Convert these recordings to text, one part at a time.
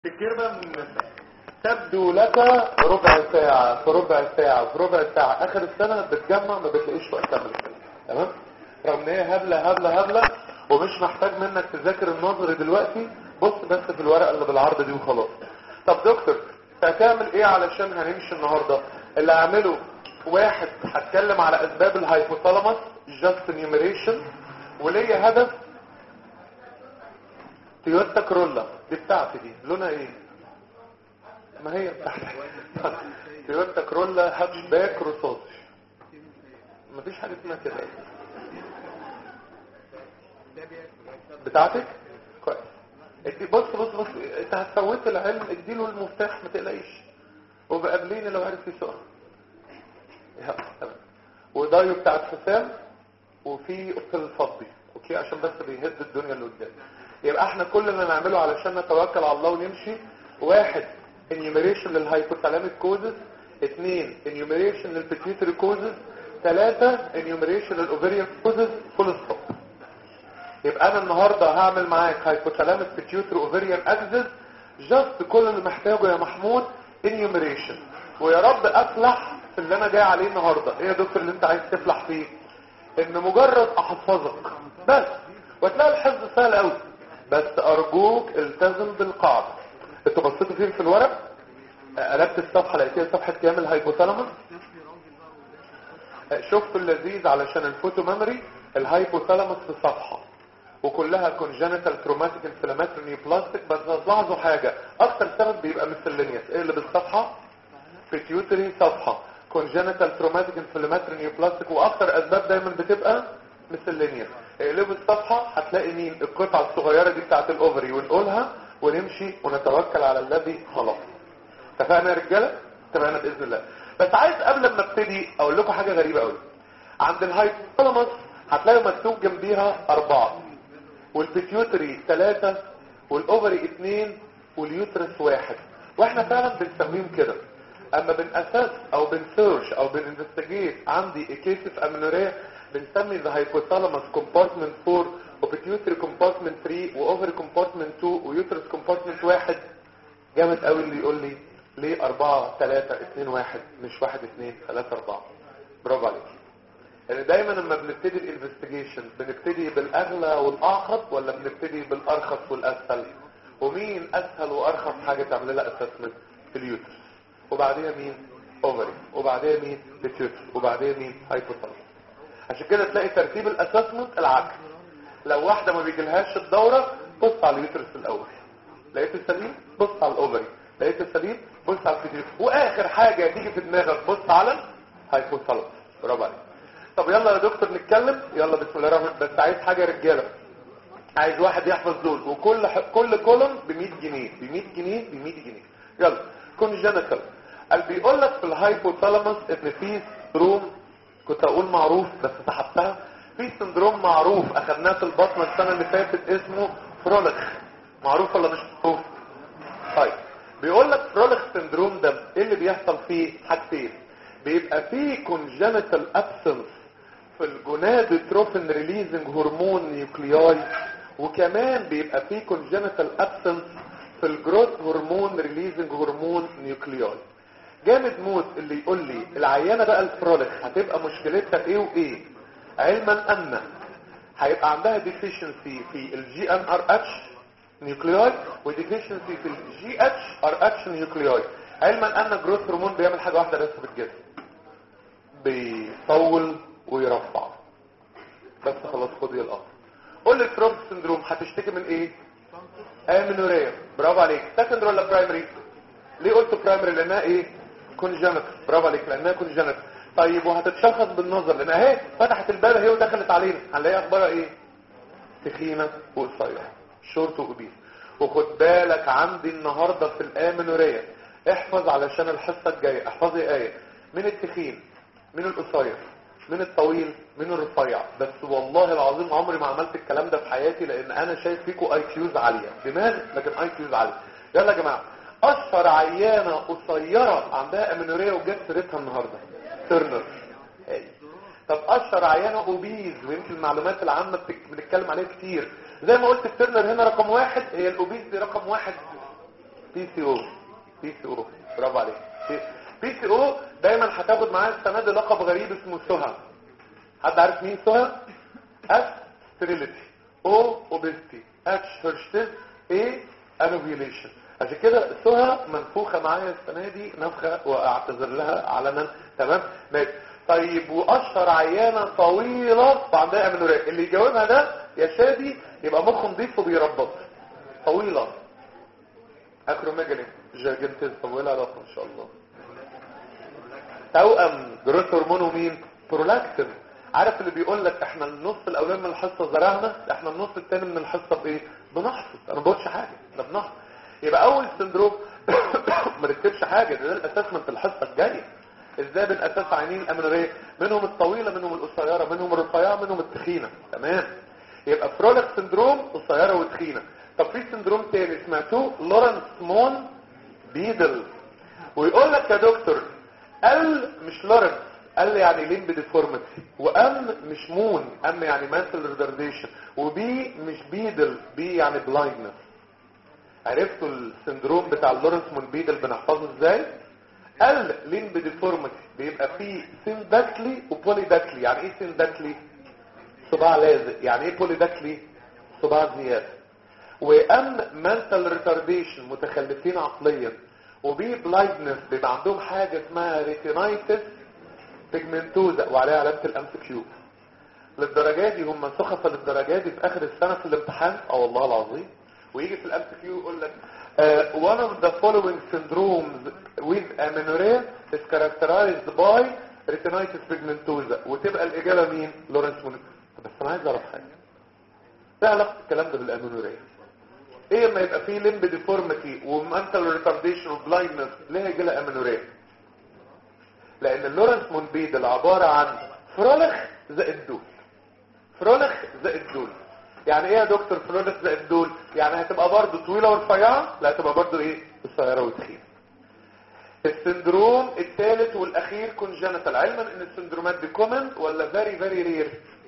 الكلمة من المساء تبدو لك ربع ساعة في ربع ساعة في ربع ساعة اخر السنة بتجمع ما بتلاقيش وقت تعمل كده تمام رغم ان هي هبلة هبلة هبلة ومش محتاج منك تذاكر النظر دلوقتي بص بس في الورقة اللي بالعرض دي وخلاص طب دكتور هتعمل ايه علشان هنمشي النهاردة اللي هعمله واحد هتكلم على اسباب الهايبوثالاموس جاست نيوميريشن وليا هدف تويوتا كرولا دي بتاعتي دي لونها ايه ما هي بتاعتي تويوتا كرولا هاتش باك رصاصي مفيش حاجه اسمها كده بتاعتك كويس ادي بص بص بص انت هتفوت العلم اديله المفتاح ما تقلقيش وبقابليني لو عرف يسوقها يلا تمام ودايو بتاعت حسام وفي قفل الفضي اوكي عشان بس بيهد الدنيا اللي قدام يبقى احنا كل اللي نعمله علشان نتوكل على الله ونمشي واحد enumeration للهايبوثالاميك كوزز اثنين enumeration للبيتيوتري كوزز ثلاثة enumeration للاوفيريان كوزز فول ستوب يبقى انا النهاردة هعمل معاك هايبوثالاميك بيتيوتري اوفيريان اكسس جاست كل اللي محتاجه يا محمود enumeration ويا رب افلح في اللي انا جاي عليه النهاردة ايه يا دكتور اللي انت عايز تفلح فيه ان مجرد احفظك بس وتلاقي الحفظ سهل قوي بس ارجوك التزم بالقاعدة انتوا بصيتوا فين في الورق قلبت الصفحة لقيتها صفحة كام الهايبوثالاموس شفتوا اللذيذ علشان الفوتو ميموري الهايبوثالاموس في صفحة وكلها كونجنتال تروماتيك انفلاماتوري نيوبلاستيك بس هتلاحظوا حاجة اكتر سبب بيبقى مسلينيوس ايه اللي بالصفحة بيتيوتري صفحة كونجنتال تروماتيك انفلاماتوري نيوبلاستيك واكتر اسباب دايما بتبقى مسلينيوس اقلبوا الصفحة هتلاقي مين القطعة الصغيرة دي بتاعت الاوفري ونقولها ونمشي ونتوكل على الذي خلاص اتفقنا يا رجالة اتفقنا باذن الله بس عايز قبل ما ابتدي اقول لكم حاجة غريبة قوي عند الهايبوثالاموس هتلاقوا مكتوب جنبيها اربعة والبيتيوتري ثلاثة والاوفري اثنين واليوترس واحد واحنا فعلا بنسميهم كده اما بنأسس او بنسيرش او بننفستيجيت عندي كيسف امنوريا بنسمي ذا هايبوثالاموس كومبارتمنت 4 وبيتيوتري كومبارتمنت 3 واوفري كومبارتمنت 2 ويوترس كومبارتمنت 1 جامد قوي اللي يقول لي ليه 4 3 2 1 مش 1 2 3 4 برافو عليك يعني دايما لما بنبتدي الانفستيجيشن بنبتدي بالاغلى والاعقد ولا بنبتدي بالارخص والاسهل ومين اسهل وارخص حاجه تعمل لها اسسمنت اليوترس وبعديها مين اوفري وبعديها مين بيتيوتري وبعديها مين هايبوثالاموس عشان كده تلاقي ترتيب الاسسمنت العكس لو واحدة ما بيجيلهاش الدورة بص على اليوترس الاول لقيت السليم بص على الاوفري لقيت السليم بص على الفيديو واخر حاجة تيجي في دماغك بص على هايبوثالاموس برافو عليك طب يلا يا دكتور نتكلم يلا بسم الله الرحمن بس عايز حاجة رجالة عايز واحد يحفظ دول وكل ح... كل كولوم ب 100 جنيه ب 100 جنيه ب 100 جنيه يلا كونجنتال قال بيقول لك في الهايبوثالاموس ان في سندروم كنت اقول معروف بس سحبتها في سندروم معروف اخدناه في البطنه السنه اللي فاتت اسمه فرولخ معروف ولا مش معروف طيب بيقول لك فرولخ سندروم ده ايه اللي بيحصل فيه حاجتين بيبقى فيه كونجنتال ابسنس في الجونادوتروفين ريليزنج هرمون نيوكلياي وكمان بيبقى فيه كونجنتال ابسنس في الجروث هرمون ريليزنج هرمون نيوكلياي جامد موت اللي يقول لي العيانة بقى الفرولخ هتبقى مشكلتها ايه وايه علما ان هيبقى عندها ديفيشنسي في الجي ان ار اتش نيوكليوي وديفيشنسي في الجي اتش ار اتش نيوكليوي علما ان الجروث هرمون بيعمل حاجة واحدة بس في الجسم بيطول ويرفع بس خلاص خد يا الامر قول لي الفروغ سندروم هتشتكي من ايه امينوريا برافو عليك سكندري ولا برايمري ليه قلت برايمري لانها ايه كونجنت برافو عليك لانها كونجنت طيب وهتتشخص بالنظر لان اهي فتحت الباب اهي ودخلت علينا هنلاقي اخبارها ايه تخينه وقصيره شورت وبيس وخد بالك عندي النهارده في الامنوريه احفظ علشان الحصه الجايه احفظي ايه من التخين من القصير من الطويل من الرفيع بس والله العظيم عمري ما عملت الكلام ده في حياتي لان انا شايف فيكم اي كيوز عاليه دماغ لكن اي كيوز عاليه يلا يا جماعه اشهر عيانة قصيرة عندها امينوريا وجت سيرتها النهاردة ترنر هاي طب اشهر عيانة اوبيز ويمكن المعلومات العامة بنتكلم عليها كتير زي ما قلت الترنر هنا رقم واحد هي الاوبيز دي رقم واحد بي سي او بي سي او برافو عليك بي سي او دايما هتاخد معايا السنه دي لقب غريب اسمه سهى حد عارف مين سهى اس ستريليتي او اوبستي اتش هيرشتز اي انوفيوليشن عشان كده سهى منفوخه معايا السنه دي نفخه واعتذر لها علنا تمام ماشي طيب واشهر عيانه طويله وعندها امنوريه اللي يجاوبها ده يا شادي يبقى مخه نضيف وبيربط طويله اكروميجالي جاجنتز طويله رقم ان شاء الله توأم جروث هرمونه مين برولاكتين عارف اللي بيقول لك احنا النص الاولاني من الحصه زرعنا احنا النص الثاني من الحصه بايه بنحصد انا ما بقولش حاجه ده بنحصد يبقى اول سندروم ما نكتبش حاجه ده, ده الاساسمنت الحصه الجايه ازاي بنأسس عينين الامنوريه منهم الطويله منهم القصيره منهم الرفيعه منهم التخينه تمام يبقى فرولك سندروم قصيره وتخينه طب في سندروم تاني سمعتوه لورنس مون بيدل ويقول لك يا دكتور ال مش لورنس ال يعني ليمب ديفورميتي وام مش مون ام يعني ماسل ريتارديشن وبي مش بيدل بي يعني بلايندنس عرفتوا السندروم بتاع لورنس مون بيدل بنحفظه ازاي ال ليمب ديفورميتي بيبقى فيه سينداكلي وبوليداكلي يعني ايه سينداكلي صباع لازق يعني ايه بوليداكلي صباع زياده وام منتال ريتارديشن متخلفين عقليا وبي بلايندنس بيبقى عندهم حاجه اسمها ريتينايتس بيجمنتوزا وعليها علامه الام كيو للدرجه دي هم سخفه للدرجه دي في اخر السنه في الامتحان اه والله العظيم ويجي في الام كيو يقول لك uh, one of the following syndromes with amenorrhea is characterized by retinitis pigmentosa وتبقى الاجابه مين لورنس مونيك بس انا عايز اعرف حاجه ايه علاقه الكلام ده بالامينوريا ايه لما يبقى فيه لمب ديفورميتي ومنتال ريتارديشن وبلايندنس ليه هيجي لها امينوريا لان اللورنس مونبيدل عباره عن فرولخ زائد دول فرولخ زائد دول يعني ايه يا دكتور فرولخ زائد دول يعني هتبقى برضه طويله ورفيعه لا هتبقى برضه ايه قصيره وتخينه السندروم الثالث والاخير كونجنتال علما ان السندرومات دي كومن ولا فيري فيري رير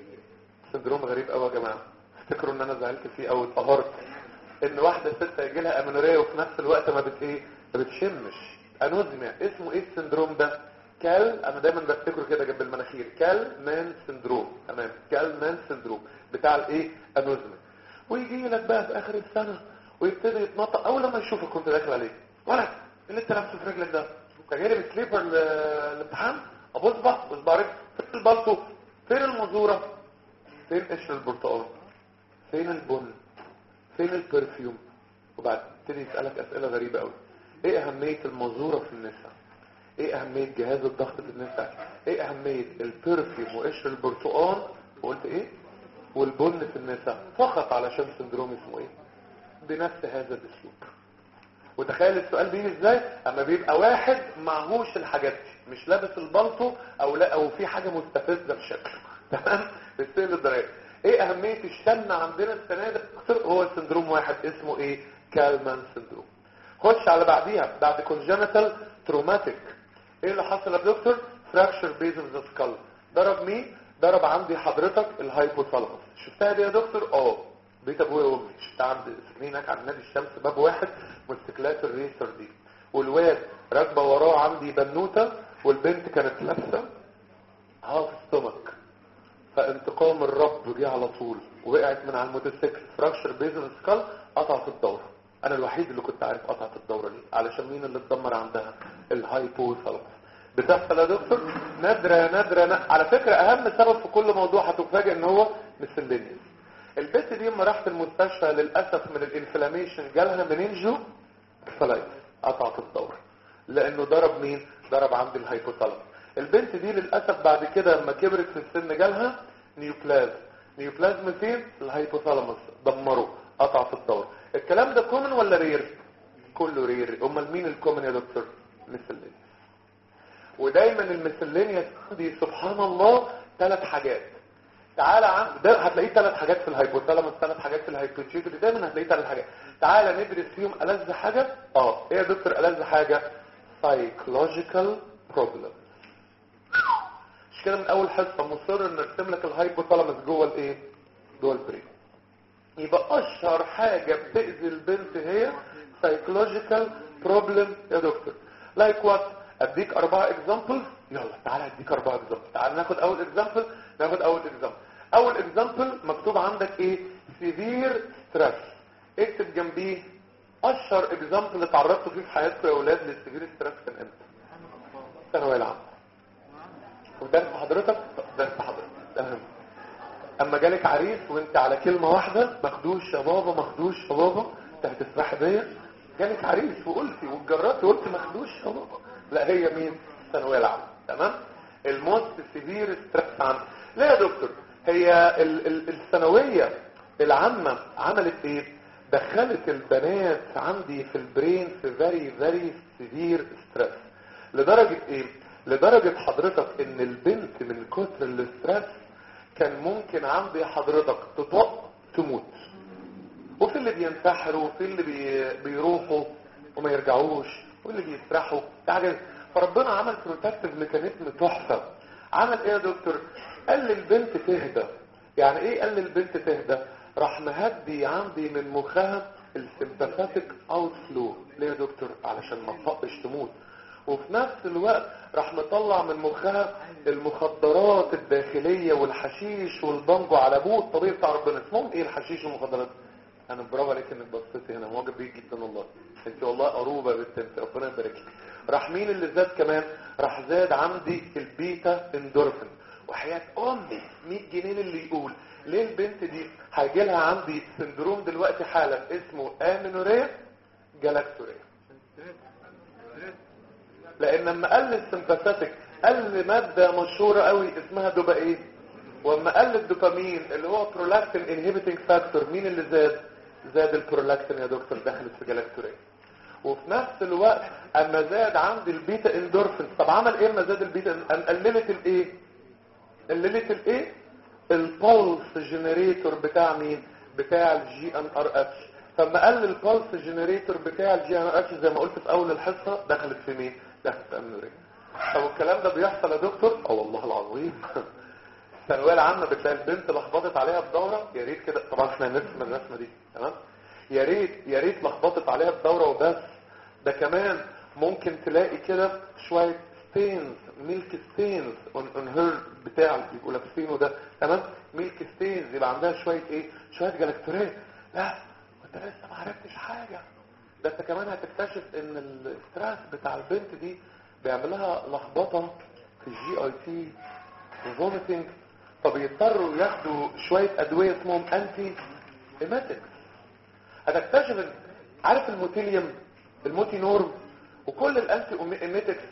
سندروم غريب قوي يا جماعه افتكروا ان انا زعلت فيه او اتقهرت ان واحده ست يجي لها امينوريه وفي نفس الوقت ما بت ايه ما بتشمش انوزميا اسمه ايه السندروم ده كال انا دايما بفتكره كده جنب المناخير كال مان سندروم تمام كال مان سندروم بتاع الايه انوزميا ويجي لك بقى في اخر السنه ويبتدي يتنطق اول لما يشوفك كنت داخل عليه ولا اللي انت لابسه في رجلك ده انت جاي لي بسليبر الامتحان ابص بقى بصبع رجل فين البلطو فين المزوره فين قشر البرتقال فين البن فين البرفيوم وبعد تبتدي يسالك اسئله غريبه قوي ايه اهميه المزوره في النساء ايه اهميه جهاز الضغط في النساء ايه اهميه البرفيوم وقشر البرتقال وقلت ايه والبن في النساء فقط علشان سندروم اسمه ايه بنفس هذا الاسلوب وتخيل السؤال بيجي ازاي اما بيبقى واحد معهوش الحاجات دي مش لابس البلطو او لا او في حاجه مستفزه في شكله تمام بالسن الدرجه ايه اهميه الشن عندنا السنه دي هو سندروم واحد اسمه ايه كالمان سندروم خش على بعديها بعد كونجنتال تروماتيك ايه اللي حصل يا دكتور فراكشر بيز اوف ذا سكال ضرب مين ضرب عندي حضرتك الهايبوثالاموس شفتها دي يا دكتور اه بيت ابويا وامي شفتها عند ساكنين هناك عند نادي الشمس باب واحد موتوسيكلات الريسر دي والواد راكبه وراه عندي بنوته والبنت كانت لابسه هاف ستومك فانتقام الرب جه على طول وقعت من على الموتوسيكل فراكشر بيز سكال قطعت الدوره انا الوحيد اللي كنت عارف قطعت الدوره دي علشان مين اللي اتدمر عندها الهايبوثالاموس بتحصل يا دكتور نادره نادره نا... على فكره اهم سبب في كل موضوع هتفاجئ ان هو مسلينيوس البنت دي لما راحت المستشفى للاسف من الانفلاميشن جالها منينجو فلايت قطعت الدوره لانه ضرب مين ضرب عند الهايبوثالاموس البنت دي للاسف بعد كده لما كبرت في السن جالها نيوبلازم نيوبلازم فين الهايبوثالاموس دمره قطعت الدوره الكلام ده كومن ولا رير كله رير امال مين الكومن يا دكتور مسلينيوس ودايما المسلينيوس دي سبحان الله ثلاث حاجات تعالى عن ده هتلاقيه ثلاث حاجات في الهايبوثالاموس ثلاث حاجات في الهايبوثيتري دايما هتلاقيه ثلاث حاجات تعالى ندرس فيهم ألذ حاجه اه ايه يا دكتور ألذ حاجه psychological problem مش كده من اول حصه مصر ان ارسم لك الهايبوثالاموس جوه الايه جوه البرين يبقى اشهر حاجه بتاذي البنت هي psychological problem يا دكتور like what اديك اربعة examples يلا تعالى اديك اربعة examples تعالى ناخد اول example ناخد اول example اول example مكتوب عندك ايه severe stress اكتب جنبيه اشهر example اتعرضتوا فيه في حياتكم يا اولاد للسيفير ستريس كان امتى الثانويه العامه ودرس حضرتك درس حضرتك اهم اما جالك عريس وانت على كلمه واحده مخدوش يا بابا مخدوش يا بابا انت هتسرح بيا جالك عريس وقلتي واتجرأتي وقلت مخدوش يا بابا لا هي مين الثانويه العامه تمام الموست سيفير ستريس عندي لا يا دكتور هي ال ال الثانويه العامه عملت ايه دخلت البنات عندي في البرين في فيري فيري سيفير ستريس لدرجه ايه لدرجه حضرتك ان البنت من كتر الاسترس كان ممكن عندي حضرتك تطق تموت وفي اللي بينتحروا وفي اللي بي... بيروحوا وما يرجعوش واللي بيسرحوا حاجه فربنا عمل بروتكتيف ميكانيزم تحفه عمل ايه يا دكتور قال للبنت تهدى يعني ايه قال للبنت تهدى راح مهدي عندي من مخها السمباثيك اوت فلو ليه يا دكتور علشان ما تطقش تموت وفي نفس الوقت راح مطلع من مخها المخدرات الداخلية والحشيش والبنجو على ابوه الطبيعي بتاع ربنا اسمهم ايه الحشيش والمخدرات انا برافو عليك انك بصيتي هنا معجب بيك جدا والله انت والله قروبه بنت انت ربنا يبارك لك راح مين اللي زاد كمان راح زاد عندي البيتا اندورفين وحياة امي 100 جنيه اللي يقول ليه البنت دي هيجي لها عندي سندروم دلوقتي حالا اسمه امينوريا جالاكتوريا لان لما قل السمباثيك قل مادة مشهورة قوي اسمها دوبا ايه واما قل الدوبامين اللي هو برولاكتين انهبيتنج فاكتور مين اللي زاد زاد البرولاكتين يا دكتور دخلت في جلاكتوريا وفي نفس الوقت اما زاد عندي البيتا اندورفين طب عمل ايه اما زاد البيتا ام قللت الايه قللت الايه البولس جنريتور بتاع مين بتاع الجي ان ار اتش فلما قل البولس جنريتور بتاع الجي ان ار اتش زي ما قلت في اول الحصه دخلت في مين دخلت في امنوريا طب الكلام ده بيحصل يا دكتور اه والله العظيم الثانويه العامه بتلاقي البنت لخبطت عليها الدوره يا ريت كده طبعا احنا نرسم الرسمه دي تمام يا ريت يا ريت لخبطت عليها الدوره وبس ده كمان ممكن تلاقي كده شويه ستينز ميلك ستينز اون اون هير بتاع يبقوا لابسينه ده تمام ميلك ستينز يبقى عندها شويه ايه شويه جلاكتوريه لا وانت لسه ما عرفتش حاجه ده انت كمان هتكتشف ان الاستراس بتاع البنت دي بيعمل لها لخبطه في الجي اي تي وفوميتنج فبيضطروا ياخدوا شويه ادويه اسمهم انتي ايماتكس هتكتشف ان عارف الموتيليوم الموتينورم وكل الانتي ايماتكس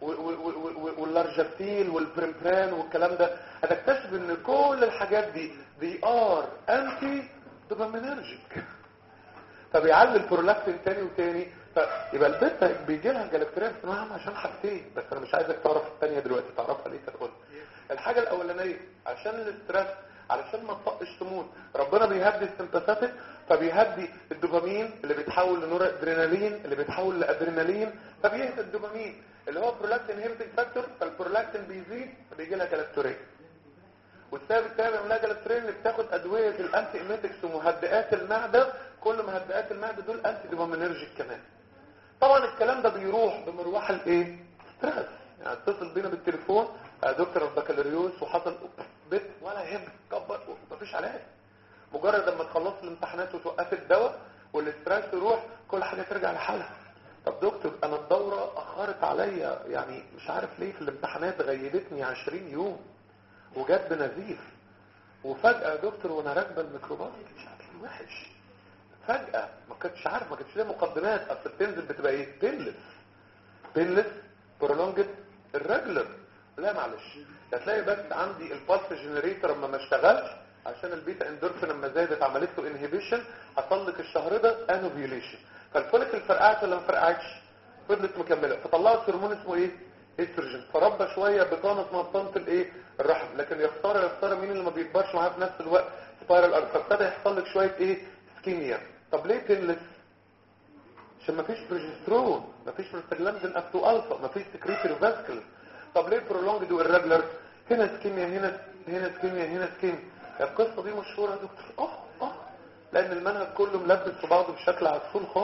واللارجابتيل والبريمبران والكلام ده هتكتشف ان كل الحاجات دي دي ار انتي دوبامينرجيك فبيعلي البرولاكتين تاني وتاني فيبقى البنت بيجي لها جلاكتوريا في عام عشان حاجتين بس انا مش عايزك تعرف الثانيه دلوقتي تعرفها ليه تقول الحاجه الاولانيه عشان الاسترس علشان ما تطقش تموت ربنا بيهدي السمباثيك فبيهدي الدوبامين اللي بيتحول لنور ادرينالين اللي بيتحول لادرينالين فبيهدي الدوبامين اللي هو برولاكتين هيمتنج فاكتور فالبرولاكتين بيزيد فبيجي لها جلاكتوريا والسبب الثاني من جلاكتوريا اللي بتاخد ادويه الانتي ايميتكس ومهدئات المعده كل مهدئات المعده دول انتي دوبامينرجيك كمان طبعا الكلام ده بيروح بمروح الايه ستريس يعني اتصل بينا بالتليفون دكتور البكالوريوس وحصل بيت ولا يهمك كبر مفيش علاج مجرد لما تخلص الامتحانات وتوقف الدواء والاسترس يروح كل حاجه ترجع لحالها طب دكتور انا الدوره اخرت عليا يعني مش عارف ليه في الامتحانات غيبتني 20 يوم وجت بنزيف وفجاه يا دكتور وانا راكبه الميكروباص شكلي وحش فجأة ما كنتش عارف ما كنتش ليه مقدمات اصل بتنزل بتبقى ايه بيلس بيلس برولونجد الريجولر لا معلش هتلاقي بس عندي البالس جنريتور لما ما اشتغلش عشان البيتا اندورفين لما زادت عملت له انهبيشن حصل لك الشهر ده انوفيوليشن فالفوليكل فرقعت ولا ما فرقعتش فضلت مكمله فطلعت هرمون اسمه ايه استروجين فربى شويه بطانه اسمها بطانه الايه الرحم لكن يا خساره يا خساره مين اللي ما بيكبرش معاه في نفس الوقت سبايرال ارث فابتدى يحصل لك شويه ايه سكيميا طب ليه تنلس عشان ما فيش بروجسترون ما فيش بروستاجلاندين اف 2 الفا ما فيش سكريتري فاسكولار طب ليه برولونجد والريجولار هنا سكيميا هنا هنا سكيميا هنا سكيميا القصه دي مشهوره يا دكتور اه اه لان المنهج كله ملبس في بعضه بشكل عسول خالص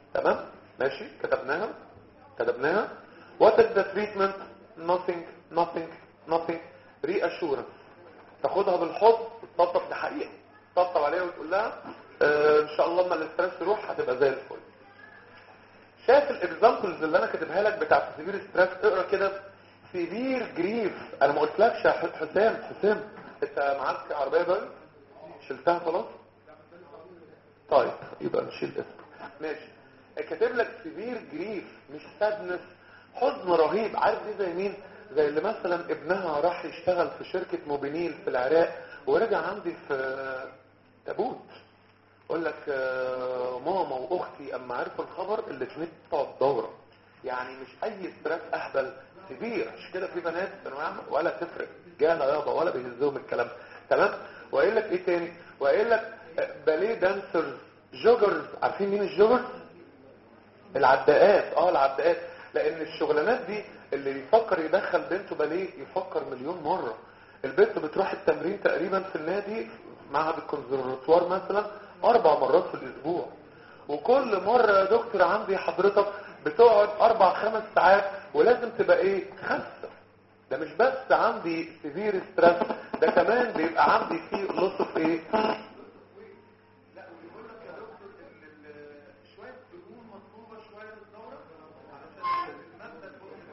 تمام ماشي كتبناها كتبناها what is the treatment nothing nothing nothing reassurance تاخدها بالحضن وتطبطب دي حقيقه تطبطب عليها وتقول لها اه ان شاء الله لما الاسترس يروح هتبقى زي الفل شايف الاكزامبلز اللي انا كاتبها لك بتاعت سيفير ستريس اقرا كده سيفير جريف انا ما قلتلكش يا حسام حسام انت معاك عربيه بقى شلتها خلاص طيب يبقى نشيل اسم ماشي كاتب لك سيفير جريف مش سادنس حزن رهيب عارف دي زي مين زي اللي مثلا ابنها راح يشتغل في شركة موبينيل في العراق ورجع عندي في تابوت اقول لك ماما واختي اما عرفوا الخبر اللي كانت بتقعد دوره يعني مش اي ستريس اهبل كبير مش كده في بنات ثانويه عامه ولا تفرق رجاله يابا ولا بيهزهم الكلام تمام وقايل لك ايه تاني وقايل لك باليه دانسرز جوجرز عارفين مين الجوجرز العداءات اه العداءات لان الشغلانات دي اللي يفكر يدخل بنته باليه يفكر مليون مره البنت بتروح التمرين تقريبا في النادي معهد الكونسرفتوار مثلا اربع مرات في الاسبوع وكل مرة يا دكتور عندي حضرتك بتقعد اربع خمس ساعات ولازم تبقى ايه خمسة ده مش بس عندي سيفير ستريس ده كمان بيبقى عندي فيه لص في ايه لا ويقول لك يا دكتور ان شويه دهون مطلوبه شويه للدوره علشان الماده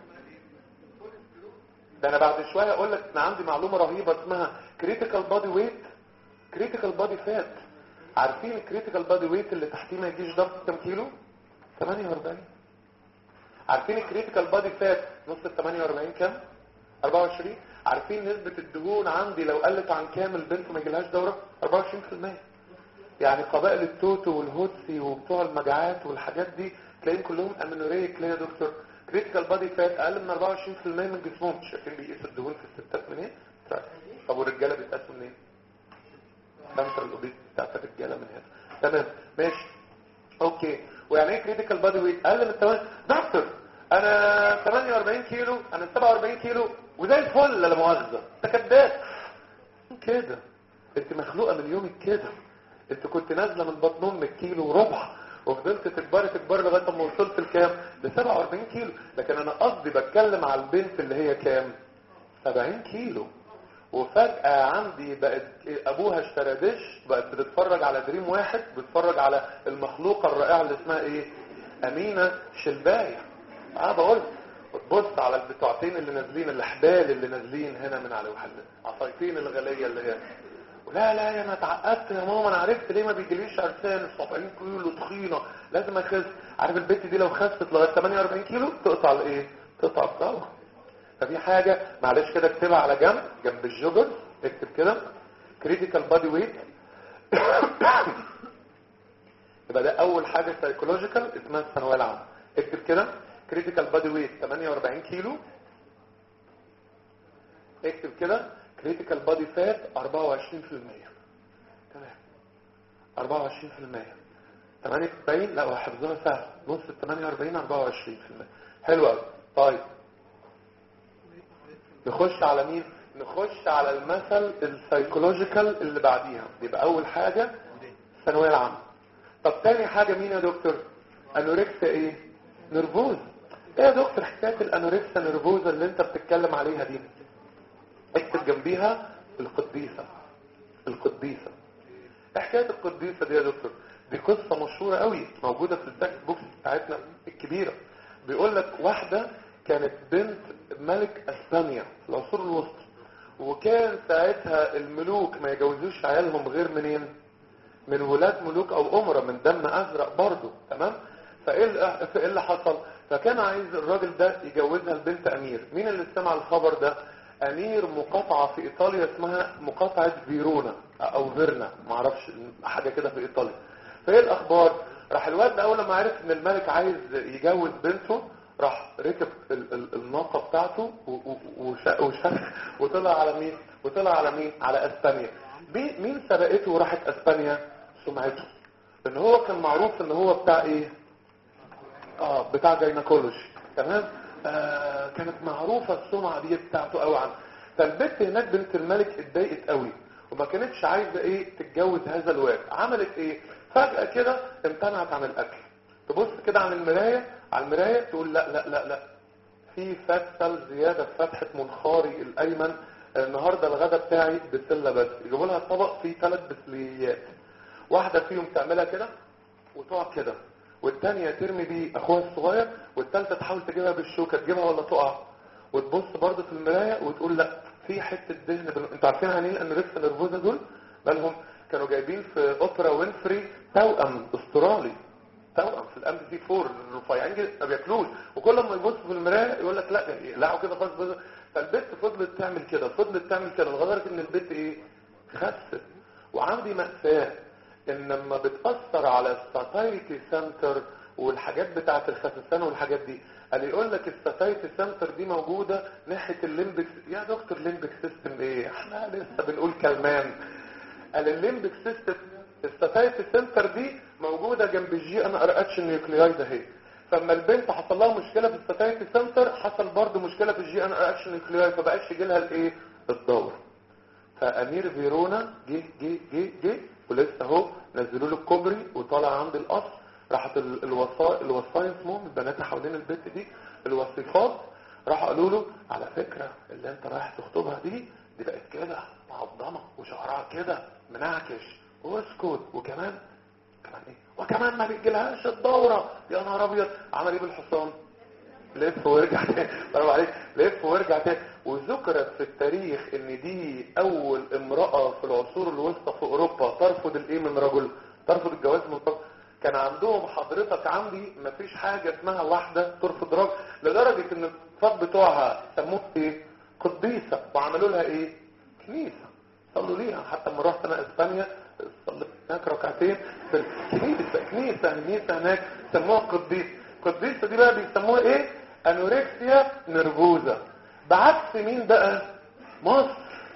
ده انا بعد شويه اقول لك انا عندي معلومه رهيبه اسمها كريتيكال بادي ويت كريتيكال بادي فات عارفين الكريتيكال بادي ويت اللي تحتيه ما يجيش ضغط كام كيلو 48 عارفين الكريتيكال بادي فات نص ال 48 كام 24 عارفين نسبة الدهون عندي لو قلت عن كام البنت ما يجيلهاش دورة 24% يعني قبائل التوتو والهوتسي وبتوع المجاعات والحاجات دي تلاقيهم كلهم امينوريك ليه يا دكتور كريتيكال بادي فات اقل من 24% من جسمهم شايفين بيقيسوا الدهون في الستات منين طب والرجاله بيتقاسوا منين سنتر الاوبيس بتاعت الرجاله من هنا تمام ماشي اوكي ويعني ايه كريتيكال بادي ويت اقل من 8 دكتور انا 48 كيلو انا 47 كيلو وزي الفل لا مؤاخذه انت كداب كده انت مخلوقه من يومك كده انت كنت نازله من بطن امك كيلو وربع وفضلت تكبري تكبري لغايه ما وصلت لكام ل 47 كيلو لكن انا قصدي بتكلم على البنت اللي هي كام 70 كيلو وفجأة عندي بقت ابوها اشترى دش بقت بتتفرج على دريم واحد بتتفرج على المخلوقة الرائعة اللي اسمها ايه امينة شلباية اه بقول بص على البتوعتين اللي نازلين الاحبال اللي نازلين هنا من على وحدة عصايتين الغالية اللي هي لا لا يا انا اتعقدت يا ماما انا عرفت ليه ما بيجيليش عرسان 70 كيلو تخينه لازم اخس عارف البنت دي لو خست لغايه 48 كيلو تقطع الايه تقطع الدوره ففي حاجة معلش كده اكتبها على جنب جنب الجوجر اكتب كده كريتيكال بادي ويت يبقى ده اول حاجة سايكولوجيكال اسمها الثانوية العامة اكتب كده كريتيكال بادي ويت 48 كيلو اكتب كده كريتيكال بادي فات 24% تمام 24% 48 لا هو حفظها سهل نص ال 48 24% حلو قوي طيب نخش على مين نخش على المثل السايكولوجيكال اللي بعديها يبقى اول حاجة الثانويه العامه طب تاني حاجة مين يا دكتور انوركسيا ايه نرفوز ايه يا دكتور حكايه الانوركسيا نرفوزا اللي انت بتتكلم عليها دي اكتب جنبيها القديسه القديسه حكايه القديسه دي يا دكتور دي قصه مشهوره قوي موجوده في التكست بوكس بتاعتنا الكبيره بيقول لك واحده كانت بنت ملك اسبانيا في العصور الوسطى وكان ساعتها الملوك ما يجوزوش عيالهم غير منين من ولاد ملوك او امراء من دم ازرق برضه تمام فايه فايه اللي حصل فكان عايز الراجل ده يجوزها لبنت امير مين اللي سمع الخبر ده امير مقاطعه في ايطاليا اسمها مقاطعه فيرونا او فيرنا معرفش حاجه كده في ايطاليا فايه الاخبار راح الواد اول ما عرف ان الملك عايز يجوز بنته راح ركب ال ال الناقة بتاعته وشخ وطلع على مين وطلع على مين على اسبانيا مين سبقته وراحت اسبانيا سمعته ان هو كان معروف ان هو بتاع ايه اه بتاع جاينكولوجي تمام آه كانت معروفة السمعة دي بتاعته قوي عنه فالبنت هناك بنت الملك اتضايقت قوي وما كانتش عايزة ايه تتجوز هذا الواد عملت ايه فجأة كده امتنعت عن الاكل تبص كده على المرايه على المرايه تقول لا لا لا لا في فات سيل زياده في فتحه منخاري الايمن النهارده الغدا بتاعي بسله بس يجيبوا لها طبق فيه ثلاث بسليات واحده فيهم تعملها كده وتقع كده والتانية ترمي بيه اخوها الصغير والتالتة تحاول تجيبها بالشوكة تجيبها ولا تقع وتبص برضه في المراية وتقول لا في حتة دهن بل... انتوا عارفين عن ايه الانوركسيا نرفوزا دول بالهم كانوا جايبين في اوبرا وينفري توأم استرالي توأم في الام بي 4 الرفيعين جدا ما بياكلوش وكل ما يبص في المرايه يقول لك لا يقلعوا كده خالص بس فالبت فضلت تعمل كده فضلت تعمل كده لغايه ان البت ايه خست وعندي مأساة ان لما بتأثر على الساتايتي سنتر والحاجات بتاعه الخسسان والحاجات دي قال يقول لك الساتايتي سنتر دي موجودة ناحية الليمبك يا دكتور ليمبك سيستم ايه احنا لسه بنقول كلمان قال الليمبك سيستم الساتايتي سنتر دي موجودة جنب الجي ان ار اتش النيوكلياي ده هي فلما البنت حصل لها مشكلة في الساتايتي سنتر حصل برضه مشكلة في الجي ان ار اتش النيوكلياي فبقاش يجي لها الايه الدور فامير فيرونا جه جه جه جه ولسه اهو نزلوا له الكوبري وطالع عند القصر راحت الوصايا الوصايا اسمهم البنات اللي حوالين البيت دي الوصيفات راحوا قالوا له على فكرة اللي انت رايح تخطبها دي دي بقت كده معضمة وشعرها كده منعكش واسكت وكمان كمان ايه وكمان ما بيجيلهاش الدورة يا نهار ابيض عمل ايه بالحصان لف وارجع تاني برافو عليك لف وارجع تاني وذكرت في التاريخ ان دي اول امرأة في العصور الوسطى في اوروبا ترفض الايه من رجل ترفض الجواز من رجل كان عندهم حضرتك عندي مفيش حاجة اسمها واحدة ترفض راجل لدرجة ان الصف بتوعها سموه ايه قديسة وعملوا لها ايه كنيسة صلوا ليها حتى لما رحت انا اسبانيا صليت هناك ركعتين في الكنيسة كنيسة كنيسة هناك سموها قديسة القديسة دي بقى بيسموها ايه انوركسيا نرفوزا بعكس مين بقى مصر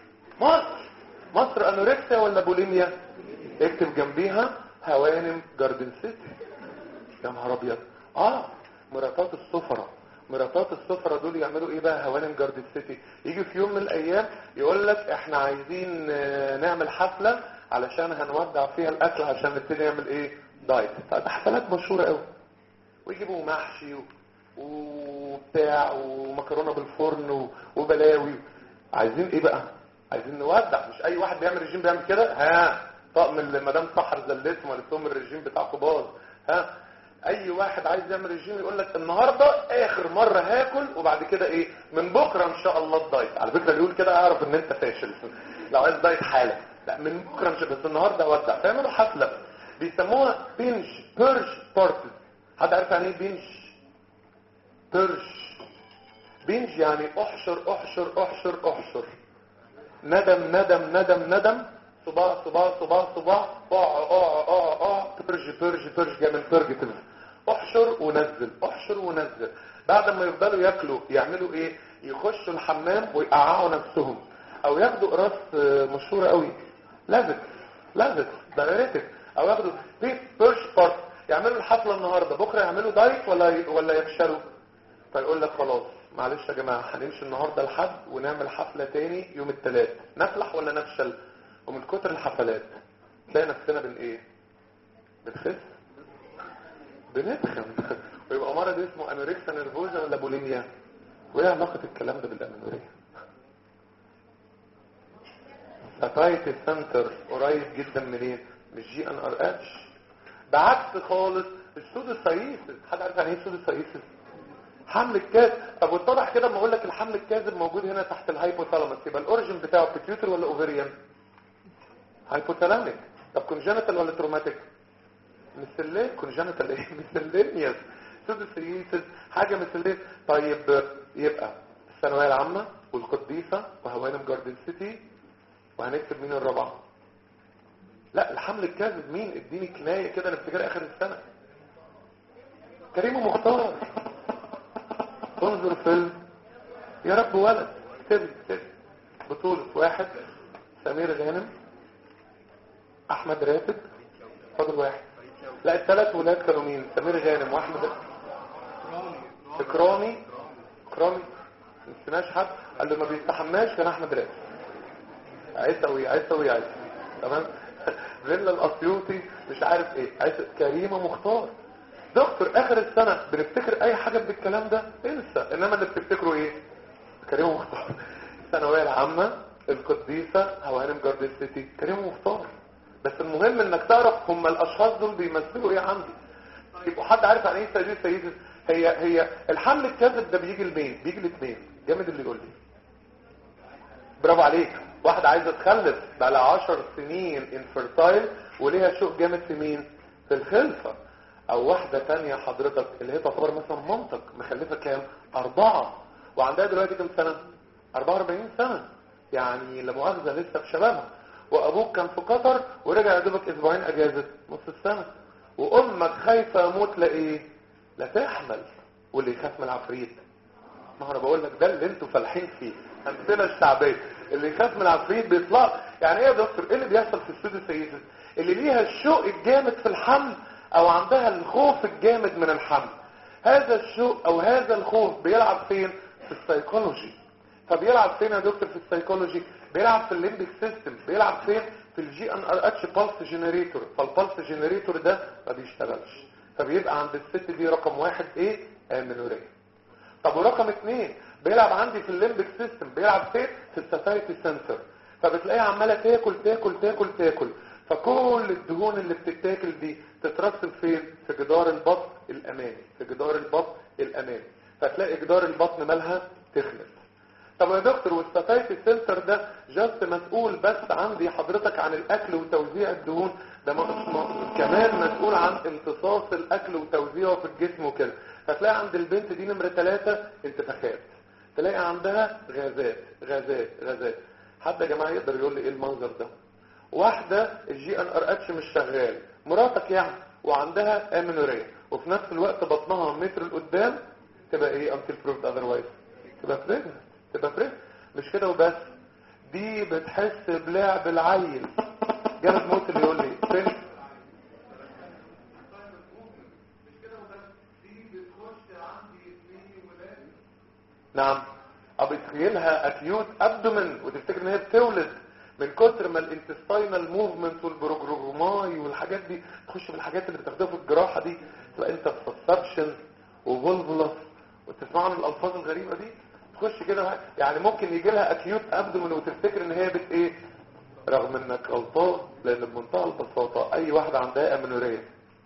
مصر مصر انوركسيا ولا بوليميا اكتب جنبيها هوانم جاردن سيتي يا نهار ابيض اه مراتات السفرة مراتات السفرة دول يعملوا ايه بقى هوانم جاردن سيتي يجي في يوم من الايام يقول لك احنا عايزين نعمل حفلة علشان هنودع فيها الاكل عشان نبتدي نعمل ايه دايت حفلات مشهورة قوي ويجيبوا محشي وبتاع ومكرونه بالفرن وبلاوي عايزين ايه بقى عايزين نودع مش اي واحد بيعمل رجيم بيعمل كده ها طقم المدام سحر زلتهم قالت لهم الرجيم بتاعكم باظ ها اي واحد عايز يعمل رجيم يقول لك النهارده اخر مره هاكل وبعد كده ايه من بكره ان شاء الله الدايت على فكره اللي يقول كده اعرف ان انت فاشل لو عايز دايت حالا لا من بكره مش بس النهارده اودع فيعملوا حفله بيسموها بينج بيرج بارتيز حد عارف يعني ايه بينج بيرج بينج يعني احشر احشر احشر احشر ندم ندم ندم ندم صباع صباع صباع صباع اقع اقع اقع اقع بيرج بيرج بيرج جاي من بيرجتيف احشر ونزل احشر ونزل بعد ما يفضلوا ياكلوا يعملوا ايه يخشوا الحمام ويقععوا نفسهم او ياخدوا قراص مشهوره قوي لازت لازت دايريتك او ياخدوا بيرج بارت يعملوا الحفلة النهاردة بكرة يعملوا دايت ولا ولا يفشلوا فيقول لك خلاص معلش يا جماعة هنمشي النهاردة لحد ونعمل حفلة تاني يوم الثلاث نفلح ولا نفشل ومن كتر الحفلات تلاقي نفسنا بن ايه بنخس بنتخن ويبقى مرض اسمه انوركسا نيرفوزا ولا بوليميا وايه علاقة الكلام ده بالانوريا ساتايتي سنتر قريب جدا منين مش جي ان ار اتش بعكس خالص السودوسايسس حد عارف يعني ايه السودوسايسس حمل الكاذب طب واتضح كده لما اقول لك الحمل الكاذب موجود هنا تحت الهايبوثالاموس يبقى الاوريجن بتاعه بيتيوتر ولا اوفريان هايبوثالاميك طب كونجنتال ولا تروماتيك مثلين كونجنتال ايه مثلينيوس سودوسايسس حاجه مثلين طيب يبقى الثانويه العامه والقديسه وهوانم جاردن سيتي وهنكتب مين الرابعه لا الحمل الكاذب مين اديني كناية كده نفتكر اخر السنة كريم مختار انظر فيلم يا رب ولد اكتب اكتب بطولة واحد سمير غانم احمد راتب فاضل واحد لا الثلاث ولاد كانوا مين سمير غانم واحمد اكرامي اكرامي ما سمعش حد قال له ما بيستحماش كان احمد راتب عيسوي عيسوي عيسوي تمام فيلا الاسيوطي مش عارف ايه عايز كريمه مختار دكتور اخر السنة بنفتكر اي حاجة بالكلام ده انسى انما اللي بتفتكروا ايه كريم مختار الثانوية العامة القديسة هوانم جارد سيتي كريم مختار بس المهم انك تعرف هم الاشخاص دول بيمثلوا ايه عندي طيب وحد عارف عن ايه سيدي سيدي هي هي الحمل الكاذب ده بيجي لمين بيجي لاثنين جامد اللي يقول لي برافو عليك واحدة عايزة تخلف بقى لها 10 سنين انفرتايل وليها شوق جامد في مين في الخلفة او واحدة تانية حضرتك اللي هي تعتبر مثلا مامتك مخلفة كام اربعة وعندها دلوقتي كام سنة 44 سنة يعني لا مؤاخذة لسه في شبابها وابوك كان في قطر ورجع يا دوبك اسبوعين اجازة نص السنة وامك خايفة اموت لا ايه لا تحمل واللي يخاف من العفريت ما هو انا بقول لك ده اللي انتوا فالحين فيه امثله الشعبيه اللي يخاف من العفريت بيطلع يعني ايه يا دكتور ايه اللي بيحصل في السودو سيدس اللي ليها الشوق الجامد في الحمل او عندها الخوف الجامد من الحمل هذا الشوق او هذا الخوف بيلعب فين في السيكولوجي فبيلعب فين يا دكتور في السيكولوجي بيلعب في الليمبيك سيستم بيلعب فين في الجي ان ار اتش بالس جنريتور فالبالس جنريتور ده ما بيشتغلش فبيبقى عند الست دي رقم واحد ايه امنوريه طب ورقم اثنين بيلعب عندي في الليمبك سيستم بيلعب فين في الساتايتي سنتر فبتلاقيها عماله تاكل تاكل تاكل تاكل فكل الدهون اللي بتتاكل دي تترسب فين في جدار البطن الامامي في جدار البطن الامامي فتلاقي جدار البطن مالها تخلص طب يا دكتور والساتايتي سنتر ده جاست مسؤول بس عندي حضرتك عن الاكل وتوزيع الدهون ده كمان مسؤول عن امتصاص الاكل وتوزيعه في الجسم وكده فتلاقي عند البنت دي نمرة ثلاثة انتفاخات تلاقي عندها غازات غازات غازات حد يا جماعة يقدر يقول لي ايه المنظر ده واحدة الجي ان ار اتش مش شغال مراتك يعني وعندها امينوريا وفي نفس الوقت بطنها متر لقدام تبقى ايه until proved otherwise تبقى بريجننت تبقى بريجننت مش كده وبس دي بتحس بلعب العيل جامد موت اللي يقول لي فين نعم بتخيلها اكيوت ابدومن وتفتكر ان هي بتولد من كتر ما الانتستينال موفمنت والبروجروماي والحاجات دي تخش في الحاجات اللي بتاخدها في الجراحه دي تبقى انت في سبشن وفولفولس وتسمع عن الالفاظ الغريبه دي تخش كده يعني ممكن يجي لها اكيوت ابدومن وتفتكر ان هي بت ايه رغم انك غلطان لان بمنتهى البساطه اي واحده عندها امنوريه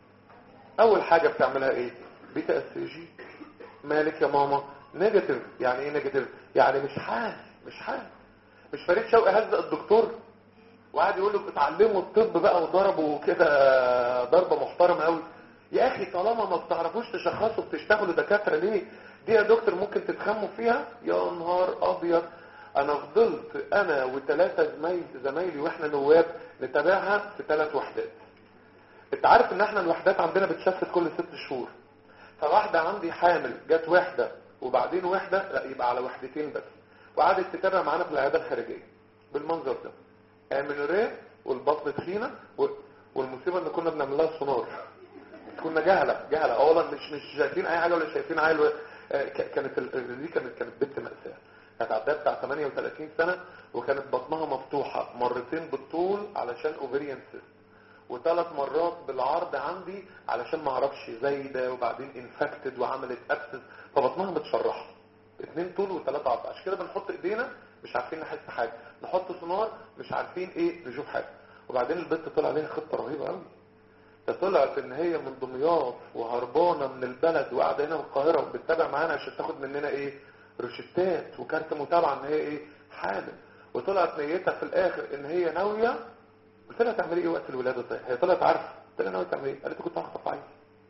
اول حاجه بتعملها ايه بيتا اس جي مالك يا ماما نيجاتيف يعني ايه نيجاتيف يعني مش حاس مش حاس مش فريد شوقي هزق الدكتور وقعد يقول له اتعلموا الطب بقى وضربوا كده ضربه محترمه قوي يا اخي طالما ما بتعرفوش تشخصوا بتشتغلوا دكاتره ليه دي يا دكتور ممكن تتخموا فيها يا نهار ابيض انا فضلت انا وثلاثه زمايل زمايلي واحنا نواب نتابعها في ثلاث وحدات انت عارف ان احنا الوحدات عندنا بتشفت كل ست شهور فواحده عندي حامل جت وحده وبعدين وحده لا يبقى على وحدتين بس وقعدت تتابع معانا في العياده الخارجيه بالمنظر ده امينوريه والبطن تخينه والمصيبه ان كنا بنعمل لها سونار كنا جهله جهله اولا مش مش شايفين اي حاجه ولا شايفين عيل كانت دي كانت كانت بنت مأساة كانت عندها بتاع 38 سنة وكانت بطنها مفتوحة مرتين بالطول علشان اوفريان سيست وثلاث مرات بالعرض عندي علشان ما اعرفش زايده وبعدين انفكتد وعملت ابسس فبطنها متشرحه اثنين طول وثلاثه عرض عشان كده بنحط ايدينا مش عارفين نحس حاجه نحط سونار مش عارفين ايه نشوف حاجه وبعدين البنت طلع عليها خطه رهيبه قوي ده طلعت ان هي من دمياط وهربانه من البلد وقاعده هنا في القاهره وبتتابع معانا عشان تاخد مننا ايه روشتات وكارت متابعه ان هي ايه حامل وطلعت نيتها في الاخر ان هي ناويه قلت لها تعملي ايه وقت الولاده طيب هي طلعت عارفه قلت لها ناويه تعملي ايه قالت كنت هخطف عيل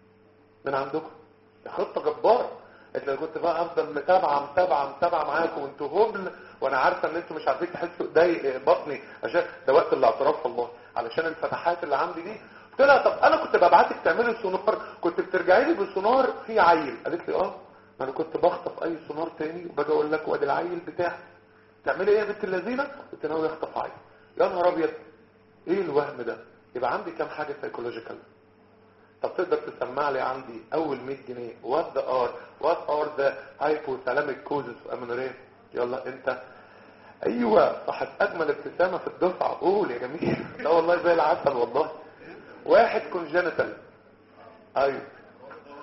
من عندكم خطه جباره قلت لها كنت بقى افضل متابعه متابعه متابعه معاكم وانتوا هبل وانا عارفه ان انتوا مش عارفين تحسوا ايدي بطني عشان ده وقت الاعتراف والله علشان الفتحات اللي عندي دي قلت لها طب انا كنت ببعتك تعملي سونار كنت بترجعي لي بالسونار في عيل قالت لي اه ما انا كنت بخطف اي سونار تاني وباجي اقول لك وادي العيل بتاعي تعملي ايه يا بنت اللذينه قلت ناوي اخطف عيل يا نهار ابيض ايه الوهم ده يبقى عندي كام حاجه سايكولوجيكال طب تقدر تسمع لي عندي اول 100 جنيه وات ذا ار وات ار ذا هايبوثالاميك كوزز اوف امينوريا يلا انت ايوه صحت اجمل ابتسامه في الدفعه قول يا جميل لا والله زي العسل والله واحد كونجنتال ايوه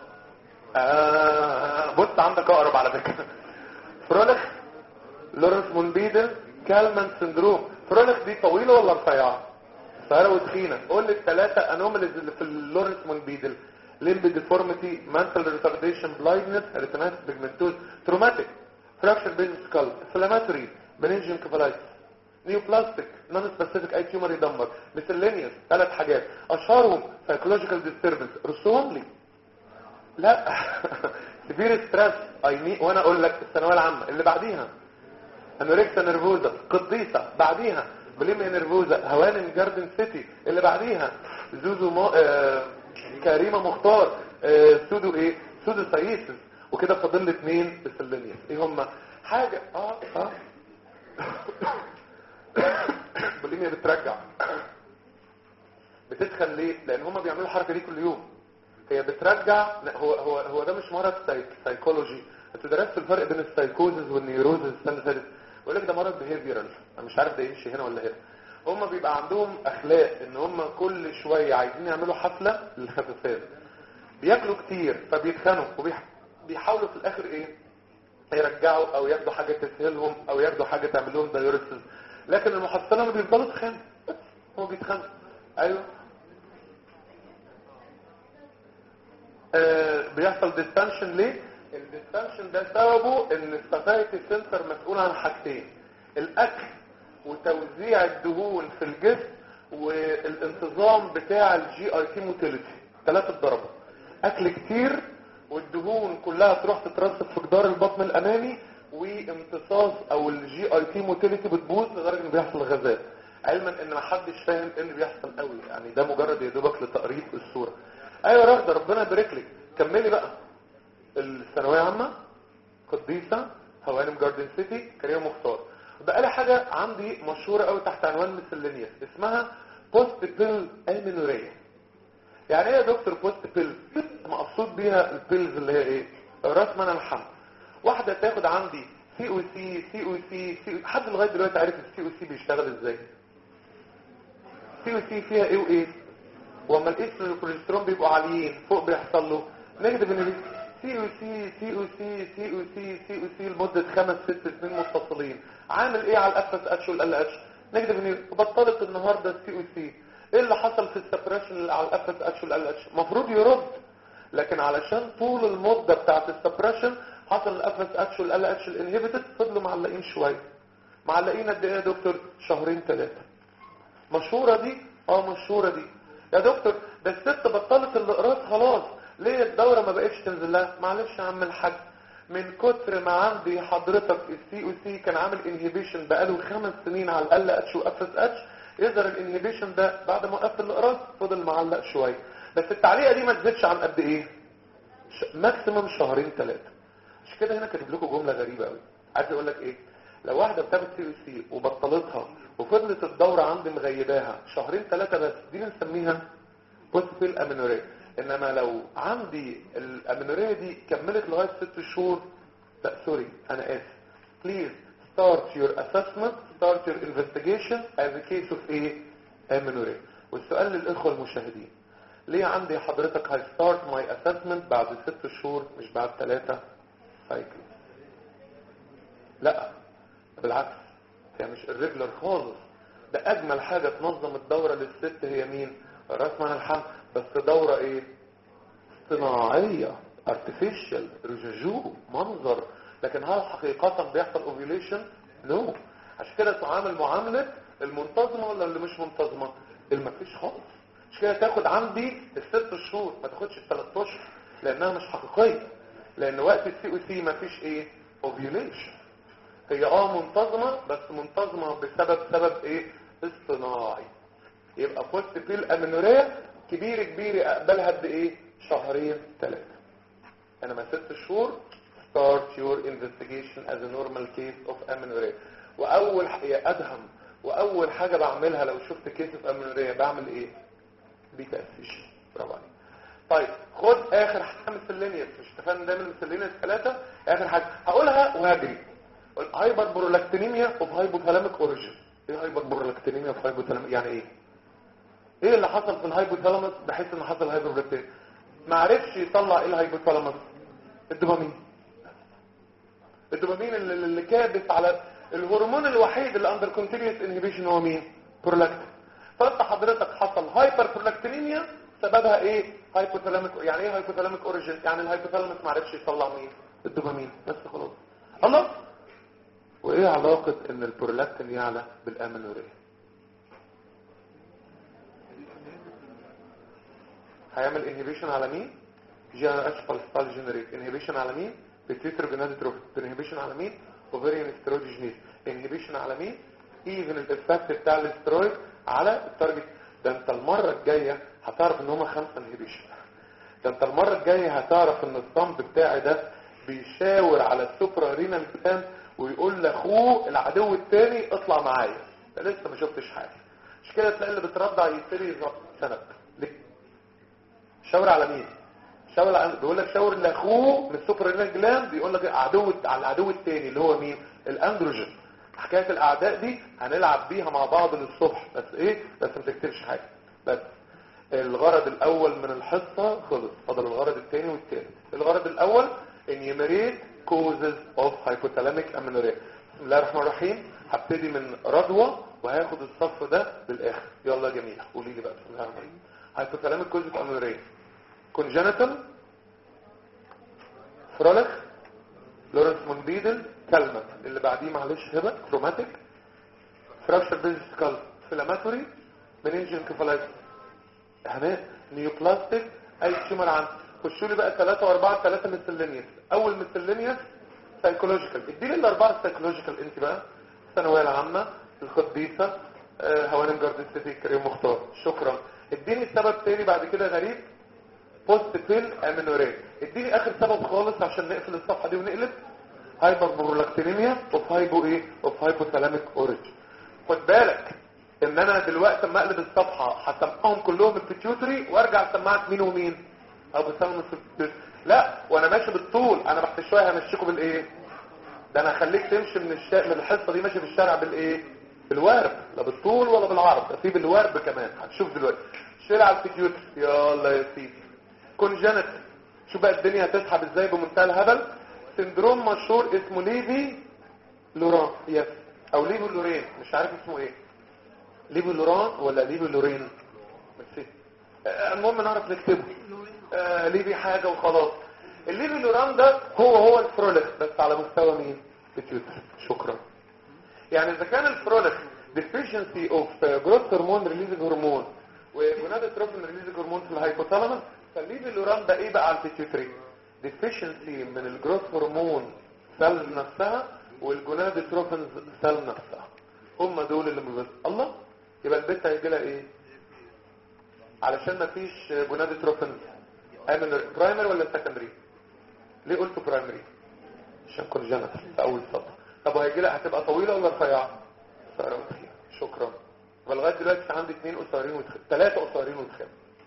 آه بص عندك اقرب على فكره فرولخ لورنس مونبيدل كالمان سندروم فرولخ دي طويله ولا رفيعه قصيره وتخينه قول لي الثلاثه انوماليز اللي في اللورنس مونبيدل ليمب ديفورميتي مانتل ريتارديشن بلايندنس ريتينايتس بيجمنتوز تروماتيك فراكشر بيز سكال انفلاماتوري بنينجن كفالايتس نيوبلاستيك نون سبيسيفيك اي تيومر يدمر مسلينيوس ثلاث حاجات اشهرهم سايكولوجيكال ديستربنس رسوهم لي لا سيفير ستريس اي مي وانا اقول لك الثانويه العامه اللي بعديها انوركسا نيرفوزا قديسه بعديها بوليميا نيرفوزا هوانم جاردن سيتي اللي بعديها زوزو مو... آه... كريمه مختار آه... سودو ايه سودو سايسس وكده فاضل لي اثنين بسلينيوس ايه هم حاجه اه اه بوليميا بترجع بتدخل ليه لان هم بيعملوا الحركه دي كل يوم هي بترجع هو هو هو ده مش مرض سايك سايكولوجي انتوا درستوا الفرق بين السايكوزز والنيوروزز السنه اللي فاتت بقول لك ده مرض بيهيفيرال انا مش عارف ده يمشي هنا ولا هنا هم بيبقى عندهم اخلاق ان هم كل شويه عايزين يعملوا حفله للخفافات بياكلوا كتير فبيتخانوا وبيحاولوا في الاخر ايه يرجعوا او ياخدوا حاجه تسهلهم او ياخدوا حاجه تعمل لهم دايوريسز لكن المحصله ما بيفضلوا يتخانقوا هو بيتخانقوا ايوه آه بيحصل ديستنشن ليه الديستنشن ده سببه ان الساتايتي سنتر مسؤول عن حاجتين الاكل وتوزيع الدهون في الجسم والانتظام بتاع الجي اي تي موتيليتي ثلاثه ضربه اكل كتير والدهون كلها تروح تترسب في جدار البطن الامامي وامتصاص او الجي اي تي موتيليتي بتبوظ لدرجه ان بيحصل غازات علما ان ما حدش فاهم ايه اللي بيحصل قوي يعني ده مجرد يا دوبك لتقريب الصوره ايوه رغده ربنا يبارك لك كملي بقى الثانويه عامه قديسه هوانم جاردن سيتي كريم مختار بقى لي حاجه عندي مشهوره قوي تحت عنوان مسلينيس اسمها بوست بيل امينوريا يعني ايه يا دكتور بوست بيل مقصود بيها البيلز اللي هي ايه راس من الحمل واحده تاخد عندي سي او سي سي او سي سي حد لغايه دلوقتي عارف السي او سي بيشتغل ازاي سي او سي فيها ايه وايه واما الاستروجين والبروجسترون بيبقوا عاليين فوق بيحصل له نيجاتيف انرجي سي او سي سي او سي سي او سي سي او سي لمده خمس ست سنين متصلين عامل ايه على الاف اس اتش والال اتش نيجاتيف انرجي وبطلت النهارده السي او سي ايه اللي حصل في السبريشن اللي على الاف اس اتش والال اتش المفروض يرد لكن علشان طول المده بتاعه السبريشن حصل الاف اس اتش والال اتش الانهبيتد فضلوا معلقين شويه معلقين قد ايه يا دكتور شهرين ثلاثه مشهوره دي اه مشهوره دي يا دكتور ده الست بطلت الاقراص خلاص ليه الدورة ما بقتش تنزل لها معلش يا عم الحاج من كتر ما عندي حضرتك السي او سي كان عامل انهبيشن بقاله خمس سنين على الاقل اتش واف اس اتش يظهر الانهبيشن ده بعد ما وقفت الاقراص فضل معلق شويه بس التعليقه دي ما تزيدش عن قد ايه ماكسيمم شهرين ثلاثه مش كده هنا كاتب لكم جمله غريبه قوي عايز اقول لك ايه لو واحده بتاخد سي او سي وبطلتها وفضلت الدورة عندي مغيباها شهرين ثلاثة بس دي بنسميها بوستيل امينوريا انما لو عندي الامينوريا دي كملت لغاية ست شهور لا سوري انا اسف please start your assessment start your investigation as a case of a amenorrhea والسؤال للاخوة المشاهدين ليه عندي حضرتك هاي start my assessment بعد ست شهور مش بعد ثلاثة سايكل لا بالعكس هي مش الريجلر خالص ده اجمل حاجة تنظم الدورة للست هي مين راس من الحمل بس دورة ايه صناعية artificial رجاجو منظر لكن هل حقيقة بيحصل ovulation نو no. عشان كده تعامل معاملة المنتظمة ولا اللي مش منتظمة اللي مفيش خالص مش كده تاخد عندي الست شهور ما تاخدش الثلاث اشهر لانها مش حقيقية لان وقت السي او سي مفيش ايه ovulation هي اه منتظمة بس منتظمة بسبب سبب ايه اصطناعي يبقى بوست بيل امينوريا كبير كبير اقبلها قد ايه شهرين ثلاثة انما ست شهور start your investigation as a normal case of amenorrhea واول هي ادهم واول حاجة بعملها لو شفت كيس اوف amenorrhea بعمل ايه بيتا اسيشن برافو عليك طيب خد اخر حاجه مسلينيس مش اتفقنا دايما مسلينيس ثلاثه اخر حاجه هقولها وهجري هايبر برولاكتينيميا اوف هايبوثالاميك اوريجين ايه هايبر برولاكتينيميا اوف هايبوثالاميك يعني ايه ايه اللي حصل في الهايبوثالاموس بحيث ان حصل هايبر برولاكتينيميا ما عرفش يطلع ايه الهايبوثالاموس الدوبامين الدوبامين اللي, اللي كابس على الهرمون الوحيد اللي اندر كونتينيوس انهبيشن هو مين برولاكتين فانت حضرتك حصل هايبر برولاكتينيميا سببها ايه هايبوثالاميك يعني ايه هايبوثالاميك اوريجين يعني الهايبوثالاميك ما عرفش يطلع مين الدوبامين بس خلاص الله وايه علاقة ان البرولاكتين يعلى بالامينوريا هيعمل انهبيشن على مين جي ار اتش بالستال جنريت انهبيشن على مين بيتيترو جناديتروف انهبيشن على مين اوفريان ستروجينيز انهبيشن على مين ايفن الافكت بتاع الاسترويد على التارجت ده انت المرة الجاية هتعرف ان هما خمسة انهبيشن ده انت المرة الجاية هتعرف ان الصمت بتاعي ده بيشاور على السوبرا رينال جلاند ويقول لاخوه العدو التاني اطلع معايا ده لسه ما شفتش حاجة مش كده تلاقي اللي بترضع يبتدي سنة ليه شاور على مين شاور على بيقول لك شاور لاخوه من السوبر رينال جلاند بيقول لك عدو على العدو التاني اللي هو مين الاندروجين حكايه الاعداء دي هنلعب بيها مع بعض للصبح بس ايه بس ما تكتبش حاجه بس الغرض الاول من الحصه خلص فضل الغرض الثاني والثالث الغرض الاول enumerate causes of hypothalamic amenorrhea بسم الله الرحمن الرحيم هبتدي من رضوى وهاخد الصف ده بالاخر يلا يا جميله قولي لي بقى بسم الله الرحمن الرحيم hypothalamic causes of amenorrhea congenital فرولخ لورنس مونبيدل كلمة اللي بعديه معلش هبة كروماتيك فراكشر بيز سكال فلاماتوري مننجن كفالايتس هناء نيوبلاستيك اي تيومر عندي خشوا لي بقى 3 و4 3 مسلينيوس اول مسلينيوس سايكولوجيكال اديني الاربعه السايكولوجيكال انت بقى الثانويه العامه الخبيثه آه هوانم جاردستيك كريم مختار شكرا اديني السبب تاني بعد كده غريب بوست بيل امينوريا اديني اخر سبب خالص عشان نقفل الصفحه دي ونقلب هايبر برولاكتينيميا اوف هايبو ايه اوف هايبوثالاميك اوريجين خد بالك ان انا دلوقتي اما اقلب الصفحه هسمعهم كلهم البيتيوتري وارجع اسمعك مين ومين ابو سلمى لا وانا ماشي بالطول انا بعد شويه همشيكم بالايه ده انا هخليك تمشي من الشا... من الحصه دي ماشي في الشارع بالايه بالورب لا بالطول ولا بالعرض في بالورب كمان هتشوف دلوقتي شيل على البيتيوتري يلا يا سيدي كونجنت شوف بقى الدنيا هتسحب ازاي بمنتهى الهبل سندروم مشهور اسمه ليفي لوران يس او ليفي لورين مش عارف اسمه ايه ليفي لوران ولا ليفي لورين بس آه المهم نعرف نكتبه آه ليفي حاجة وخلاص الليفي لوران ده هو هو الفرولخ بس على مستوى مين بتيوتر شكرا يعني اذا كان الفرولخ deficiency of growth hormone releasing hormone وجونادوتروفين releasing hormone في الهايبوثالاموس فالليفي لوران ده ايه بقى على البيتيوتري deficiency من الجروث هرمون سيل نفسها والجونادوتروفين سيل نفسها هم دول اللي بيبص الله يبقى البت هيجي لها ايه علشان ما فيش جونادوتروفين برايمري ولا سكندري ليه قلت برايمري عشان كونجنتال في اول سطر طب وهيجي لها هتبقى طويله ولا رفيعه قصيره وتخينه شكرا ولغايه دلوقتي عندي اثنين قصيرين وتخين ثلاثه قصيرين وتخين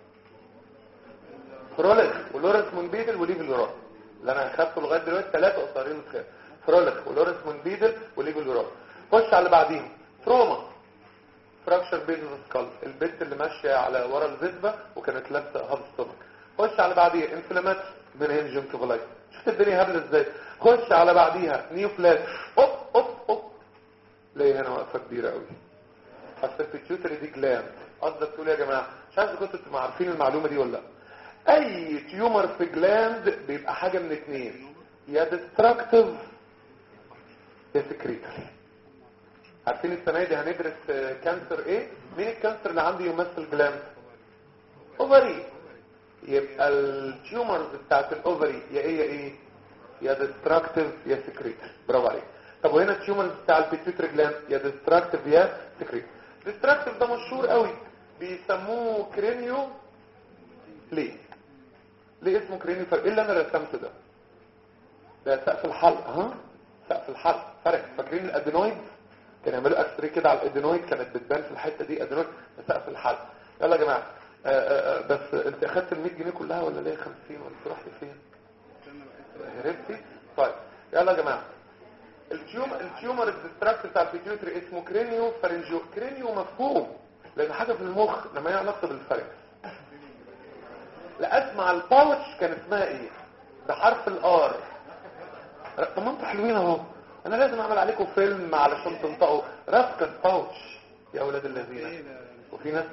فرولخ ولورنس مونبيدل وليفي لوران اللي انا اخدته لغايه دلوقتي ثلاثه قصيرين وتخين فرولخ ولورنس مونبيدل وليفي لوران خش على اللي بعديهم تروما فراكشر بيز سكال البنت اللي ماشيه على ورا الفيزبا وكانت لابسه هاب ستومك خش على بعديها انفلامات من هنجم كوفلايت شفت الدنيا هبله ازاي خش على بعديها نيو بلاس اوب اوب اوب ليه هنا واقفه كبيره قوي اصل البيتيوتري دي جلاند قصدك تقول يا جماعه مش عارف كنتوا تبقوا عارفين المعلومه دي ولا لا اي تيومر في جلاند بيبقى حاجه من اتنين يا ديستراكتيف يا سكريتري عارفين السنه دي هندرس كانسر ايه مين الكانسر اللي عندي يمثل جلاند اوفري يبقى التيومرز بتاعت الاوفري يا ايه يا ايه يا ديستراكتيف يا سكريتري برافو عليك طب وهنا التيومرز بتاع البيتيوتري جلاند يا ديستراكتيف يا سكريتري ديستراكتيف ده مشهور قوي بيسموه كرينيو ليه ليه اسمه كرينيو فرق ايه اللي انا رسمته ده ده سقف الحلق ها سقف الحلق فرق فاكرين الادينويد كانوا يعملوا اكس كده على الادينويد كانت بتبان في الحته دي ادينويد ده سقف الحلق يلا يا جماعه آآ آآ بس انت اخدت ال 100 جنيه كلها ولا ليه 50 ولا رحت فين هربتي طيب يلا يا جماعه التيوم التيومر الديستراكت بتاع البيتيوتري اسمه كرينيو فارنجيو كرينيو مفهوم لان حاجه في المخ لما هي علاقه بالفرنج لا اسمع الباوتش كان اسمها ايه بحرف الار طب ما انتوا حلوين اهو انا لازم اعمل عليكم فيلم علشان تنطقوا راسكس باوتش يا اولاد الذين وفي ناس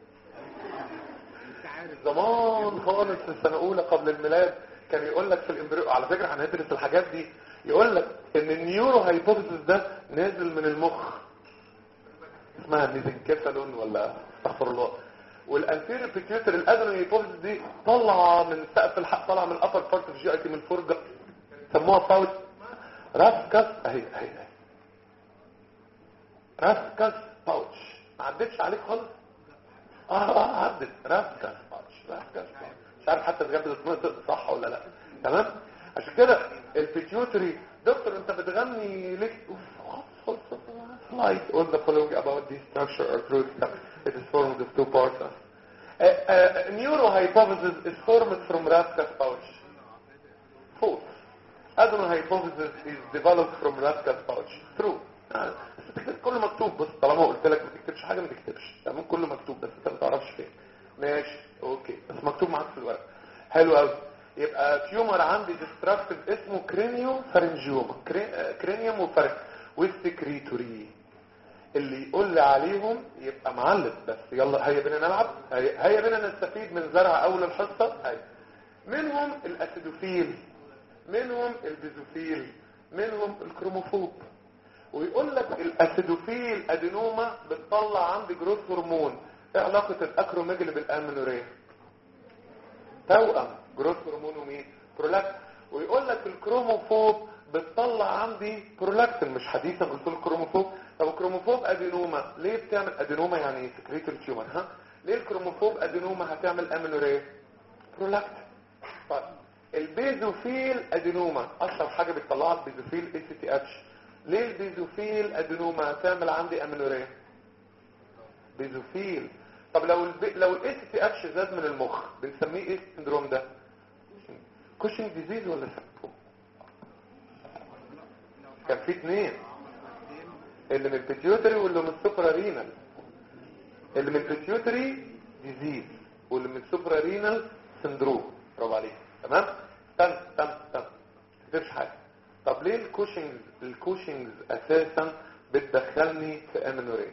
زمان خالص في السنه الاولى قبل الميلاد كان يقول لك في الامبريو على فكره هندرس الحاجات دي يقول لك ان النيورو هايبوثيسيس ده نازل من المخ اسمها ميزنكيفالون ولا استغفر الله والانتيريور بيتيوتر الادرينال هايبوثيسيس دي طالعه من سقف الحق طالعه من الابر بارت اوف جي اي تي من الفرجه سموها باوت راسكس اهي اهي اهي راسكس باوتش ما عدتش عليك خالص اه اه عدت راسكس باوتش راسكس باوتش مش عارف حتى بجد اسمها صح ولا لا تمام عشان كده البيتيوتري دكتور انت بتغني ليه slide all the following about this structure or truth it is formed of two parts uh, uh, neurohypothesis is formed from Raska's pouch false adenohypothesis is developed from Raska's pouch true آه. كله مكتوب بس طالما قلت لك ما تكتبش حاجه ما تكتبش تمام كله مكتوب بس انت ما تعرفش فين ماشي اوكي بس مكتوب معاك في الورق حلو قوي يبقى تيومر عندي ديستراكتيف اسمه كرينيو فارنجيوما كرينيوم وفارنج والسكريتوري اللي يقول لي عليهم يبقى معلم بس يلا هيا بينا نلعب هيا, هيا بينا نستفيد من زرع اول الحصه هيا منهم الاسيدوفيل منهم البيزوفيل منهم الكروموفوب ويقول لك الاسيدوفيل ادينوما بتطلع عندي جروث هرمون ايه علاقه الاكروميجل بالامينوريه توأم جروث هرمون ومين برولاكت ويقول لك الكروموفوب بتطلع عندي برولاكتين مش حديثا قلت له الكروموفوب طب الكروموفوب ادينوما ليه بتعمل ادينوما يعني سكريتوري تيومر ها ليه الكروموفوب ادينوما هتعمل امينوريه برولاكتين طيب البيزوفيل ادينوما اشهر حاجه بتطلعها البيزوفيل اي سي تي اتش ليه البيزوفيل ادينوما هتعمل عندي امينوريه بيزوفيل طب لو البي... لو الاي سي تي اتش زاد من المخ بنسميه ايه السندروم ده كوشنج ديزيز ولا سندروم كان في اثنين اللي من البيتيوتري واللي من السوبرا رينال اللي من البيتيوتري ديزيز واللي من السوبرا رينال سندروم برافو عليك تمام تم تم تم تكتبش حاجه طب ليه الكوشنجز الكوشنجز اساسا بتدخلني في امينوريا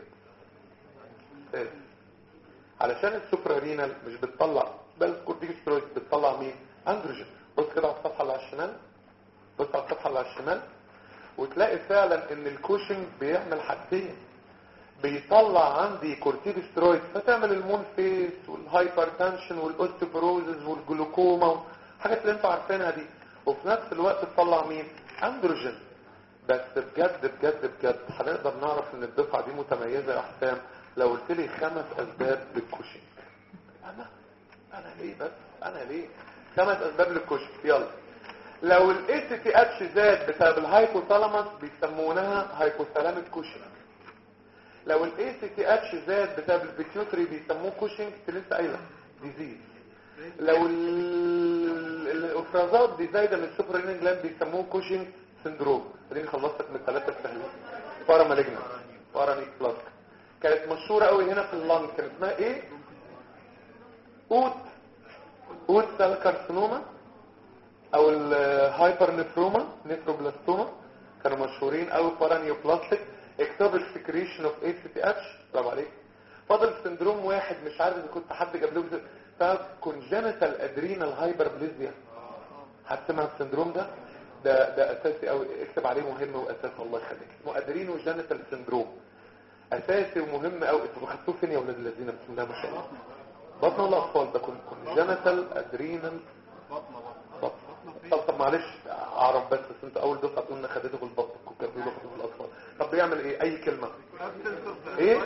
علشان السوبرا رينال مش بتطلع بل كورتيكوسترويد بتطلع مين اندروجين بص كده على الصفحه اللي على الشمال بص على الصفحه اللي على الشمال وتلاقي فعلا ان الكوشنج بيعمل حاجتين بيطلع عندي كورتيكوسترويد فتعمل المون فيس والهايبرتنشن والاوستيوبروزز والجلوكوما الحاجات اللي انتوا عارفينها دي وفي نفس الوقت تطلع مين اندروجين بس بجد بجد بجد هنقدر نعرف ان الدفعه دي متميزه يا حسام لو قلت لي خمس اسباب للكوشنج انا انا ليه بس انا ليه خمس اسباب للكوشنج يلا لو الاي سي تي اتش زاد بسبب الهايبوثالاموس بيسمونها هايبوثالاميك كوشنج لو الاي سي تي اتش زاد بسبب البيتيوتري بيسموه كوشنج انت لسه قايله ديزيز لو الافرازات دي زايده من السوبرينين جلاند بيسموه كوشنج سندروم اديني خلصتك من الثلاثه السهلين بارا مالجنا بارا نيك بلاس كانت مشهوره قوي هنا في اللنج كان اسمها ايه اوت اوت سيل كارسينوما او الهايبر نفروما نفروبلاستوما كانوا مشهورين قوي بارانيوبلاستيك اكتب السكريشن اوف اي سي تي اتش برافو عليك فاضل سندروم واحد مش عارف اذا كنت حد جاب له بسبب كونجنتال ادرينال هايبربليزيا هتسمع السندروم ده ده ده اساسي قوي اكتب عليه مهم واساسي الله يخليك اسمه ادرينو جينيتال سندروم اساسي ومهم قوي انتوا خدتوه فين يا اولاد الذين بسم الله ما شاء الله بطن ولا اطفال ده كونجنتال ادرينال بطن طب طب معلش اعرف بس بس انت اول دفعه تقول خدته في البطن كنت بيقولوا في الاطفال طب بيعمل ايه اي كلمه ايه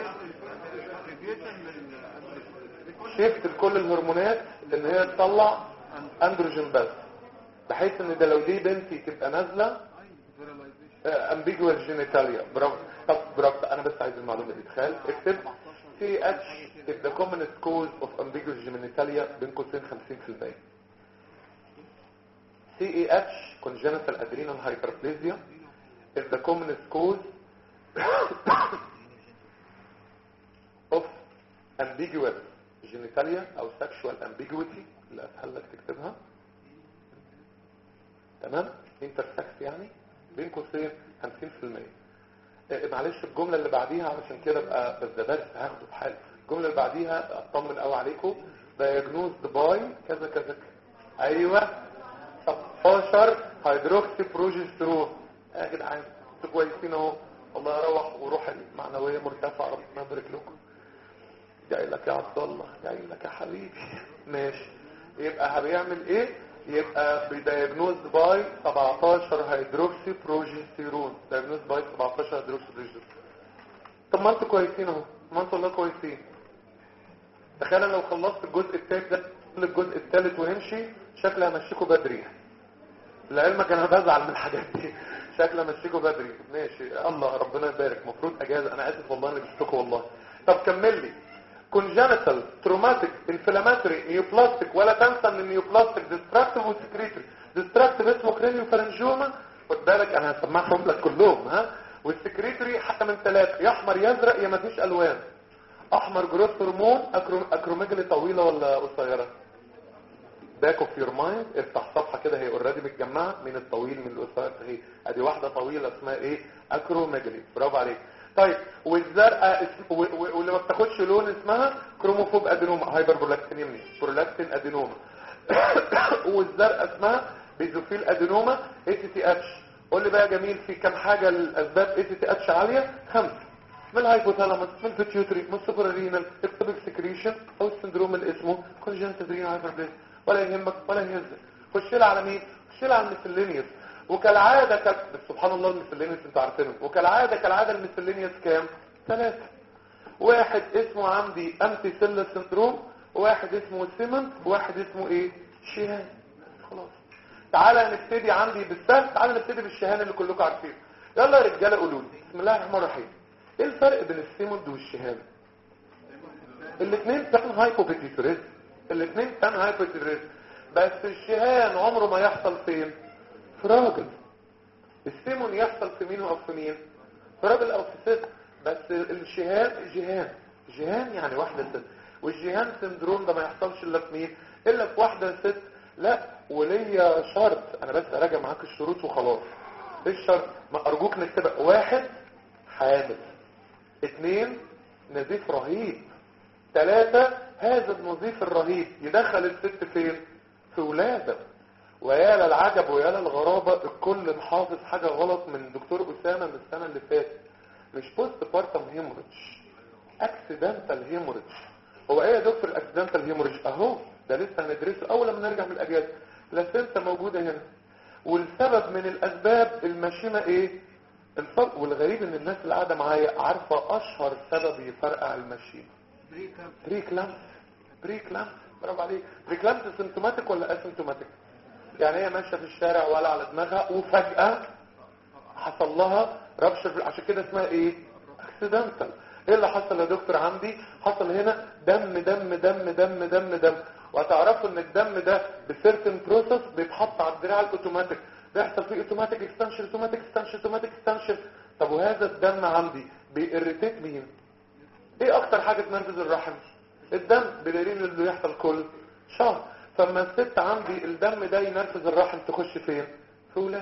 شيفت لكل الهرمونات ان هي تطلع اندروجين بس بحيث ان ده لو دي بنتي تبقى نازله امبيجوال جينيتاليا برافو طب برافو انا بس عايز المعلومه دي تخيل اكتب سي اتش is the commonest cause of ambiguous genitalia بين قوسين 50% CAH congenital adrenal hyperplasia is the commonest cause of ambiguous genitalia او sexual ambiguity اللي اسهل لك تكتبها تمام انترسكس يعني بين قوسين 50% آه، معلش الجملة اللي بعديها علشان كده بقى بس ده درس هاخده بحال الجملة اللي بعديها اطمن قوي عليكم diagnosed by كذا كذا كذا. ايوه 16 هيدروكسي بروجسترون يا جدعان انتوا كويسين اهو الله يروح وروح المعنويه مرتفعه ربنا يبارك لكم جاي لك يا عبد الله جاي لك يا حبيبي ماشي يبقى بيعمل ايه يبقى بدايجنوز باي 17 هيدروكسي بروجستيرون دايجنوز باي 17 هيدروكسي بروجستيرون طب ما انتوا كويسين اهو ما انتوا والله كويسين تخيل لو خلصت الجزء الثالث ده الجزء الثالث ونمشي شكلي همشيكوا بدري لعلمك انا بزعل من الحاجات دي شكلي همشيكوا بدري ماشي الله ربنا يبارك المفروض اجازه انا اسف والله اني جبتكم والله طب كمل لي congenital traumatic inflammatory neoplastic ولا تنسى ان النيوبلاستيك destructive وسكريتري destructive اسمه كرينيو فارنجوما خد بالك انا هسمعهم لك كلهم ها والسكريتري حتى من ثلاثه يا احمر يا ازرق يا مفيش الوان احمر جروث هرمون أكرو- اكروميجالي طويله ولا قصيره باك اوف يور مايند افتح صفحه كده هي اوريدي متجمعه من الطويل من القصير هي ادي واحده طويله اسمها ايه اكروميجالي برافو عليك طيب والزرقاء اسم- و- و- واللي ما بتاخدش لون اسمها كروموفوب ادينوما هايبر برولاكتينيميا برولاكتين ادينوما والزرقاء اسمها بيزوفيل ادينوما اي تي تي اتش قول لي بقى يا جميل في كام حاجه الاسباب اي تي تي اتش عاليه خمسه من الهايبوثالاموس من البيتيوتري من السوبرارينال اكتوبيك سكريشن او السندروم اللي اسمه كونجنتال رينال هايبربليس ولا يهمك ولا يهزك خش لها على مين خش لها على الميسلينيوس وكالعاده كال... بس سبحان الله الميسلينيوس انتوا عارفينه وكالعاده كالعاده الميسلينيوس كام ثلاثه واحد اسمه عندي امتي سيلر سندروم واحد اسمه سيمن واحد اسمه ايه شيهان خلاص تعالى نبتدي عندي بالسهل تعالى نبتدي بالشهان اللي كلكم عارفينه يلا يا رجاله قولوا لي بسم الله الرحمن الرحيم ايه الفرق بين السيموند والشهان الاثنين كان هايبوبيتيتوريزم الاثنين كان هايبوبيتيتوريزم بس الشهان عمره ما يحصل فين في راجل السيمون يحصل في مين او في مين في راجل او في ست بس الشهان جهان جهان يعني واحدة ست والجهان سندروم ده ما يحصلش الا في مين الا في واحدة ست لا وليا شرط انا بس اراجع معاك الشروط وخلاص ايه الشرط ما ارجوك نكتبها واحد حامل اثنين نزيف رهيب ثلاثة هذا النزيف الرهيب يدخل الست فين في ولادة ويا للعجب ويا للغرابة الكل محافظ حاجة غلط من دكتور أسامة من السنة اللي فاتت مش بوست بارتم هيموريدج اكسيدنتال هيموريدج هو ايه يا دكتور اكسيدنتال هيموريدج اهو ده لسه هندرسه اول لما نرجع من الاجازه لاسنتا موجوده هنا والسبب من الاسباب المشيمه ايه الفرق والغريب ان الناس اللي قاعده معايا عارفه اشهر سبب يفرقع المشيمه بريكلامس بريكلامس برافو عليك بريكلامس سيمتوماتيك ولا اسيمتوماتيك يعني هي ماشيه في الشارع ولا على دماغها وفجاه حصل لها ربشة عشان كده اسمها ايه اكسيدنتال ايه اللي حصل يا دكتور عندي حصل هنا دم دم دم دم دم دم وهتعرفوا ان الدم ده بسيرتن بروسس بيتحط على الدراع الاوتوماتيك بيحصل فيه اوتوماتيك اكستنشن اوتوماتيك اكستنشن اوتوماتيك اكستنشن طب وهذا الدم عندي بيريتيت مين ايه اكتر حاجه تنرفز الرحم الدم بدليل انه يحصل كل شهر فلما الست عندي الدم ده ينرفز الرحم تخش فين في ولاد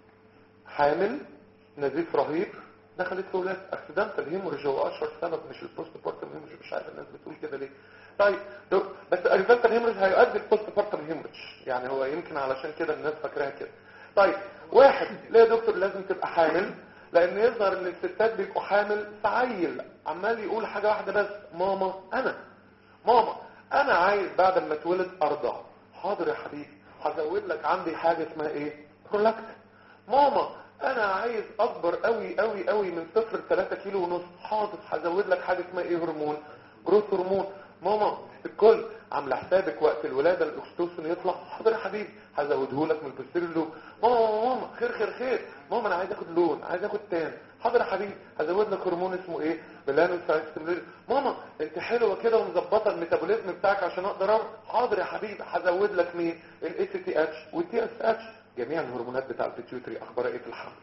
حامل نزيف رهيب دخلت في ولاد اكسيدنتال هيموريج هو اشهر سبب مش البوست بارتم هيموريج مش عارف الناس بتقول كده ليه طيب دو- بس اكسيدنتال هيموريج هيؤدي البوست بارتم هيموريج يعني هو يمكن علشان كده الناس فاكراها كده طيب واحد ليه يا دكتور لازم تبقى حامل لان يظهر ان الستات بيبقوا حامل في عيل عمال يقول حاجه واحده بس ماما انا ماما انا عايز بعد ما اتولد ارضع حاضر يا حبيبي هزود لك عندي حاجه اسمها ايه برولاكت ماما انا عايز اكبر قوي قوي قوي من صفر ل 3 كيلو ونص حاضر هزود لك حاجه اسمها ايه هرمون جروث هرمون ماما الكل عامله حسابك وقت الولاده الاكستوسن يطلع حاضر يا حبيبي هزوده لك من البوستيريو لوب ماما ماما ماما خير خير خير ماما انا عايز اخد لون عايز اخد تان حاضر يا حبيبي هزود لك هرمون اسمه ايه ميلانوسايستيمولير ماما انت حلوه كده ومظبطه الميتابوليزم بتاعك عشان اقدر أعرف. حاضر يا حبيبي هزود لك مين الاي سي تي اتش والتي اس اتش جميع الهرمونات بتاع البيتيوتري اخبارها ايه في الحمل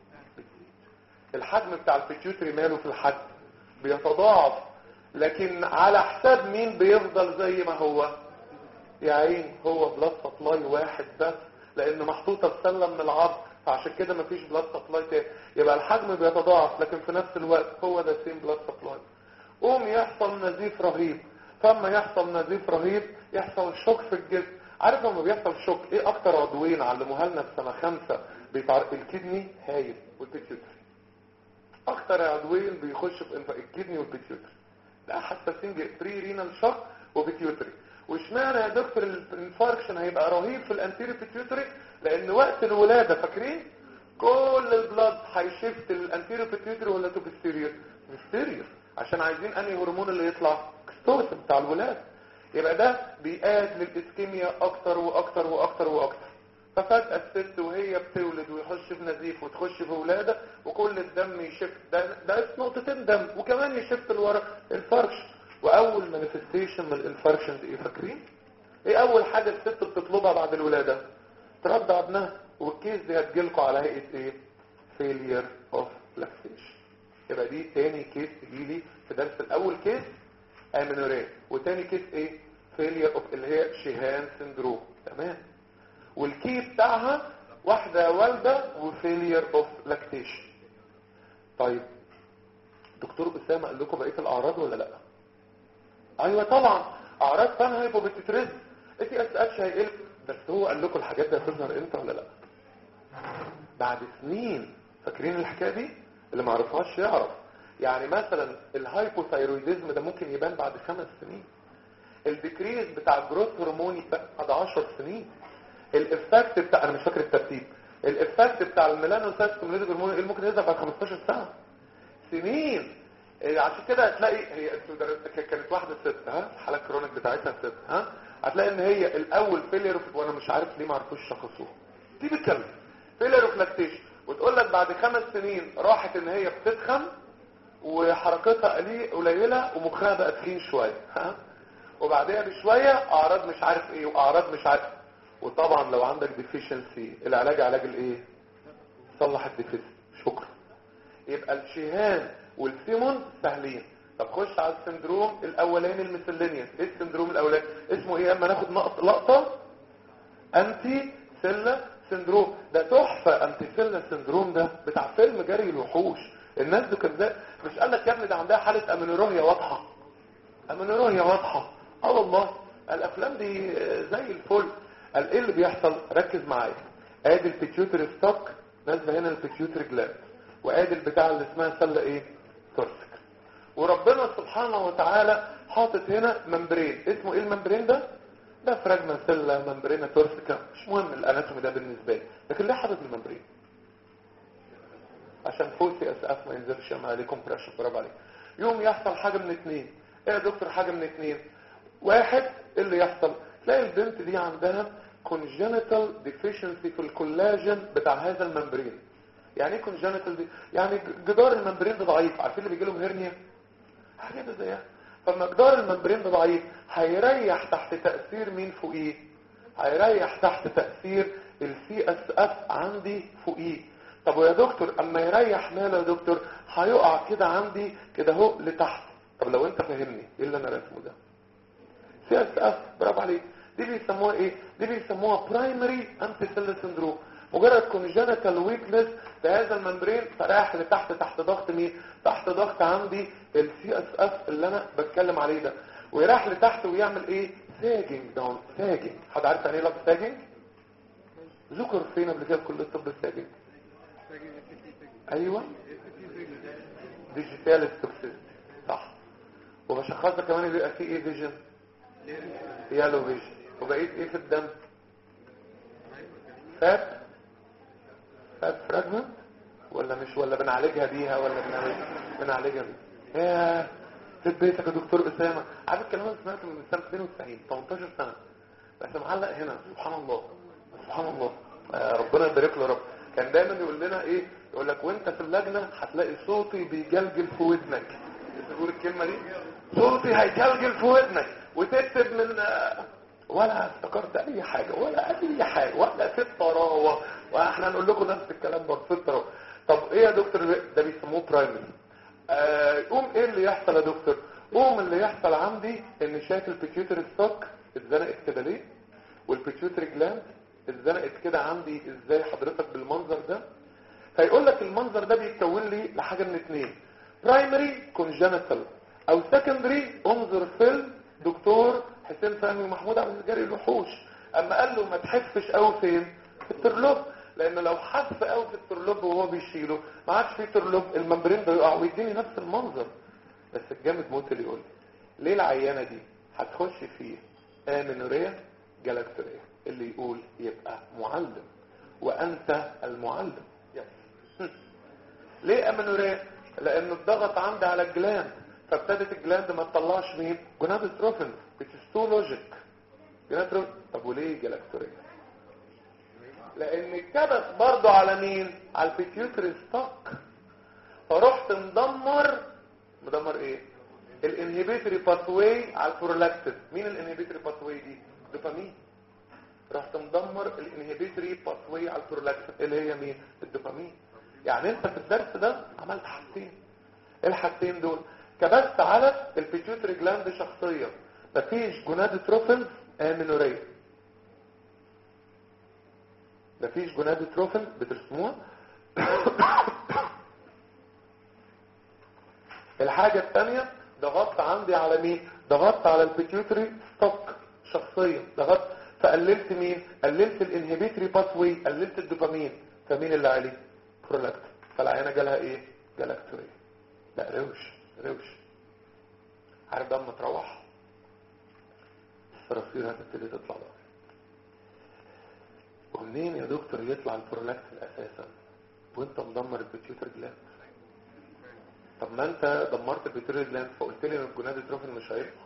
الحجم بتاع البيتيوتري ماله في الحجم بيتضاعف لكن على حساب مين بيفضل زي ما هو يا عين هو بلاد سبلاي واحد بس لان محطوطه بسله من العظم فعشان كده مفيش بلاد سبلاي تاني يبقى الحجم بيتضاعف لكن في نفس الوقت هو ده سيم بلاد سبلاي قوم يحصل نزيف رهيب فما يحصل نزيف رهيب يحصل شوك في الجسم عارف لما بيحصل شوك ايه اكتر عضوين علموها لنا في سنه خمسه بيتعر... الكدني هايل والبيتيوتري اكتر عضوين بيخشوا في الف- الكدني والبيتيوتري ده حساسين بري رينال شوك وبيتيوتري واشمعنى يا دكتور الانفاركشن هيبقى رهيب في الانتيريو بيتيوتري لان وقت الولاده فاكرين كل البلاد هيشفت الانتيريو بيتيوتري ولا تو بيستيريور بيستيريور عشان عايزين انهي هرمون اللي يطلع اكستوسن بتاع الولاده يبقى ده بيقاد للاسكيميا اكتر واكتر واكتر واكتر ففجأة الست وهي بتولد ويخش في نزيف وتخش في ولادة وكل الدم يشف ده, ده نقطتين دم وكمان يشف الورق الفرش واول مانيفستيشن من الانفاركشن ايه فاكرين ايه اول حاجة الست بتطلبها بعد الولادة ترضع ابنها والكيس دي هتجيلكوا على هيئة ايه failure of lactation يبقى دي تاني كيس تجيلي في درس الاول كيس امينوريا وتاني كيس ايه failure of اللي هي شيهان سندروم تمام والكي بتاعها واحدة والدة وفيلير اوف لاكتيشن طيب دكتور اسامه قال لكم بقيه الاعراض ولا لا ايوه طبعا اعراض فان هايبوبيتريز اي اس اتش هيقل بس هو قال لكم الحاجات دي هتظهر امتى ولا لا بعد سنين فاكرين الحكايه دي اللي ما عرفهاش يعرف يعني مثلا الهايبوثايرويدزم ده ممكن يبان بعد خمس سنين الديكريز بتاع الجروث هرموني بعد 10 سنين الافكت بتاع انا مش فاكر الترتيب الافكت بتاع الميلانوسايت ستيموليتد هرمون اللي ممكن يظهر بعد 15 سنه سنين إيه عشان كده هتلاقي هي كانت واحده ست ها الحاله الكرونيك بتاعتها ست ها هتلاقي ان هي الاول فيلير وانا مش عارف ليه ما عرفوش شخصوها دي بتكلم فيلير اوف لاكتيشن وتقول لك بعد خمس سنين راحت ان هي بتتخن وحركتها قليل قليله ومخها بقى تخين شويه ها وبعدها بشويه اعراض مش عارف ايه واعراض مش عارف وطبعا لو عندك ديفيشنسي العلاج علاج الايه صلح الديفيس شكرا يبقى الشهان والسيمون سهلين طب خش على السندروم الاولاني الميسلينيوس ايه السندروم الاولاني اسمه ايه اما ناخد نقط لقطه انتي سيلا سندروم ده تحفه انتي سيلا سندروم ده بتاع فيلم جري الوحوش الناس دي كانت مش قال لك يا ابني ده عندها حاله امينوريا واضحه امينوريا واضحه اه والله الافلام دي زي الفل قال ايه اللي بيحصل ركز معايا ادي البيتيوتري ستوك نازله هنا البيتيوتري جلاند وادي البتاع اللي اسمها سله ايه تورسك وربنا سبحانه وتعالى حاطط هنا ممبرين اسمه ايه الممبرين ده ده فراجما سله ممبرينا تورسيكا مش مهم الاناتومي ده بالنسبه لي لكن ليه حاطط الممبرين عشان فوسي اس اف ما ينزلش يعمل عليه كومبريشن برافو عليك يوم يحصل حاجه من اتنين ايه يا دكتور حاجه من اتنين واحد ايه اللي يحصل تلاقي البنت دي عندها congenital deficiency في الكولاجين بتاع هذا الممبرين يعني ايه congenital دي يعني جدار الممبرين ده ضعيف عارفين اللي بيجي لهم هرنيا حاجه ده زيها فلما جدار الممبرين ده ضعيف هيريح تحت تاثير مين فوقيه هيريح تحت تاثير السي اس اف عندي فوقيه طب ويا دكتور اما يريح ماله يا دكتور هيقع كده عندي كده اهو لتحت طب لو انت فاهمني ايه اللي انا راسمه ده سي اس اف برافو عليك دي بيسموها ايه دي بيسموها برايمري انتي سيل سندروم مجرد كونجنتال ويكنس في هذا الممبرين فراح لتحت تحت ضغط مين تحت ضغط عندي السي اس اف اللي انا بتكلم عليه ده ويراح لتحت ويعمل ايه ساجنج داون ساجنج حد عارف يعني ايه لفظ ساجنج ذكر فين قبل كده في كليه الطب الساجنج ايوه ديجيتال توكسيستي صح وبشخصها كمان بيبقى فيه ايه فيجن يالو فيجن وبقيت ايه في الدم فات فات فراجمنت ولا مش ولا بنعالجها بيها ولا بنعالج بنعالجها بيها ياه في بيتك يا دكتور اسامه عارف الكلام اللي سمعته من سنه 92 18 سنه بس معلق هنا سبحان الله سبحان الله آه ربنا يبارك له رب كان دايما يقول لنا ايه يقول لك وانت في اللجنه هتلاقي صوتي بيجلجل في ودنك تقول الكلمه دي صوتي هيجلجل في ودنك وتكتب من آه ولا افتكرت اي حاجة ولا اي حاجة ولا في الطراوة واحنا نقول لكم نفس الكلام برضه في الطراوة طب ايه يا دكتور ده بيسموه برايمري آه قوم ايه اللي يحصل يا دكتور قوم اللي يحصل عندي ان شايف البيتيوتري ستوك اتزنقت كده ليه والبيتيوتري جلاند اتزنقت كده عندي ازاي حضرتك بالمنظر ده فيقول لك المنظر ده بيتكون لي لحاجه من اتنين برايمري كونجنتال او سكندري انظر فيلم دكتور حسين فهمي ومحمود عبد الجاري الوحوش اما قال له ما تحفش قوي فين في الترلوب لان لو حف قوي في الترلوب وهو بيشيله ما عادش في ترلوب الممبرين ده يقع ويديني نفس المنظر بس الجامد موت اللي يقول لي ليه العيانه دي هتخش فيه امينوريا جلاكتوريا اللي يقول يبقى معلم وانت المعلم يس ليه امينوريا لانه الضغط عندي على الجلاند فابتدت الجلاند ما تطلعش مين جونادوتروفين بتستو لوجيك جونادوتروفين طب وليه جلاكتوريا لان الكبس برضو على مين على البيتيوتري ستوك فرحت مدمر مدمر ايه الانهبيتوري باثواي على البرولاكتين مين الانهبيتوري باثواي دي دوبامين رحت مدمر الانهبيتوري باثواي على البرولاكتين اللي هي مين الدوبامين يعني انت في الدرس ده عملت حاجتين ايه الحاجتين دول كبست على البيتيوتري جلاند شخصيا مفيش جونادوتروفينز امينوريه مفيش جونادوتروفين بترسموها الحاجة الثانية ضغطت عندي على مين ضغطت على البيتيوتري ستوك شخصيا ضغطت فقللت مين قللت الانهبيتري باثوي قللت الدوبامين فمين اللي عليه برولاكت فالعينه جالها ايه جالاكتوريا لا روش روش عارف بقى اما تروح الصراصير هتبتدي تطلع بقى ومنين يا دكتور يطلع البرولاكتين اساسا وانت مدمر البيتيوتري جلاند طب ما انت دمرت البيتيوتري جلاند فقلت لي ان الجونادوتروفين مش هيطلع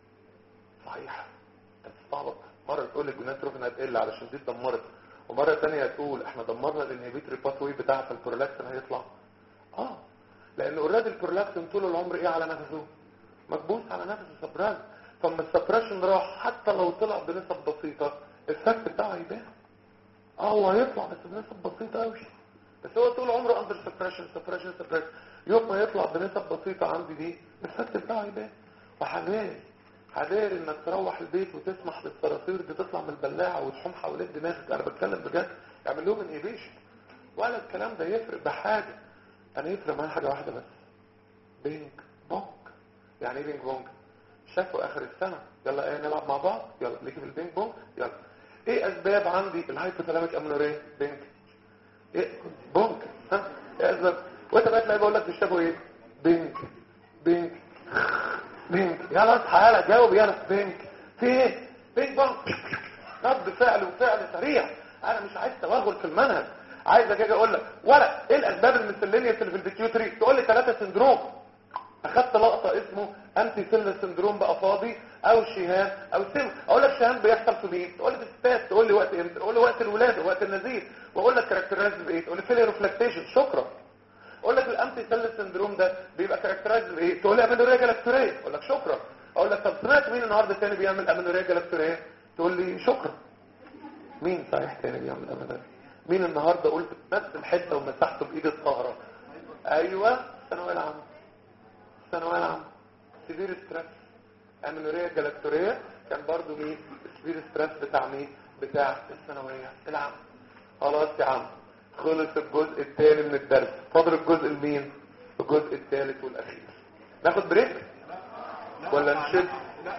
صحيح انت بتستعبط مره تقول لي الجونادوتروفين هتقل علشان دي اتدمرت ومره ثانيه تقول احنا دمرنا الانهبيتوري باثوي بتاع فالبرولاكتين هيطلع اه لان اوريدي البرولاكتين طول العمر ايه على نفسه مكبوس على نفسه سبراز فاما السبريشن راح حتى لو طلع بنسب بسيطه الفكت بتاعه هيبان اه هو هيطلع بس بنسب بسيطه قوي بس هو طول عمره اندر سبريشن سبريشن سبريشن يوم ما يطلع بنسب بسيطه عندي دي الفكت بتاعه هيبان وحذاري حذاري انك تروح البيت وتسمح للصراصير دي تطلع من البلاعه وتحوم حوالين دماغك انا بتكلم بجد اعمل لهم انهبيشن ولا الكلام ده يفرق بحاجه انا يفرق معايا حاجه واحده بس بينج بونج يعني ايه بينج بونج شافوا اخر السنه يلا ايه نلعب مع بعض يلا ليكي في البينج بونج يلا ايه اسباب عندي الهايبوثالاميك امنوريه بينج ايه بونج ها ايه اسباب وانت بقى تلاقي بقول لك بيشربوا ايه بينج بينج بينج يلا اصحى يلا جاوب يلا بينج في ايه بينج بونج رد فعل وفعل سريع انا مش عايز توغل في المنهج عايزك اجي اقول لك ولا ايه الاسباب المثلينيس اللي في البيتيوتري تقول لي ثلاثه سندروم اخدت لقطه اسمه انتي سيل سندروم بقى فاضي او شهام او سم اقول لك شهام بيحصل في مين تقول لي في الستات تقول لي وقت امتى تقول لي وقت الولاده وقت النزيف واقول لك كاركترايز بايه تقول لي فيلي ريفلكتيشن شكرا اقول لك الانتي سيل سندروم ده بيبقى كاركترايز بايه تقول لي امينوريا جلاكتوريه اقول لك شكرا اقول لك طب سمعت مين النهارده تاني بيعمل امينوريا جلاكتوريه تقول لي شكرا مين صحيح تاني بيعمل امينوريا مين النهارده قلت نفس الحته ومسحته بايد الطاهره ايوه الثانويه العامه الثانويه العامه سيفير ستريس امينوريا جلاكتوريه كان برضو مين السيفير ستريس بتاع مين بتاع الثانويه العامه خلاص يا عم خلص الجزء الثاني من الدرس فاضل الجزء المين الجزء الثالث والاخير ناخد بريك ولا نشد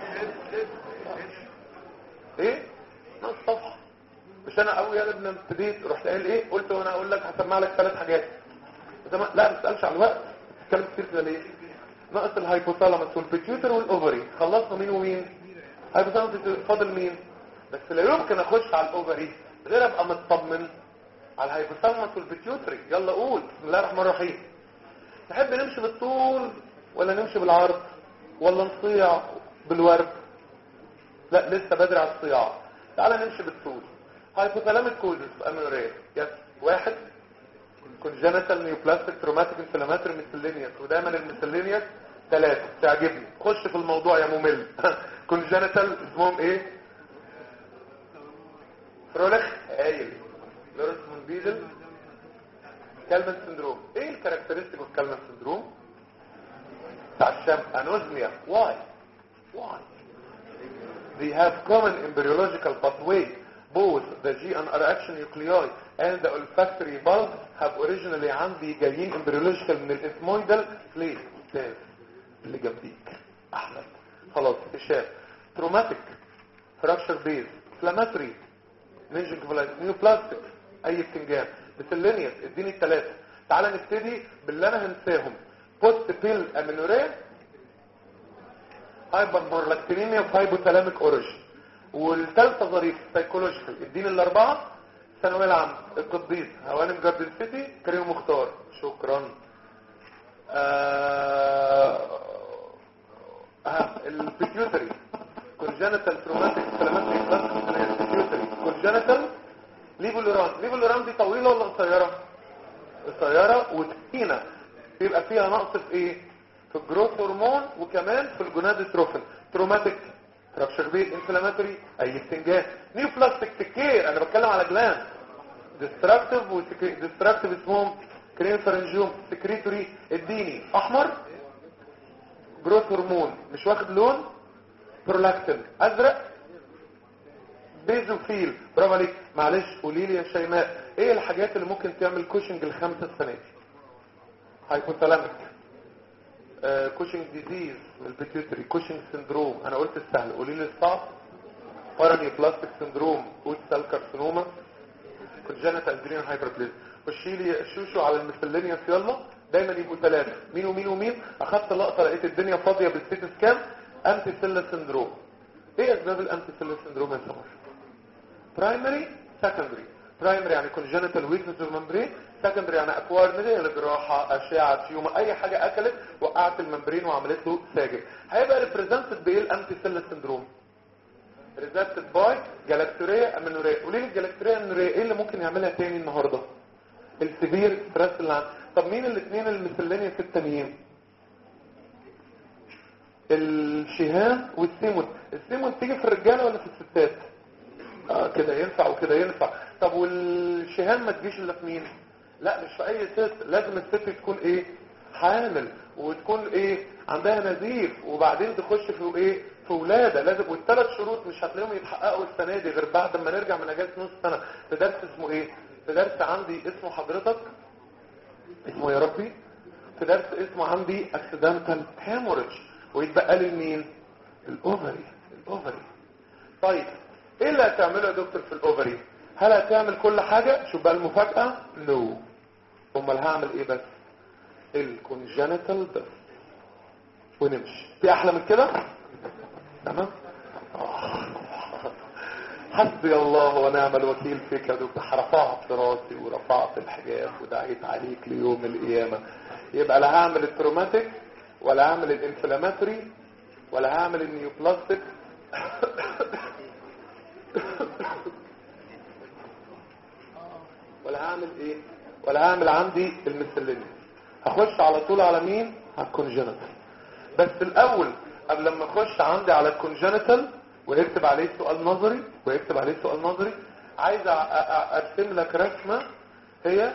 ايه نص صفحه مش انا اول يا ابني ابتديت رحت قايل ايه قلت وانا اقول لك هسمع لك ثلاث حاجات لا ما تسالش على الوقت تتكلم كتير كده ليه ناقص الهايبوثالاموس والبيتيوتر والاوفري خلصنا مين ومين هايبوثالاموس فاضل مين بس لا يمكن اخش على الاوفري غير ابقى مطمن على الهايبوثالاموس والبيتيوتري يلا قول بسم الله الرحمن الرحيم تحب نمشي بالطول ولا نمشي بالعرض ولا نصيع بالورد لا لسه بدري على الصياعه تعالى نمشي بالطول هايبوثالاميك كوزس امينوريا يس واحد كونجنتال نيوبلاستيك تروماتيك انفلاماتوري ميسلينيوس ودايما الميسلينيوس ثلاثة تعجبني خش في الموضوع يا ممل كونجنتال اسمهم ايه فرولخ هايل لورنس من بيزل كالمان سندروم ايه الكاركترستيك اوف كالمان سندروم بتاع الشام انوزميا واي واي they have common embryological pathway both the G and R action nuclei and the olfactory bulbs have originally عندي جايين embryological من الاسمويدال فليك ساف اللي جنبيك احمد خلاص هشام تروماتيك فراكشر بيز inflammatory نينجنج نيوبلاستيك اي بتنجان miscellaneous اديني الثلاثه تعالى نبتدي باللي انا هنساهم بوست بيل امينوريا هايبر بورلاكتينيميا وهايبوثالاميك اوريجين والثالثه ظريف سايكولوجيكال اديني الاربعه الثانويه العامه القديس هوانم جاردن سيتي كريم مختار شكرا آه البيتيوتري كونجنتال تروماتيك انفلاماتوري بلاستيك البيتيوتري كونجنتال ليفولوران ليفولوران دي طويله ولا قصيره قصيره وتخينه بيبقى فيها نقص في ايه في الجروث هرمون وكمان في الجونادوتروفين تروماتيك فراكشر بيت انفلاماتوري اي بتنجان نيو بلاستيك تكير انا بتكلم على جلاند ديستراكتيف وديستراكتيف اسمهم كريم فرنجوم سكريتوري اديني احمر جروث هرمون مش واخد لون برولاكتين ازرق بيزوفيل برافو عليك معلش قولي لي يا شيماء ايه الحاجات اللي ممكن تعمل كوشنج الخمسه السنه دي هايبوثالاميك آه كوشنج ديزيز البيتيوتري كوشنج سندروم انا قلت السهل قولي لي الصعب باراني بلاستيك سندروم اوت سيل كارسينوما كونجنتال ادرينال هايبربليزم خشي لي الشوشو على الميسلينيوس يلا دايما يبقوا ثلاثه مين ومين ومين اخدت لقطه لقيت الدنيا فاضيه بالسيت سكان انتي سيل سندروم ايه اسباب الانتي سيل سندروم يا سمر برايمري سكندري برايمري يعني كونجنتال ويكنس الممبرين سكندري يعني اكوار ميديا الجراحه اشعه تيوما اي حاجه اكلت وقعت الممبرين وعملت له ساجد هيبقى ريبريزنتد بايه الانتي سيل سندروم ريزنتد باي جلاكتوريا امينوريا قولي لي الجلاكتوريا امينوريا ايه اللي ممكن يعملها تاني النهارده السيفير ستريس اللي عندي طب مين الاثنين المثلينيا في التانيين الشهام والسيمون السيمون تيجي في الرجاله ولا في الستات اه كده ينفع وكده ينفع طب والشهام ما تجيش الا في مين لا مش في اي ست لازم الست تكون ايه حامل وتكون ايه عندها نزيف وبعدين تخش في ايه في ولاده لازم والثلاث شروط مش هتلاقيهم يتحققوا السنه دي غير بعد ما نرجع من اجازه نص سنه في درس اسمه ايه في درس عندي اسمه حضرتك اسمه يا ربي في درس اسمه عندي اكسيدنتال هيموريدج ويتبقى لي مين الاوفري الاوفري طيب ايه اللي هتعمله يا دكتور في الاوفري هل هتعمل كل حاجه شوف بقى المفاجاه نو no. امال هعمل ايه بس الكونجنتال بس ونمشي في احلى من كده تمام حسبي الله ونعم الوكيل فيك يا دكتور رفعت راسي ورفعت الحجاب ودعيت عليك ليوم القيامه يبقى لا هعمل التروماتيك ولا هعمل الانفلاماتوري ولا هعمل النيوبلاستيك ولا هعمل ايه ولا هعمل عندي المسليني هخش على طول على مين على الكونجنتال بس الاول قبل لما اخش عندي على الكونجنتال ويكتب عليه سؤال نظري ويكتب عليه سؤال نظري عايز ارسم لك رسمه هي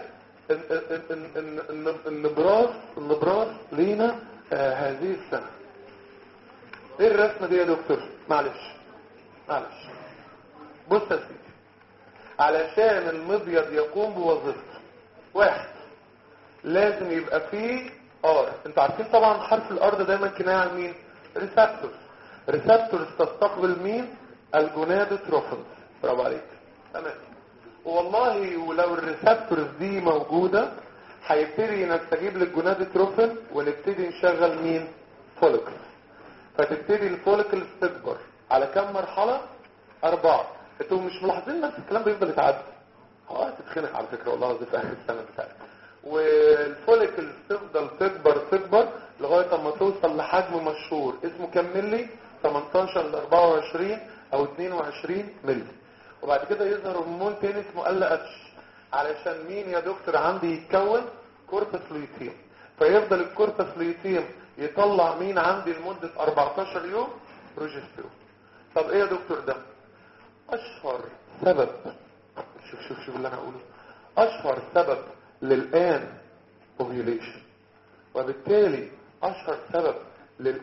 النبراس النبراس لينا آه هذه السنه ايه الرسمه دي يا دكتور معلش معلش بص يا سيدي علشان المبيض يقوم بوظيفته واحد لازم يبقى فيه ار انتوا عارفين طبعا حرف الار ده دايما كنايه عن مين ريسبتور ريسبتورز تستقبل مين الجونادوتروفنز برافو عليك تمام والله ولو الريسبتورز دي موجوده هيبتدي نستجيب للجونادوتروفين ونبتدي نشغل مين فوليكلز فتبتدي الفوليكلز تكبر على كم مرحله اربعه انتوا مش ملاحظين نفس الكلام بيفضل يتعدى اه تتخنق على فكره والله العظيم في اخر السنه بتاعتك والفوليكلز تفضل تكبر تكبر لغايه اما توصل لحجم مشهور اسمه كام ملي 18 ل 24 او 22 ملي وبعد كده يظهر هرمون تاني اسمه ال اتش علشان مين يا دكتور عندي يتكون كوربس لوتيم فيفضل الكوربس لوتيم يطلع مين عندي لمده 14 يوم بروجستيرون طب ايه يا دكتور ده اشهر سبب شوف شوف شوف اللي انا هقوله اشهر سبب للان اوفيوليشن وبالتالي اشهر سبب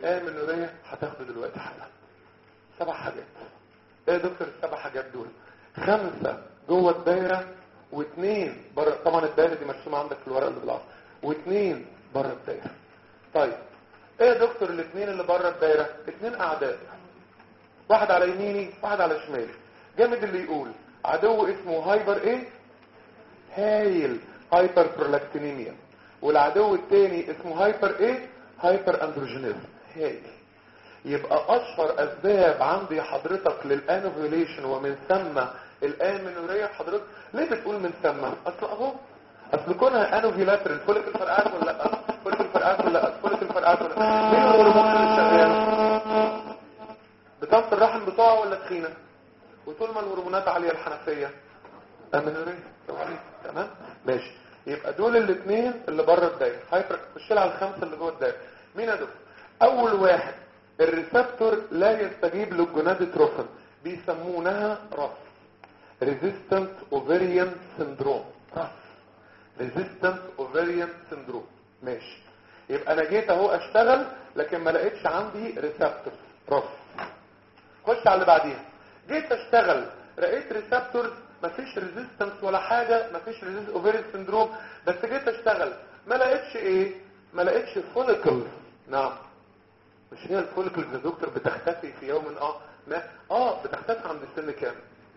للامنوريه هتاخده دلوقتي حالا سبع حاجات ايه يا دكتور السبع حاجات دول خمسة جوه الدايرة واثنين بره طبعا الدايرة دي مرسومة عندك في الورق اللي بالعصر واثنين بره الدايرة طيب ايه يا دكتور الاثنين اللي بره الدايرة اثنين اعداء واحد على يميني واحد على شمالي جامد اللي يقول عدو اسمه هايبر ايه هايل هايبر برولاكتينيميا والعدو الثاني اسمه هايبر ايه هايبر اندروجينيزم هايل يبقى اشهر اسباب عندي حضرتك للانوفيوليشن ومن ثم الامنوريه حضرتك ليه بتقول من ثم اصل اهو اصل كونها انوفيلاترال فوليك الفرقات ولا لا فوليك الفرقات ولا لا فوليك الفرقات ولا لا مين الهرمون اللي شغال بتاعه الرحم بتاعه ولا تخينه وطول ما الهرمونات عاليه الحنفيه امنوريه تمام ماشي يبقى دول الاثنين اللي بره الدايره هايبر خش على الخمسه اللي جوه الدايره مين يا دكتور اول واحد الريسبتور لا يستجيب للجونادوتروفين بيسمونها رف ريزيستنت اوفيريان سندروم رف ريزيستنت اوفيريان سندروم ماشي يبقى انا جيت اهو اشتغل لكن ما لقيتش عندي ريسبتور رف خش على اللي بعديها جيت اشتغل لقيت ريسبتورز مفيش ريزيستنس ولا حاجة مفيش ريزيست اوفيريان سندروم بس جيت اشتغل ما لقيتش ايه ما لقيتش فوليكلز نعم مش هي الفوليكلز يا دكتور بتختفي في يوم اه ما اه بتختفي عند السن كام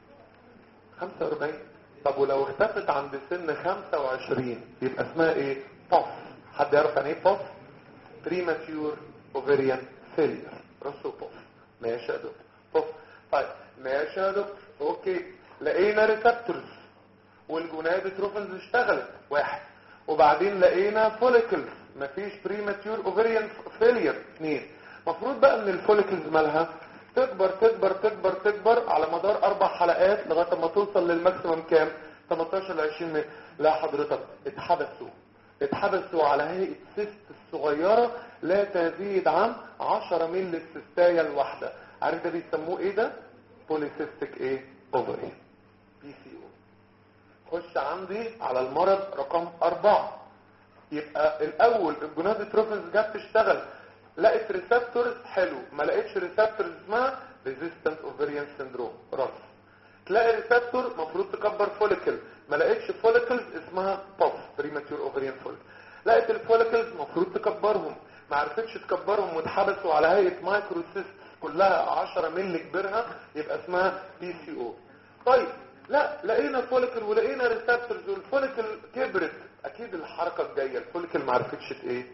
45 طب ولو اختفت عند سن 25 يبقى اسمها ايه طف حد يعرف يعني ايه طف premature ovarian failure راسه طف ماشي يا دكتور طف طيب ماشي يا دكتور اوكي لقينا ريسبتورز والجونادوتروفنز اشتغلت واحد وبعدين لقينا فوليكلز مفيش بريماتيور اوفريان فيلير اثنين مفروض بقى ان الفوليكلز مالها تكبر تكبر تكبر تكبر على مدار اربع حلقات لغايه ما توصل للماكسيمم كام 18 ل 20 متر لا حضرتك اتحبسوا اتحبسوا على هيئه سيست الصغيره لا تزيد عن 10 مللي السيستايه الواحده عارف ده بيسموه ايه ده بوليسيستيك ايه اوفري بي سي او خش عندي على المرض رقم أربعة يبقى الأول الجونادوتروفنز جت تشتغل لقيت ريسبتورز حلو ما لقيتش ريسبتورز اسمها ريزيستنت اوفريان سيندروم راس تلاقي ريسبتور المفروض تكبر فوليكل ما لقيتش فوليكلز اسمها بوف بريماتيور اوفريان فوليكل لقيت الفوليكلز المفروض تكبرهم ما عرفتش تكبرهم واتحبسوا على هيئه مايكرو سيست كلها 10 مللي كبرها يبقى اسمها بي سي او طيب لا لقينا فوليكل ولقينا ريسبتورز والفوليكل كبرت اكيد الحركه الجايه الفوليكل ما عرفتش ايه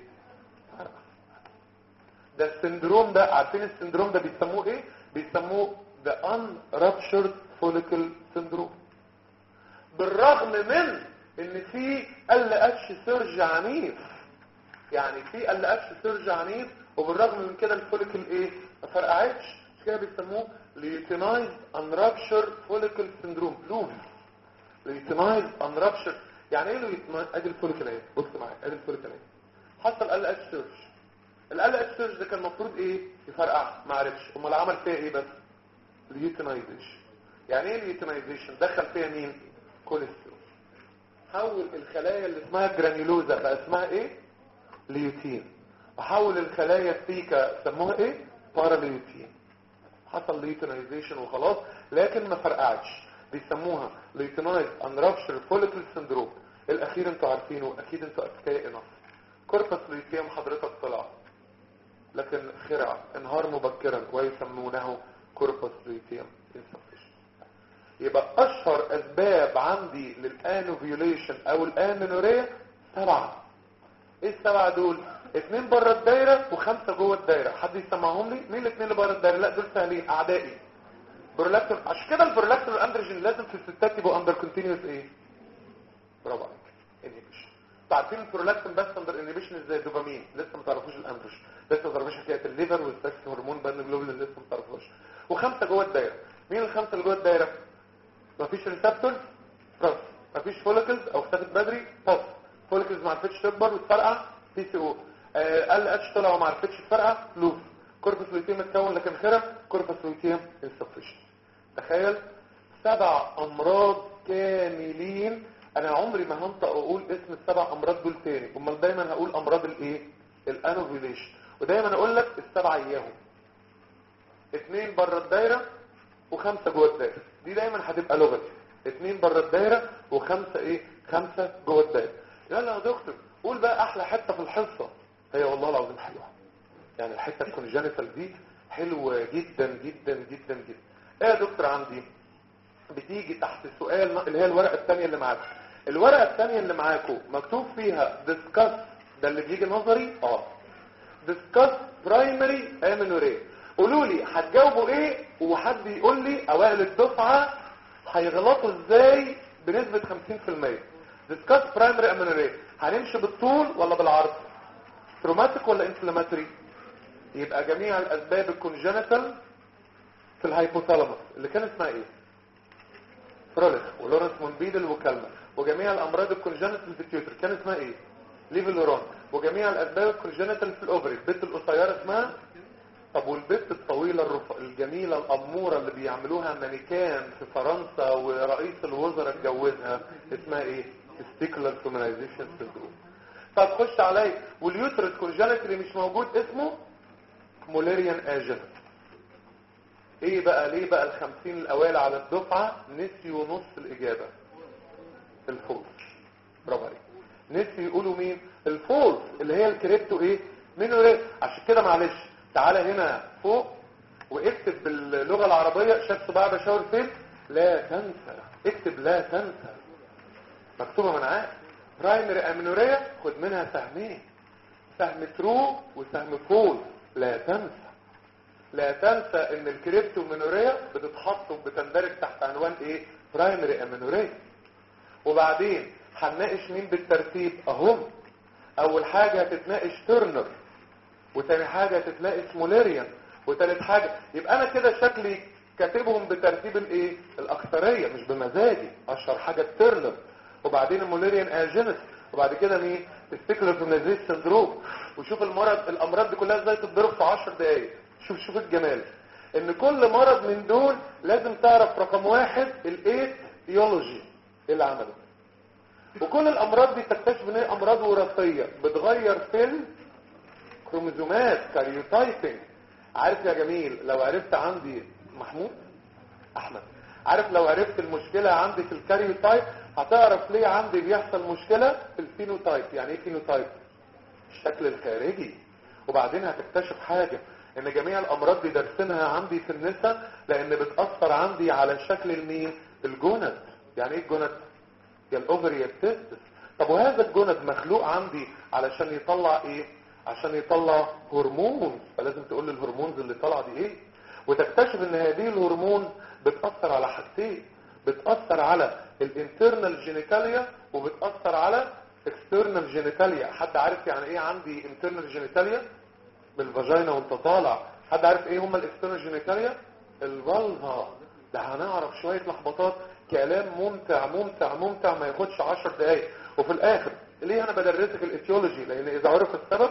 ده السندروم ده عارفين السندروم ده بيسموه ايه بيسموه the unruptured follicle syndrome بالرغم من ان في ال اتش سيرج عنيف يعني في ال اتش سيرج عنيف وبالرغم من كده الفوليكل ايه ما فرقعتش كده بيسموه ليوتينايز انرابشر فوليكل سندروم لوف ليوتينايز انرابشر يعني ايه ليوتينايز ادي الفوليكل اهي بص معايا ادي الفوليكل اهي حصل ال اتش سيرج ال اتش سيرج ده كان المفروض ايه يفرقع ما عرفش امال عمل فيها ايه بس ليوتينايزيشن يعني ايه ليوتينايزيشن دخل فيها مين كوليسترول حول الخلايا اللي اسمها جرانيولوزا بقى اسمها ايه ليوتين وحول الخلايا الثيكا سموها ايه باراليوتين حصل ليوتينايزيشن وخلاص لكن ما فرقعتش بيسموها ليوتينايز انرابشر فوليكل سندروم الاخير انتوا عارفينه اكيد انتوا اذكياء انف كوربس ليوتيم حضرتك طلع لكن خرع انهار مبكرا ويسمونه كوربس ليوتيم يبقى اشهر اسباب عندي للانوفيوليشن او الامينوريا سبعه ايه السبعه دول اتنين بره الدايره وخمسه جوه الدايره حد يسمعهم لي مين الاثنين اللي بره الدايره لا دول سهلين اعدائي برولاكتور عشان كده البرولاكتور والاندروجين لازم في الستات يبقوا اندر كونتينيوس ايه برافو عليك انهبيشن انتوا عارفين البرولاكتين بس اندر انهبيشن ازاي الدوبامين لسه ما تعرفوش الاندروجين لسه ما تعرفوش حكايه الليفر والسكس هرمون بان جلوبولين لسه ما تعرفوش وخمسه جوه الدايره مين الخمسه اللي جوه الدايره مفيش ريسبتورز بلس مفيش فوليكلز او اختفت بدري بلس فوليكلز ما عرفتش تكبر وتفرقع بي سي او ال اتش طلع وما عرفتش تفرقع لوف كوربس لوتيم اتكون لكن خرب كوربس لوتيم انسفشن تخيل سبع امراض كاملين انا عمري ما هنطق اقول اسم السبع امراض دول تاني امال دايما هقول امراض الايه الانوفيليشن ودايما اقول لك السبع اياهم اثنين بره الدايره وخمسه جوه الدايره دي دايما هتبقى لغتي اتنين بره الدايره وخمسه ايه خمسه جوه الدايره يلا يا دكتور قول بقى احلى حته في الحصه هي والله العظيم حلوه يعني الحته الكونجنتال دي حلوه جدا جدا جدا جدا ايه يا دكتور عندي بتيجي تحت سؤال اللي هي الورقه الثانيه اللي معاكم الورقه الثانيه اللي معاكم مكتوب فيها discuss ده اللي بيجي نظري اه discuss primary amenorrhea قولوا لي هتجاوبوا ايه وحد يقول لي اوائل الدفعه هيغلطوا ازاي بنسبه 50% discuss primary amenorrhea هنمشي بالطول ولا بالعرض تروماتيك ولا انفلاماتوري يبقى جميع الاسباب الكونجنتال في الهايبوثالاموس اللي كان اسمها ايه فروليخ ولورنس مونبيدل وكالما وجميع الامراض الكونجنتال في التيوتر كان اسمها ايه ليفلورون وجميع الاسباب الكونجنتال في الاوفري البنت القصيره اسمها طب والبنت الطويله الرف... الجميله الاموره اللي بيعملوها مانيكان في فرنسا ورئيس الوزراء اتجوزها اسمها ايه ستيكولار فيمينايزيشن سيندروم طب خش علي واليوترس كونجنتالي مش موجود اسمه موليريان اجنت ايه بقى ليه بقى الخمسين الاوائل على الدفعة نسيوا نص الاجابة الفولس برافو عليك نسيوا يقولوا مين الفولس اللي هي الكريبتو ايه منه ايه عشان كده معلش تعالى هنا فوق واكتب باللغة العربية شاف صباع بشاور فين لا تنسى اكتب لا تنسى مكتوبة من عارف برايمري امينوريا خد منها سهمين سهم ترو وسهم فولس لا تنسى لا تنسى ان الكريبتومينوريا بتتحط وبتندرج تحت عنوان ايه برايمري امينوريا وبعدين هنناقش مين بالترتيب اهم اول حاجة هتتناقش ترنر وتاني حاجة هتتناقش موليريان وتالت حاجة يبقى انا كده شكلي كاتبهم بترتيب الايه الاكثرية مش بمزاجي اشهر حاجة ترنر وبعدين الموليريان اجينس وبعد كده مين السيكلر فيمنايزيس سندروم وشوف المرض الامراض دي كلها ازاي تتضرب في 10 دقايق شوف شوف الجمال ان كل مرض من دول لازم تعرف رقم واحد الايت يولوجي ايه اللي عمله وكل الامراض دي تكتشف ان هي امراض وراثيه بتغير في الكروموزومات كاريوتايبنج عارف يا جميل لو عرفت عندي محمود احمد عارف لو عرفت المشكله عندي في الكاريوتايب هتعرف ليه عندي بيحصل مشكله في الفينوتايب يعني ايه فينوتايب الشكل الخارجي وبعدين هتكتشف حاجه ان جميع الامراض دي دارسينها عندي في النساء لان بتأثر عندي على شكل المين الجند يعني ايه الجند يا الاوفري يا التستس طب وهذا الجند مخلوق عندي علشان يطلع ايه عشان يطلع هرمون فلازم تقول لي الهرمونز اللي طالعه دي ايه وتكتشف ان هذه الهرمون بتأثر على حاجتين بتأثر على الانترنال جينيتاليا وبتأثر على اكسترنال جينيتاليا حد عارف يعني ايه عندي انترنال جينيتاليا بالفاجينا وانت طالع حد عارف ايه هم الاكسترنال جينيتاليا الفالفا ده هنعرف شوية لخبطات كلام ممتع ممتع ممتع ما ياخدش 10 دقايق وفي الاخر ليه انا بدرسك الايتيولوجي لان اذا عرف السبب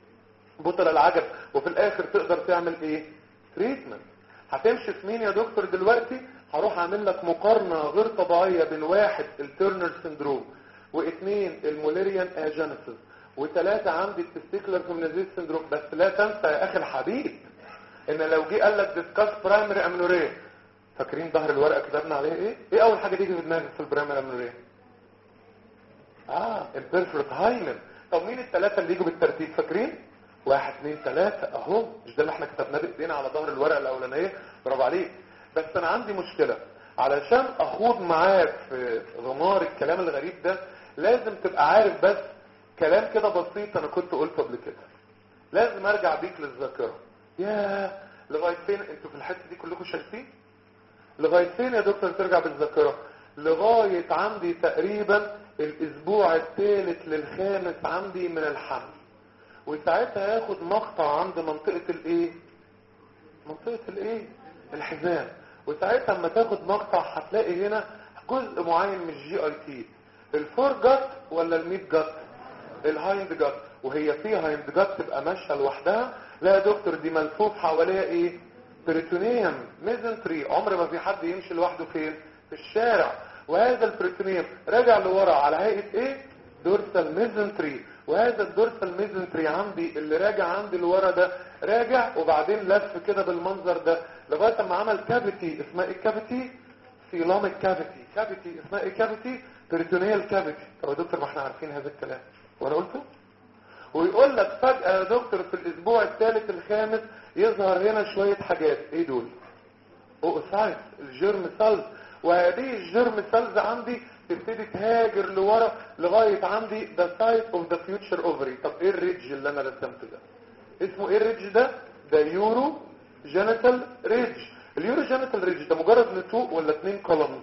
بطل العجب وفي الاخر تقدر تعمل ايه تريتمنت هتمشي في مين يا دكتور دلوقتي هروح اعمل لك مقارنة غير طبيعية بين واحد الترنر سندروم واثنين الموليريان اجينيسيس وثلاثة عندي التستيكلر فيمنازيس سندروم بس لا تنسى يا اخي الحبيب ان لو جه قال لك ديسكاس برايمري امنوريا فاكرين ظهر الورقه كتبنا عليها ايه ايه اول حاجه تيجي في دماغك في البرايمري امنوريا اه البيرفورت هايمن طب مين الثلاثه اللي يجوا بالترتيب فاكرين واحد اثنين ثلاثة اهو مش ده اللي احنا كتبناه بايدينا على ظهر الورقه الاولانيه برافو عليك بس انا عندي مشكله علشان اخوض معاك في غمار الكلام الغريب ده لازم تبقى عارف بس كلام كده بسيط انا كنت قلته قبل كده لازم ارجع بيك للذاكره يا لغايه فين انتوا في الحته دي كلكم شايفين لغايه فين يا دكتور ترجع بالذاكره لغايه عندي تقريبا الاسبوع الثالث للخامس عندي من الحمل وساعتها ياخد مقطع عند منطقه الايه منطقه الايه الحزام وساعتها اما تاخد مقطع هتلاقي هنا جزء معين من الجي اي تي الفور جت ولا الميد جت الهايند جت وهي في هايند جت تبقى ماشيه لوحدها لا يا دكتور دي ملفوف حواليها ايه بريتونيوم ميزنتري عمر ما في حد يمشي لوحده فين في الشارع وهذا البريتونيوم راجع لورا على هيئه ايه دورسال ميزنتري وهذا الدورسال ميزنتري عندي اللي راجع عندي لورا ده راجع وبعدين لف كده بالمنظر ده لغايه ما عمل كافيتي اسمها ايه الكافيتي سيلاميك كافيتي كافيتي اسمها ايه كافيتي بريتونيال كافيتي طب يا دكتور ما احنا عارفين هذا الكلام وانا قلته ويقول لك فجأة يا دكتور في الاسبوع الثالث الخامس يظهر هنا شوية حاجات ايه دول اوسايت الجيرم سيلز وهذه الجيرم سيلز عندي تبتدي تهاجر لورا لغاية عندي the site of the future ovary طب ايه الريدج اللي انا رسمته ده اسمه ايه الريدج ده ده يورو جينيتال ريدج اليورو جينيتال ريدج ده مجرد نتوء ولا اتنين كولمز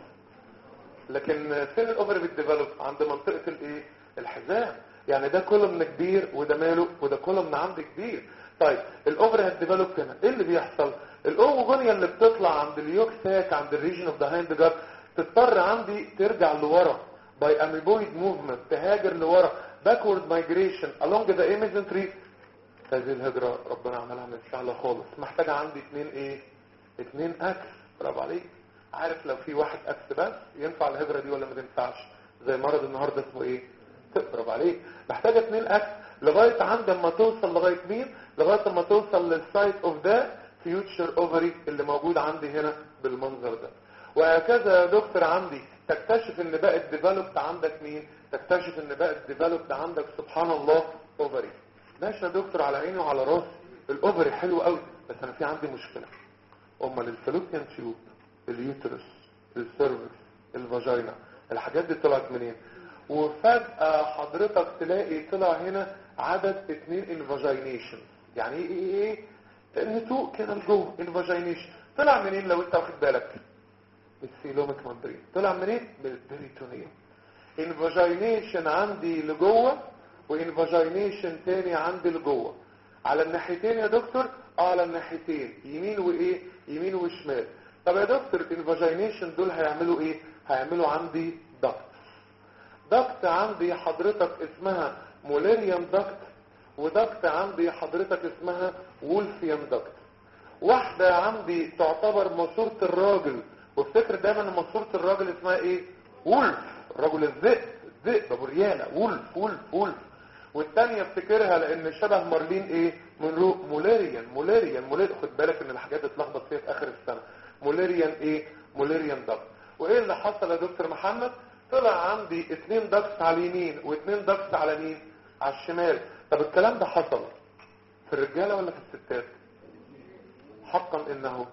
لكن فين الاوفري بتديفلوب عند منطقة الايه الحزام يعني ده كولمن كبير وده ماله وده كولمن عندي كبير طيب الاوفري هتديفلوب هنا ايه اللي بيحصل الاوفونيا اللي بتطلع عند اليوك ساك عند الريجن اوف ذا هايند جاب تضطر عندي ترجع لورا باي اميبويد موفمنت تهاجر لورا باكورد مايجريشن along the imagery هذه الهجرة ربنا عملها من سهلة خالص محتاجة عندي اتنين ايه اتنين اكس برافو عليك عارف لو في واحد اكس بس ينفع الهجرة دي ولا ما تنفعش زي مرض النهاردة اسمه ايه برافو عليك محتاجة اتنين اكس لغاية عند ما توصل لغاية مين لغاية ما توصل للسايت اوف ذا فيوتشر اوفري اللي موجود عندي هنا بالمنظر ده وهكذا يا دكتور عندي تكتشف ان بقت ديفلوبد عندك مين تكتشف ان بقت ديفلوبد عندك سبحان الله اوفري ماشي يا دكتور على عيني وعلى راسي الاوفري حلو قوي بس انا في عندي مشكله امال الفالوبيان تيوب اليوترس السيرفكس الفاجينا الحاجات دي طلعت منين وفجأة حضرتك تلاقي طلع هنا عدد اتنين انفاجينيشن يعني ايه ايه ايه النتوء كده لجوه انفاجينيشن طلع منين لو انت واخد بالك السيلوميك ممبرين طلع منين من البريتونيوم انفاجينيشن عندي لجوه وانفاجينيشن تاني عندي لجوه على الناحيتين يا دكتور اه على الناحيتين يمين وايه يمين وشمال طب يا دكتور الانفاجينيشن دول هيعملوا ايه هيعملوا عندي ضغط ضغط عندي حضرتك اسمها موليريان ضغط وضغط عندي حضرتك اسمها وولفيان ضغط واحدة عندي تعتبر ماسورة الراجل وافتكر دايما ان ماسورة الراجل اسمها ايه وولف رجل الذئب الذئب ابو ريانة وولف وولف وولف والتانية افتكرها لان شبه مارلين ايه من رو موليريان موليريان موليريان خد بالك ان الحاجات اتلخبط فيها في اخر السنة موليريان ايه موليريان ضغط وايه اللي حصل يا دكتور محمد طلع عندي اتنين ضغط على اليمين واتنين ضغط على مين على الشمال طب الكلام ده حصل في الرجالة ولا في الستات حقا انه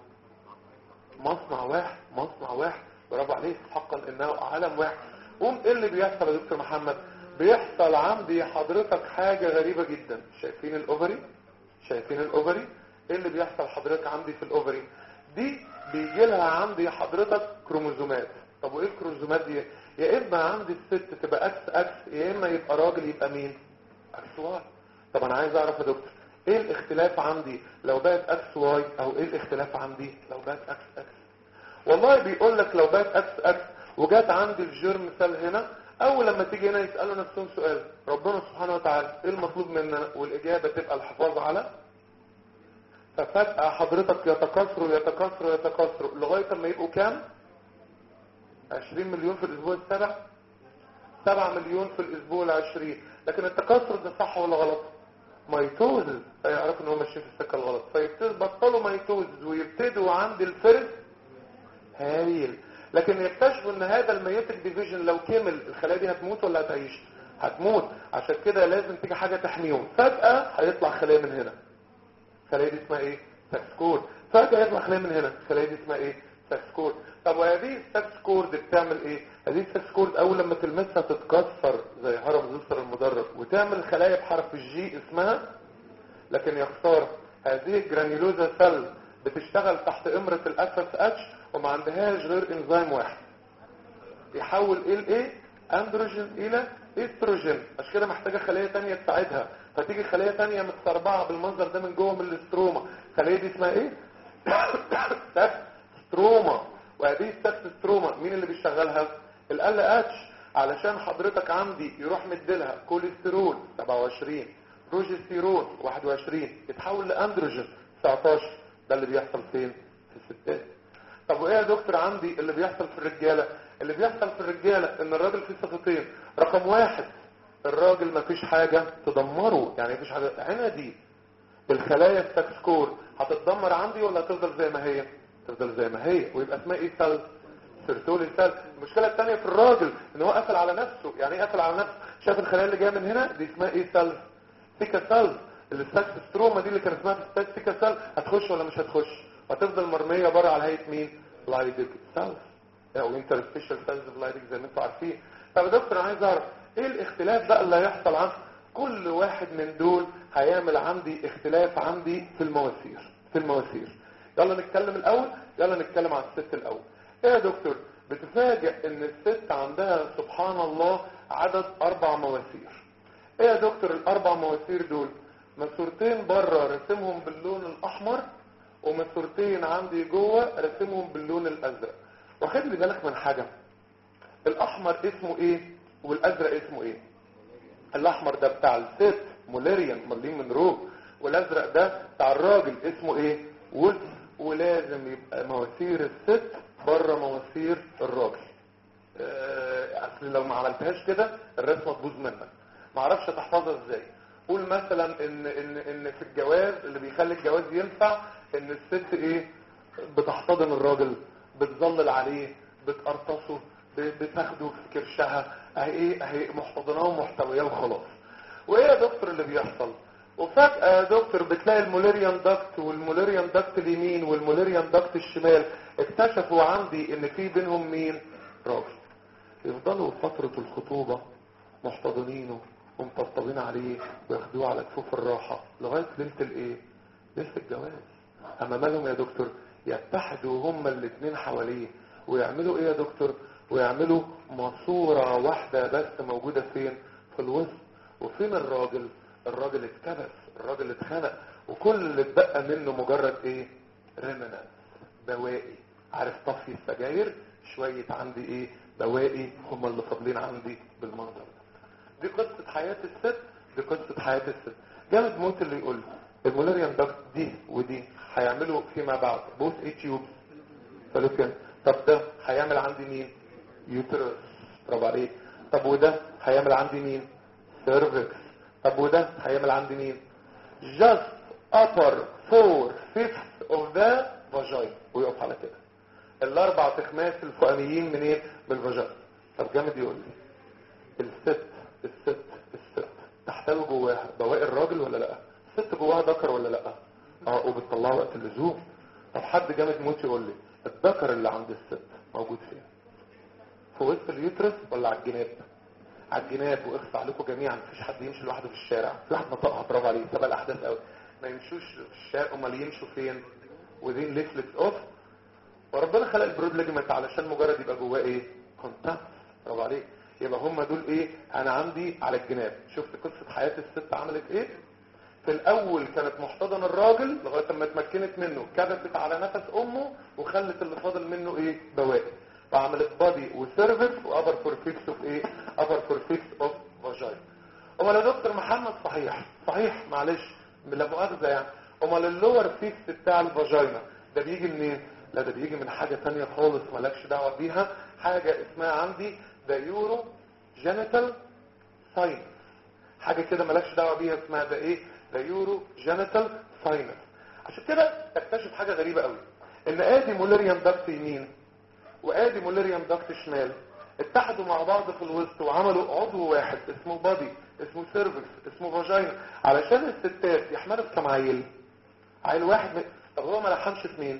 مصنع واحد مصنع واحد برافو عليك حقا انه عالم واحد قوم ايه اللي بيحصل يا دكتور محمد بيحصل عندي حضرتك حاجة غريبة جدا شايفين الاوفري شايفين الاوفري ايه اللي بيحصل حضرتك عندي في الاوفري دي بيجي لها عندي حضرتك كروموزومات طب وايه الكروموزومات دي يا اما عندي الست تبقى اكس اكس يا اما يبقى راجل يبقى مين اكس واي طب انا عايز اعرف يا دكتور ايه الاختلاف عندي لو بقت اكس واي او ايه الاختلاف عندي لو بقت اكس اكس والله بيقول لك لو بقت اكس اكس وجات عندي الجيرم سيل هنا اول لما تيجي هنا يسالوا نفسهم سؤال ربنا سبحانه وتعالى ايه المطلوب مننا والاجابه تبقى الحفاظ على ففجاه حضرتك يتكاثروا يتكاثروا يتكاثروا لغايه ما يبقوا كام 20 مليون في الاسبوع السابع 7 مليون في الاسبوع العشرين لكن التكاثر ده صح ولا غلط ميتوزز فيعرفوا ان هم ماشيين في السكه الغلط فيبطلوا ميتوزز ويبتدوا عند الفرس هايل لكن يكتشفوا ان هذا الميوتك ديفيجن لو كمل الخلايا دي هتموت ولا هتعيش هتموت عشان كده لازم تيجي حاجه تحميهم فجاه هيطلع خلايا من هنا الخلايا دي اسمها ايه ساكسكور فجاه يطلع خلايا من هنا الخلايا دي اسمها ايه ساكسكور طب وهذه الساكسكور دي بتعمل ايه هذه الساكسكور اول لما تلمسها تتكسر زي هرم زوسر المدرج وتعمل خلايا بحرف الجي اسمها لكن يا خساره هذه الجرانيولوزا سيل بتشتغل تحت امرة الاف اس اتش وما عندهاش غير انزيم واحد يحول ال ايه اندروجين الى استروجين عشان كده محتاجه خليه ثانيه تساعدها فتيجي خليه ثانيه متسربعه بالمنظر ده من جوه من الاستروما الخليه دي اسمها ايه ستروما وهذه السكستروما مين اللي بيشغلها ال اتش علشان حضرتك عندي يروح مديلها كوليسترول 27 بروجستيرون 21 يتحول لاندروجين 19 ده اللي بيحصل فين في الستات طب وايه يا دكتور عندي اللي بيحصل في الرجاله اللي بيحصل في الرجاله ان الراجل فيه صفتين رقم واحد الراجل ما فيش حاجه تدمره يعني مفيش حاجه هنا دي الخلايا السكسكور هتتدمر عندي ولا هتفضل زي ما هي تفضل زي ما هي ويبقى اسمها ايه سيل سيرتولي سيل المشكله الثانيه في الراجل ان هو قفل على نفسه يعني ايه قفل على نفسه شاف الخلايا اللي جايه من هنا دي اسمها ايه سيلز سيكا سيلز الستروما دي اللي كان اسمها في سيكا سيل هتخش ولا مش هتخش هتفضل مرميه بره على هيئه مين لايدك سيلز او انترستيشال سيلز اوف لايدك زي ما انتم عارفين طب يا دكتور انا عايز اعرف ايه الاختلاف بقى اللي هيحصل عندي كل واحد من دول هيعمل عندي اختلاف عندي في المواسير في المواسير يلا نتكلم الاول يلا نتكلم عن الست الاول ايه يا دكتور بتفاجئ ان الست عندها سبحان الله عدد اربع مواسير ايه يا دكتور الاربع مواسير دول ماسورتين بره رسمهم باللون الاحمر وماسورتين عندي جوه رسمهم باللون الازرق واخد لي بالك من حاجه الاحمر اسمه ايه والازرق اسمه ايه الاحمر ده بتاع الست موليريان مارلين منرو والازرق ده بتاع الراجل اسمه ايه وولف ولازم يبقى مواسير الست بره مواسير الراجل آه، اصل لو ما عملتهاش كده الرسمه تبوظ منك ما اعرفش تحفظها ازاي قول مثلا ان ان ان في الجواز اللي بيخلي الجواز ينفع ان الست ايه بتحتضن الراجل بتظلل عليه بتقرطصه ب- بتاخده في كرشها اهي ايه اهي محتضناه ومحتوياه وخلاص وايه يا دكتور اللي بيحصل وفجأة يا دكتور بتلاقي الموليريان داكت والموليريان داكت اليمين والموليريان داكت الشمال اكتشفوا عندي ان في بينهم مين راجل يفضلوا فترة الخطوبة محتضنينه ومطبطبين عليه وياخدوه على كفوف الراحة لغاية ليلة الايه ليلة الجواز اما مالهم يا دكتور يتحدوا هما الاتنين حواليه ويعملوا ايه يا دكتور ويعملوا ماسورة واحدة بس موجودة فين في الوسط وفين الراجل الراجل اتكبس الراجل اتخنق وكل اللي اتبقى منه مجرد ايه ريمنانس بواقي عارف طفي السجاير شوية عندي ايه بواقي هم اللي فاضلين عندي بالمنظر ده دي قصة حياة الست دي قصة حياة الست جامد موت اللي يقول المولاريان داكت دي ودي هيعملوا فيما بعد بوث اي تيوبس فلوكن طب ده هيعمل عندي مين يوترس برافو عليك طب وده هيعمل عندي مين سيرفكس طب وده هيعمل عندي مين just upper four fifths of the vagina ويقف على كده الاربع تخماس الفوقانيين منين من الفاجينا طب جامد يقول لي الست الست الست تحتوي جواها بواقي الراجل ولا لا الست جواها ذكر ولا لا اه وبتطلعه وقت اللزوم طب حد جامد موت يقول لي الذكر اللي عند الست موجود فين في وسط اليوترس ولا على الجناب على الجناب واخفى عليكم جميعا مفيش حد يمشي لوحده في الشارع في واحد نطقها برافو عليه تبع الاحداث قوي ما يمشوش في الشارع امال يمشوا فين within leaflets اوف وربنا خلق البرود ليجمنت علشان مجرد يبقى جواه ايه كونتاكت برافو عليك يبقى هم دول ايه انا عندي على الجناب شفت قصه حياه الست عملت ايه في الاول كانت محتضنه الراجل لغايه ما اتمكنت منه كبست على نفس امه وخلت اللي فاضل منه ايه بواقي وعملت بادي وسيرفكس وابر فورفيكس اوف ايه ابر فورفيكس اوف فاجاين امال يا دكتور محمد صحيح صحيح معلش لا مؤاخذه يعني امال اللور فيكس بتاع الفاجينا ده بيجي منين لا ده بيجي من حاجه ثانيه خالص مالكش دعوه بيها حاجه اسمها عندي ده يورو جينيتال ساينس حاجه كده مالكش دعوه بيها اسمها ده ايه ده يورو جينيتال ساينس عشان كده تكتشف حاجه غريبه قوي ان ادي مولاريان داكت يمين وادي مولاريان داكت شمال اتحدوا مع بعض في الوسط وعملوا عضو واحد اسمه بادي اسمه سيرفكس اسمه فاجينا علشان الستات يحملوا في كام عيل عيل واحد من... طب هو ما لحمش في مين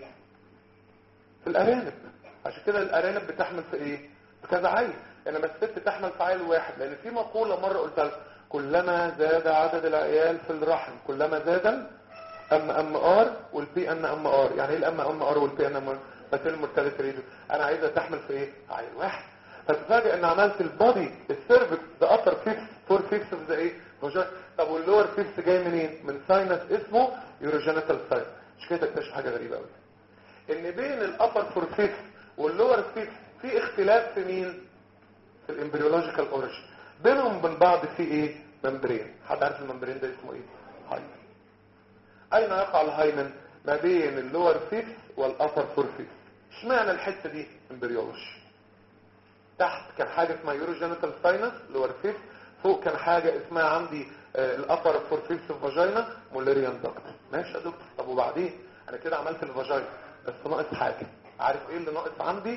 في الارانب عشان كده الارانب بتحمل في ايه في كذا عيل انما الست تحمل في عيل واحد لان في مقوله مره قلتها لكم كلما زاد عدد العيال في الرحم كلما زاد ام ام ار والبي ان ام ار يعني ايه الام ام ار والبي ان ام ار مثل مرتبط ريدو انا عايزه تحمل في ايه عيل واحد فتفاجئ ان عملت البادي السيرفكس ده ابر فيكس فور فيكس اوف ذا ايه فاجين طب واللور فيكس جاي منين من ساينس اسمه يوروجينيتال ساينس مش كده تكتشف حاجه غريبه قوي ان بين الابر فور فيكس واللور فيكس في اختلاف في مين في الامبريولوجيكال اوريجين بينهم وبين بعض في ايه ممبرين حد عارف الممبرين ده اسمه ايه هايمن اين يقع الهايمن ما بين اللور فيكس والابر فور فيكس اشمعنى الحته دي امبريولوجي تحت كان حاجه اسمها يوروجينيتال ساينس لور فيكس فوق كان حاجه اسمها عندي الابر فور فيكس فاجينا مولاريان داكت ماشي يا دكتور طب وبعدين انا كده عملت الفاجينا بس ناقص حاجه عارف ايه اللي ناقص عندي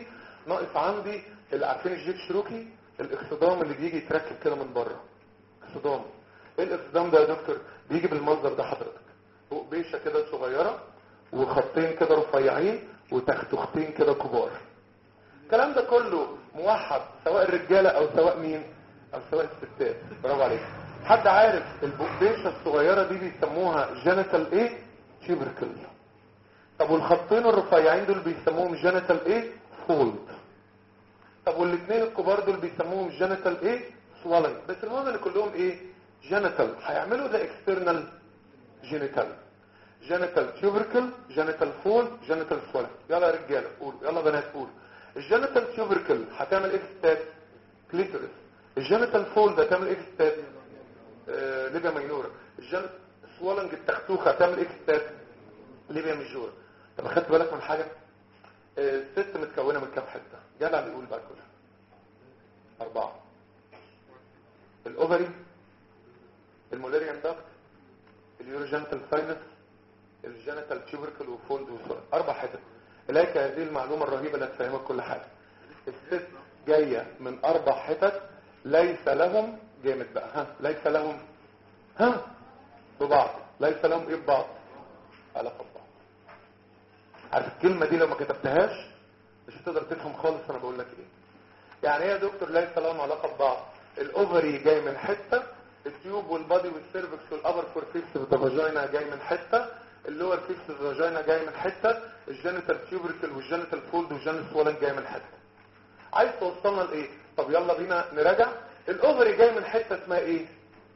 ناقص عندي اللي عارفين الجيب شروكي الاكسدام اللي بيجي يتركب كده من بره اكسدام ايه الاكسدام ده يا دكتور بيجي بالمنظر ده حضرتك فوق بيشه كده صغيره وخطين كده رفيعين وتختختين كده كبار الكلام ده كله موحد سواء الرجاله او سواء مين او سواء الستات برافو عليك حد عارف البقبيشه الصغيره دي بيسموها جينيتال ايه تيوبركل طب والخطين الرفيعين دول بيسموهم جينيتال ايه فولد طب والاثنين الكبار دول بيسموهم جينيتال ايه سوالنج بس المهم ان كلهم ايه جينيتال هيعملوا ده اكسترنال جينيتال جينيتال تيوبركل جينيتال فولد جينيتال سوالنج يلا يا رجاله قولوا يلا بنات قولوا الجينيتال تيوبركل هتعمل ايه في ستات كليتورس الجينيتال فولد هتعمل ايه في ستات آه ليبيا ماينورا الجينيتال سوالنج التختوخه هتعمل ايه في ستات ليبيا ميجورا طب اخدت بالك من حاجه آه الست متكونه من كام حته جدع اللي يقول بقى كلها اربعه الاوفري المولاريان داكت اليوروجينيتال ساينس الجينيتال تيوبركل وفولد وسوالنج اربع حتت إليك هذه المعلومة الرهيبة اللي تفهمك كل حاجة الست جاية من أربع حتت ليس لهم جامد بقى ها ليس لهم ها ببعض ليس لهم ايه ببعض علاقة ببعض عارف الكلمة دي لو ما كتبتهاش مش هتقدر تفهم خالص انا بقول لك ايه يعني ايه يا دكتور ليس لهم علاقة ببعض الاوفري جاي من حتة التيوب والبادي والسيرفكس والابر فورفيكس والفاجينا جاي من حتة اللور فيكس الفاجينا جاي من حته الجينيتال تيوبركل والجينيتال فولد والجينيتال سوالنج جاي من حته عايز توصلنا لايه طب يلا بينا نراجع الاوفري جاي من حته اسمها ايه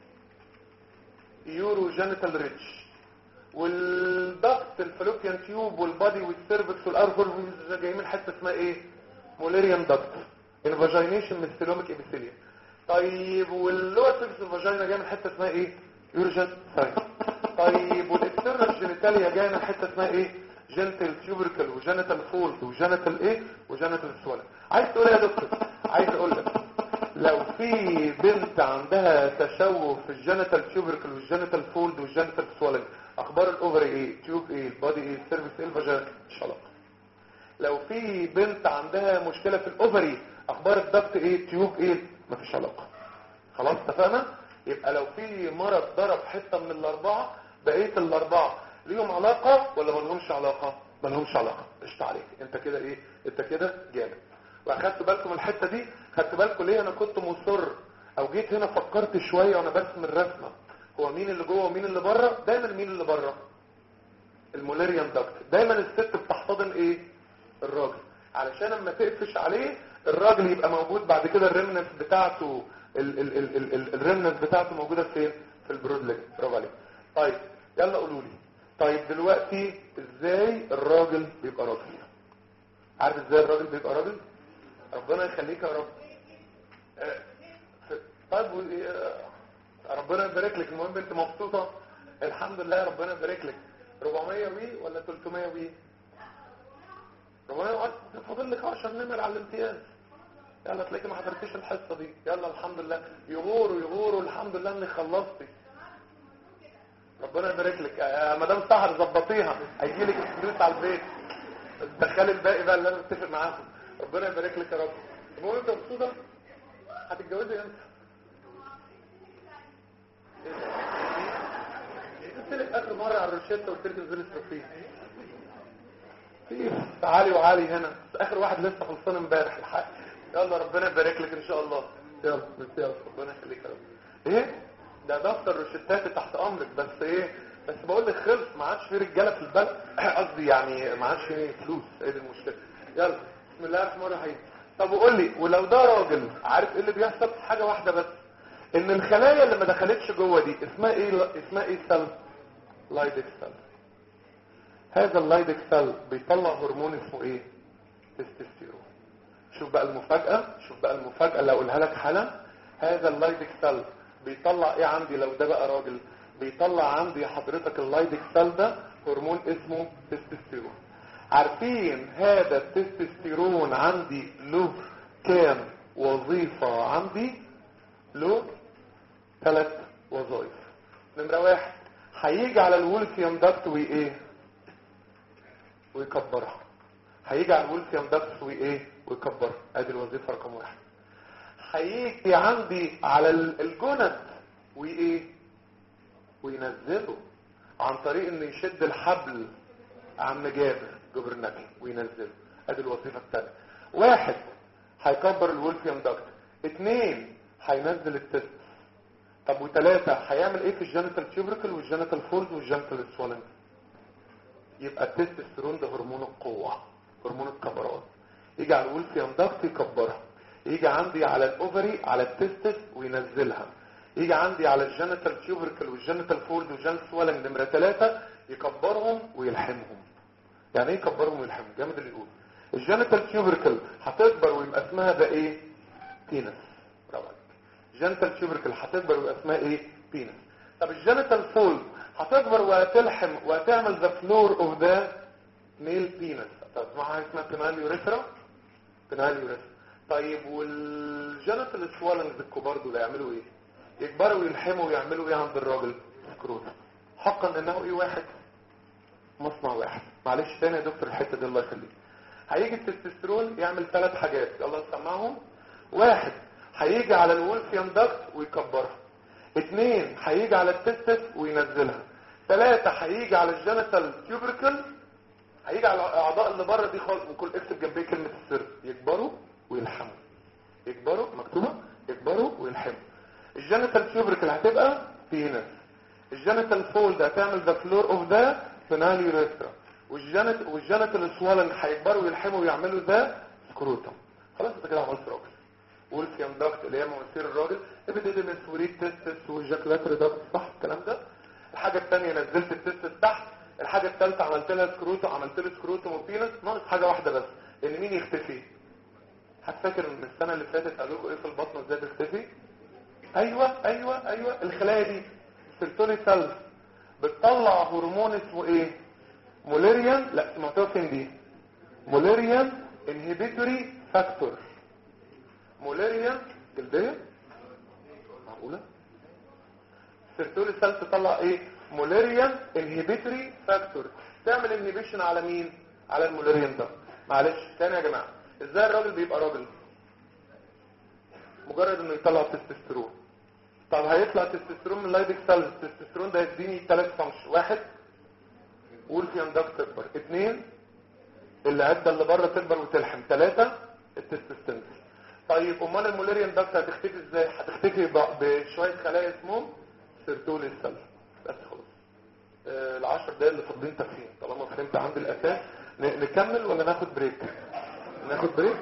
يورو جينيتال ريتش والضغط الفالوبيان تيوب والبادي والسيرفكس والارفور جاي من حته اسمها ايه موليريان دكت انفاجينيشن ميستيلوميك ابيثيليوم طيب واللور فيكس الفاجينا جاي من حته اسمها ايه يورجن ساين طيب والاكسترنال جينيتاليا جايه من حته اسمها ايه جينيتال تيوبركل وجينيتال فولد وجينيتال ايه وجينيتال سوالن عايز تقول ايه يا دكتور عايز اقول لك لو في بنت عندها تشوه في الجينيتال تيوبركل والجينيتال فولد والجينيتال سوالن اخبار الاوفري ايه تيوب ايه البادي ايه السيرفيس ايه الفاجينا مش علاقه لو في بنت عندها مشكله في الاوفري اخبار الضغط ايه تيوب ايه مفيش علاقه خلاص اتفقنا يبقى لو في مرض ضرب حته من الاربعه بقيه الاربعه ليهم علاقه ولا ما لهمش علاقه ما لهمش علاقه قشطه عليك انت كده ايه انت كده جامد واخدت بالكم الحته دي خدت بالكم ليه انا كنت مصر او جيت هنا فكرت شويه وانا برسم الرسمه هو مين اللي جوه ومين اللي بره دايما مين اللي بره المولاريان داكت دايما الست بتحتضن ايه الراجل علشان لما تقفش عليه الراجل يبقى موجود بعد كده الريمننس بتاعته الريمننس بتاعته موجوده فين في البرود ليج برافو عليك طيب يلا قولوا لي طيب دلوقتي ازاي الراجل بيبقى راجل عارف ازاي الراجل بيبقى راجل ربنا يخليك يا رب آه، طيب و- آه، ربنا يبارك لك المهم انت مبسوطه الحمد لله ربنا يبارك لك 400 وي ولا 300 وي 400 وي فاضل لك 10 نمر على الامتياز يلا تلاقي ما حضرتيش الحصه دي يلا الحمد لله يغوروا يغوروا الحمد لله اني خلصتي ربنا يبارك لك يا مدام سهر ظبطيها هيجي لك الفلوس على البيت تدخلي الباقي بقى اللي انا متفق معاكم ربنا يبارك لك يا رب المهم انت مبسوطه هتتجوزي امتى قلت لك اخر مره على الروشته قلت لك انزلي اصرفيه إيه، تعالي وعالي هنا بس اخر واحد لسه خلصان امبارح الحق يلا ربنا يبارك لك ان شاء الله يلا بس يلا ربنا يخليك يا رب ايه ده دفتر روشتات تحت امرك بس ايه بس بقول لك خلص ما عادش في رجاله في البلد قصدي يعني ما عادش في فلوس ايه دي المشكله يلا بسم الله الرحمن الرحيم طب وقول لي ولو ده راجل عارف ايه اللي بيحصل حاجه واحده بس ان الخلايا اللي ما دخلتش جوه دي اسمها ايه اسمها ايه سيل لايدك سيل هذا اللايدك سيل بيطلع هرمون اسمه ايه تستوستيرون شوف بقى المفاجأة شوف بقى المفاجأة اللي اقولها لك حالا هذا اللايدك سيل بيطلع ايه عندي لو ده بقى راجل بيطلع عندي حضرتك اللايدك سيل ده هرمون اسمه تستوستيرون عارفين هذا التستوستيرون عندي له كام وظيفة عندي له ثلاث وظائف نمرة واحد هيجي على الولفيوم داكت وايه ويكبرها هيجي على الولفيان داكتس وايه ويكبر ادي الوظيفه رقم واحد هيجي عندي على ال- الجند وايه وينزله عن طريق انه يشد الحبل عم جابر جبرنكي وينزله ادي الوظيفه الثانيه واحد هيكبر الولفيان داكت اثنين هينزل التست طب وثلاثة هيعمل ايه في الجينيتال تيوبركل والجينيتال فولد والجينيتال سوالنج يبقى التستوستيرون ده هرمون القوة هرمون الكبرات يجي على الولفيان داكت يكبرها يجي عندي على الاوفري على التستس وينزلها يجي عندي على الجينيتال تيوبركل والجينيتال فولد والجينيتال سوالنج نمرة ثلاثة يكبرهم ويلحمهم يعني ايه يكبرهم ويلحمهم جامد اللي يقول الجينيتال تيوبركل هتكبر ويبقى اسمها ده ايه بينس برافو عليك الجينيتال تيوبركل هتكبر ويبقى اسمها ايه بينس طب الجينيتال فولد هتكبر وهتلحم وهتعمل ذا فلور اوف ذا ميل بينس تسمعها حاجه اسمها بينال يوريثرا بينال يوريثرا طيب والجينيتال سوالنجز الكبار دول يعملوا ايه يكبروا ويلحموا ويعملوا ايه عند الراجل سكروت حقا انه ايه واحد مصنع واحد معلش تاني يا دكتور الحته دي الله يخليك هيجي التستوستيرون يعمل ثلاث حاجات يلا نسمعهم واحد هيجي على الولفيان داكت ويكبرها اثنين هيجي على التستس وينزلها ثلاثة هيجي على الجينيتال تيوبركل هيجي على الاعضاء اللي بره دي خالص وكل اكتب جنبيه كلمة السر يكبروا ويلحموا يكبروا مكتوبة يكبروا ويلحموا الجينيتال تيوبركل هتبقى بينس الجينيتال فولد هتعمل ذا فلور اوف ذا فينال يوريثرا والجينيت والجينيتال سوالن هيكبروا ويلحموا ويعملوا ذا سكروتم خلاص انت كده عملت راجل وولفيان داكت اللي هي مواسير الراجل ابيديديمس وريد تستس وجاكلاتري داكت صح الكلام ده الحاجة الثانية نزلت التستس تحت الحاجة الثالثة عملت لها سكروتم عملت له سكروتم وبينس ناقص حاجة واحدة بس ان مين يختفي هتفكر من السنة اللي فاتت قالوا لكم ايه في البطن ازاي تختفي ايوه ايوه ايوه الخلايا دي سيرتولي سيلز بتطلع هرمون اسمه ايه موليريان لا سمعتوها فين دي موليريان انهبيتوري فاكتور موليريان جلديه معقوله سيرتولي سيلز تطلع ايه موليريان انهبيتوري فاكتور تعمل انهبيشن على مين على الموليريان ده معلش تاني يا جماعه ازاي الراجل بيبقى راجل مجرد انه يطلع تستوستيرون طب هيطلع تستوستيرون من اللايبك سيلز التستوستيرون ده يديني ثلاث فانكشن واحد وولفيان داك تكبر اثنين العده اللي بره تكبر وتلحم ثلاثه التستوستيرون طيب امال الموليريان داكت هتختفي ازاي هتختفي ب- بشويه خلايا اسمهم سيرتولي سيلز بس خلاص آه، العشر دقايق اللي فاضلين تفهيم طالما فهمت عند الاساس ن- نكمل ولا ناخد بريك ناخد بريك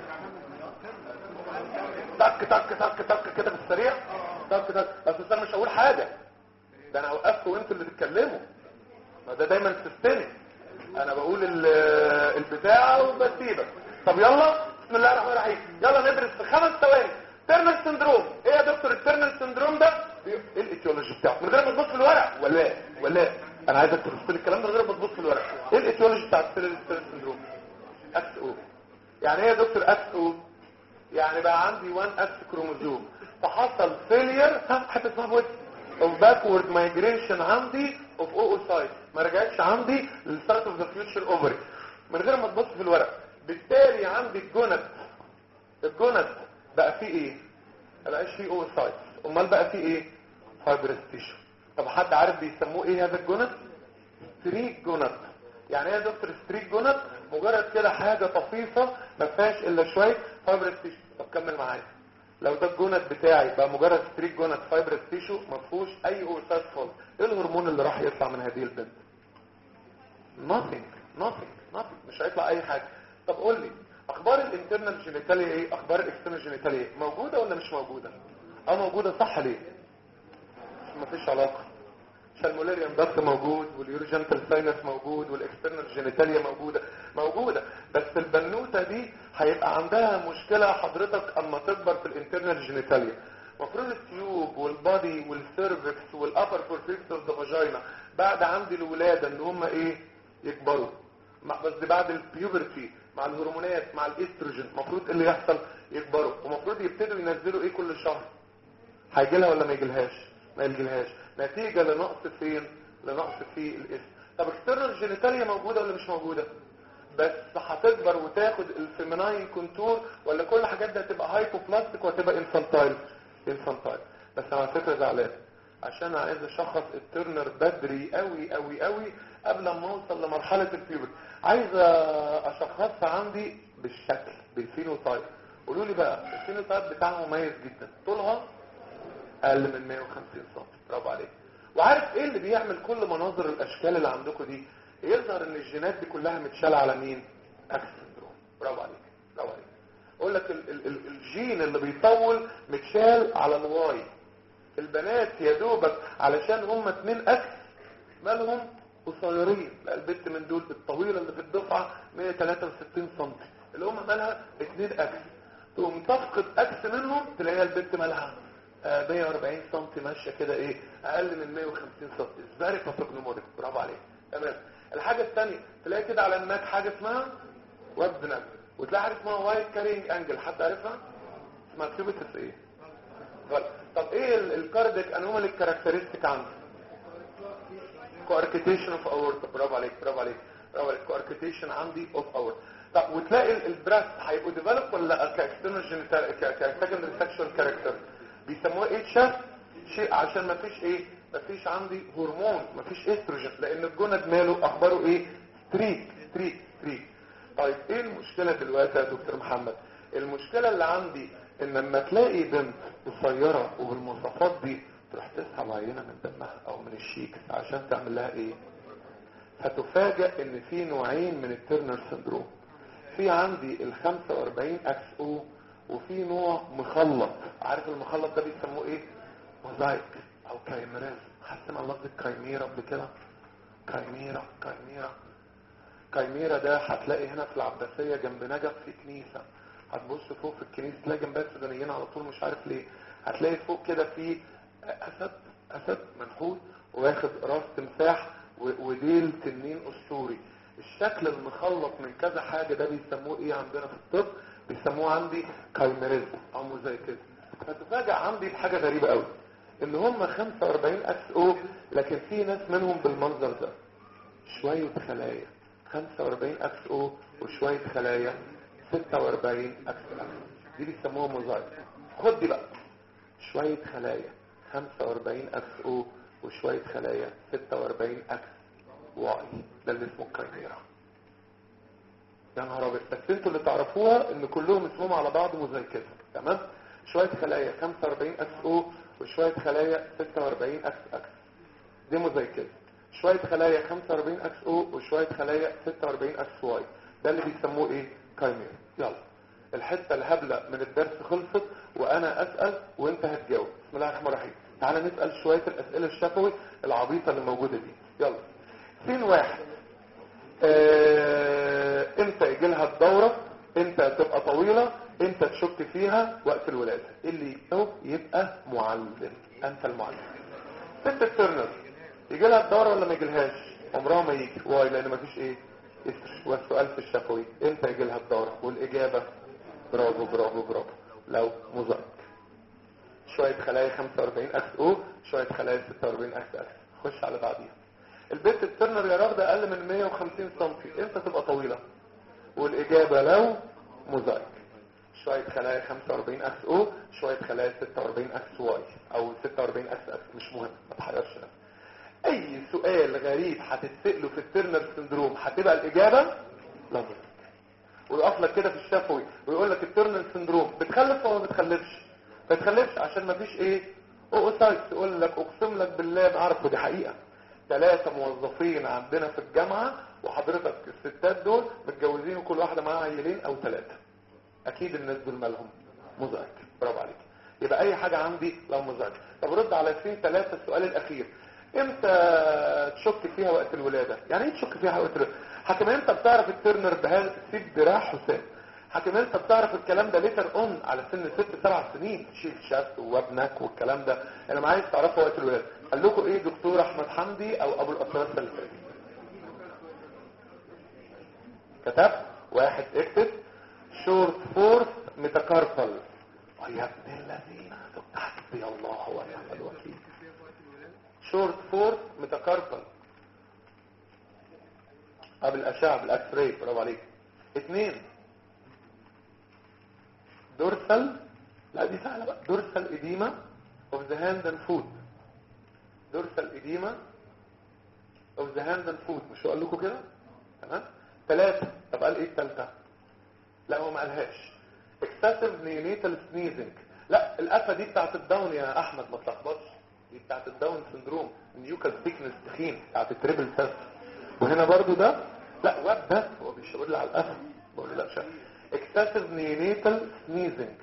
تك تك تك تك كده بالسريع تك تك بس انا مش هقول حاجه ده انا اوقفكم وانتوا اللي تتكلموا ما ده دايما سيستمي انا بقول ال- البتاع وبسيبك طب يلا بسم الله الرحمن الرحيم يلا ندرس في خمس ثواني تيرنال سندروم ايه يا دكتور التيرنال سندروم ده ايه الايتيولوجي بتاعه من غير ما تبص في الورق ولا ولا انا عايزك تبص لي الكلام ده من غير ما تبص في الورق ايه الايتيولوجي بتاع التيرنال سندروم اكس او يعني ايه يا دكتور اكس او يعني بقى عندي 1 اكس كروموزوم فحصل فيلير ها حتى اسمها بويت اوف باكورد مايجريشن عندي اوف اوسايت ما رجعتش عندي للستارت اوف ذا فيوتشر اوفري من غير ما تبص في الورق بالتالي عندي الجونت الجونت بقى فيه ايه ما بقاش فيه اوسايت امال بقى فيه ايه فايبرس تيشو طب حد عارف بيسموه ايه هذا الجونت ستريك جونت يعني ايه يا دكتور ستريك جونت مجرد كده حاجه طفيفه ما فيهاش الا شويه فايبرس تيشو طب كمل معايا لو ده الجونت بتاعي بقى مجرد ستريك جونت فايبرس تيشو ما فيهوش اي اوسايت خالص ايه الهرمون اللي راح يطلع من هذه البنت nothing nothing nothing مش هيطلع اي حاجه طب قول لي اخبار الانترنال جينيتاليا ايه اخبار الاكسترنال جينيتاليا ايه موجوده ولا مش موجوده اه موجوده صح ليه مفيش علاقه عشان المولاريان داكت موجود واليورجنتال ساينس موجود والاكسترنال جينيتاليا موجوده موجوده بس البنوته دي هيبقى عندها مشكله حضرتك اما تكبر في الانترنال جينيتاليا المفروض التيوب والبادي والسيرفكس والابر فورفيكس اوف ذا فاجينا بعد عند الولاده ان هم ايه يكبروا مع- بس دي بعد البيوبرتي مع الهرمونات مع الاستروجين المفروض ايه اللي يحصل يكبروا ومفروض يبتدوا ينزلوا ايه كل شهر هيجي لها ولا ما يجيلهاش ما يجيلهاش نتيجة لنقص فين لنقص في الاسم طب اكسترنال جينيتاليا موجودة ولا مش موجودة بس هتكبر وتاخد الفيميناين كونتور ولا كل الحاجات دي هتبقى هايبوبلاستيك وهتبقى انفانتايل انفانتايل بس انا على فكره زعلان عشان عايز اشخص الترنر بدري قوي قوي قوي قبل ما اوصل لمرحله البيوبرتي عايز اشخصها عندي بالشكل بالفينوتايب قولوا لي بقى الفينوتايب بتاعها مميز جدا طولها اقل من 150 سم برافو عليك وعارف ايه اللي بيعمل كل مناظر الاشكال اللي عندكم دي يظهر ان الجينات دي كلها متشاله على مين اكس سندروم برافو عليك برافو عليك اقول لك ال ال ال الجين اللي بيطول متشال على الواي البنات يا دوبك علشان هم اتنين اكس مالهم قصيرين لا البنت من دول الطويله اللي في الدفعه 163 سم اللي هم مالها اتنين اكس تقوم تفقد اكس منهم تلاقيها البنت مالها آه 140 سم ماشيه كده ايه اقل من 150 سم ازاي فاسوجنوموريك برافو عليك تمام الحاجه الثانيه تلاقي كده على النك حاجه اسمها ويب نك وتلاقي حاجه اسمها وايت كارينج انجل حد عارفها اسمها كيوبيتس ايه غلط طب ايه الكارديك انومال الكاركترستيك عنده كواركيتيشن اوف اورتا برافو عليك برافو عليك برافو عليك كواركيتيشن عندي اوف اورتا طب وتلاقي البراست هيبقوا ديفلوب ولا كاكسترنال جينيتال كسكندري سكشوال كاركتر بيسموها ايه شاف شيء عشان ما فيش ايه ما فيش عندي هرمون ما فيش استروجين لان الجند ماله اخباره ايه ستريك ستريك ستريك طيب ايه المشكله دلوقتي يا دكتور محمد المشكله اللي عندي ان لما تلاقي بنت قصيره وبالمواصفات دي تروح تسحب عينه من دمها او من الشيكس عشان تعمل لها ايه هتفاجئ ان في نوعين من الترنر سندروم في عندي ال 45 اكس او وفي نوع مخلط عارف المخلط ده بيسموه ايه موزايك او كايميراز حسنا لفظ الكايميرا قبل كده كايميرا كايميرا كايميرا ده هتلاقي هنا في العباسيه جنب نجف في كنيسه هتبص فوق في الكنيسه تلاقي جنبها السودانيين على طول مش عارف ليه هتلاقي فوق كده في اسد اسد منحوت واخد راس تمساح وديل تنين اسطوري الشكل المخلط من كذا حاجه ده بيسموه ايه عندنا في الطب بيسموه عندي كايميريزم او موزايكيزم فتفاجئ عندي بحاجه غريبه قوي ان هم 45 اكس او لكن في ناس منهم بالمنظر ده شويه خلايا 45 اكس او وشويه خلايا 46 اكس اكس دي بيسموها موزايك خد دي بقى شويه خلايا 45 اكس او وشويه خلايا 46 اكس واي ده اللي اسمه كايميرا يا نهار ابيض بس انتوا اللي تعرفوها ان كلهم اسمهم على بعض موزايكات تمام شويه خلايا 45 اكس او وشويه خلايا 46 اكس اكس دي موزايكات شويه خلايا 45 اكس او وشويه خلايا 46 اكس واي ده اللي بيسموه ايه كايميرا يلا الحته الهبله من الدرس خلصت وانا اسال وانت هتجاوب بسم الله الرحمن الرحيم تعالى نسال شويه الاسئله الشفوي العبيطه اللي موجوده دي يلا سين واحد اه امتى يجي لها الدوره امتى تبقى طويله امتى تشك فيها وقت الولاده اللي يجاوب يبقى معلم انت المعلم ست الترنر يجي لها الدوره ولا ما يجيلهاش عمرها ما يجي واي لان ما فيش ايه والسؤال في الشفوي امتى يجي لها الدوره والاجابه برافو برافو برافو لو مزاج شويه خلايا 45 اكس او شويه خلايا 46 اكس اكس خش على بعديها البنت الترنر يا راغده اقل من 150 سم امتى تبقى طويله والاجابه لو مزاج شويه خلايا 45 اكس او شويه خلايا 46 اكس واي او 46 اكس اكس مش مهم ما تحيرش نفسك اي سؤال غريب هتتسأله في الترنر سندروم هتبقى الاجابه لا مزاج ويقف لك كده في الشفوي ويقول لك الترنر سندروم بتخلف ولا ما بتخلفش ما بتخلفش عشان ما فيش ايه اوسايت تقول لك اقسم لك بالله ما عارف ودي حقيقه ثلاثة موظفين عندنا في الجامعة وحضرتك الستات دول متجوزين وكل واحدة معاها عيلين او ثلاثة اكيد الناس دول مالهم مزعج برافو عليك يبقى اي حاجة عندي لو مزعج طب رد على سين ثلاثة السؤال الاخير امتى تشك فيها وقت الولادة يعني ايه تشك فيها وقت الولادة حكم انت بتعرف الترنر بهذا سيب دراع حسام حكم انت بتعرف الكلام ده ليتر اون على سن ست سبع سنين شيل شاست وابنك والكلام ده انا ما عايز تعرفه وقت الولاده قال لكم ايه دكتور احمد حمدي او ابو الاسرار اللي كتب واحد اكتب شورت فورث ميتاكاربل يا ابن الذين حسبي الله ونعم الوكيل شورت فورث ميتاكاربل قبل الاشعه بالاكس راي برافو عليك اتنين دورسال لا دي سهلة بقى دورسال اديما of the hand and foot دورسال اديما of the hand and foot مش قال لكم كده تمام ثلاثة طب قال ايه الثالثة لا هو ما قالهاش excessive neonatal sneezing لا القفه دي بتاعت الداون يا احمد ما تلخبطش دي بتاعت الداون سندروم النيوكال ثيكنس تخين بتاعت التريبل سيست وهنا برضو ده لا واد بس هو بيشاور لي على القفه بقول له لا شايف excessive neonatal sneezing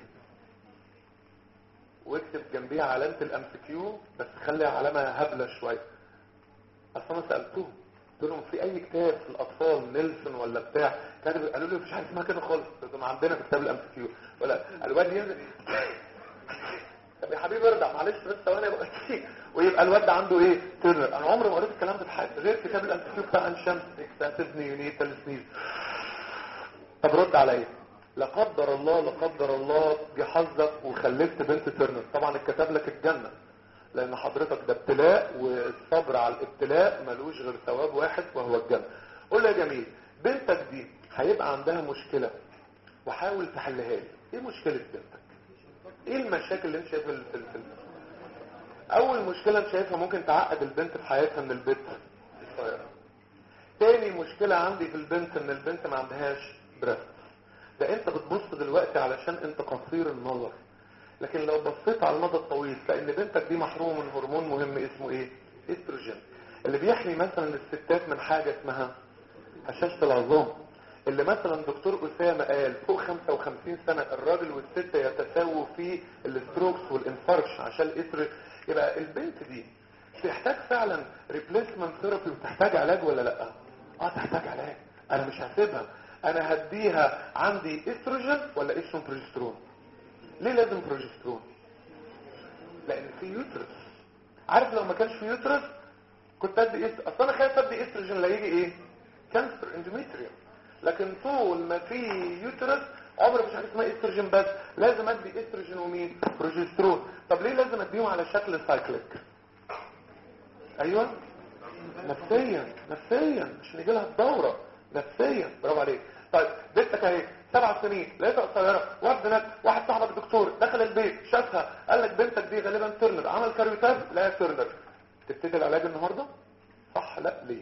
واكتب جنبيها علامه الام كيو بس خلي علامه هبله شويه اصل انا سالتهم قلت لهم في اي كتاب في الاطفال نيلسون ولا بتاع كاتب قالوا لي مفيش حاجه اسمها كده خالص قلت لهم عندنا في كتاب الام كيو ولا الواد ينزل طب يا حبيبي ارجع معلش بس ثواني بقى ويبقى الواد عنده ايه تيرنر انا عمري ما قريت الكلام ده في حياتي غير كتاب الام كيو بتاع انشمس اكسسيف نيونيتال سنيز طب رد عليا لا قدر الله لا قدر الله جه حظك وخلفت بنت تيرنر طبعا اتكتب لك الجنه لان حضرتك ده ابتلاء والصبر على الابتلاء ملوش غير ثواب واحد وهو الجنة قول لي يا جميل بنتك دي هيبقى عندها مشكلة وحاول تحلها لي ايه مشكلة بنتك ايه المشاكل اللي انت شايفها في الفيلم اول مشكلة انت شايفها ممكن تعقد البنت في حياتها من البيت الصغيرة تاني مشكلة عندي في البنت ان البنت ما عندهاش بريست ده انت بتبص دلوقتي علشان انت قصير النظر لكن لو بصيت على المدى الطويل لان بنتك دي محرومه من هرمون مهم اسمه ايه استروجين اللي بيحمي مثلا الستات من حاجه اسمها هشاشه العظام اللي مثلا دكتور اسامه قال فوق 55 سنه الراجل والست يتساووا في الستروكس والانفاركشن عشان الاستروجين يبقى البنت دي تحتاج فعلا ريبليسمنت ثيرابي وتحتاج علاج ولا لا اه تحتاج علاج انا مش هسيبها انا هديها عندي استروجين ولا استروجين بروجسترون ليه لازم بروجسترون لان في يوترس عارف لو ما كانش في يوترس كنت ادي است... اصل انا خايف ادي استروجين لا يجي ايه كانسر اندوميتريوم لكن طول ما في يوترس عمر مش حاجه اسمها استروجين بس لازم ادي استروجين ومين بروجسترون طب ليه لازم اديهم على شكل سايكليك ايوه نفسيا نفسيا عشان يجي لها الدوره نفسيا برافو عليك طيب بنتك اهي سبع سنين لقيتها قصيره واحد هناك واحد صاحبك دكتور دخل البيت شافها قال لك بنتك دي غالبا ترنر عمل كاريوتاج لا ترنر تبتدي العلاج النهارده صح لا ليه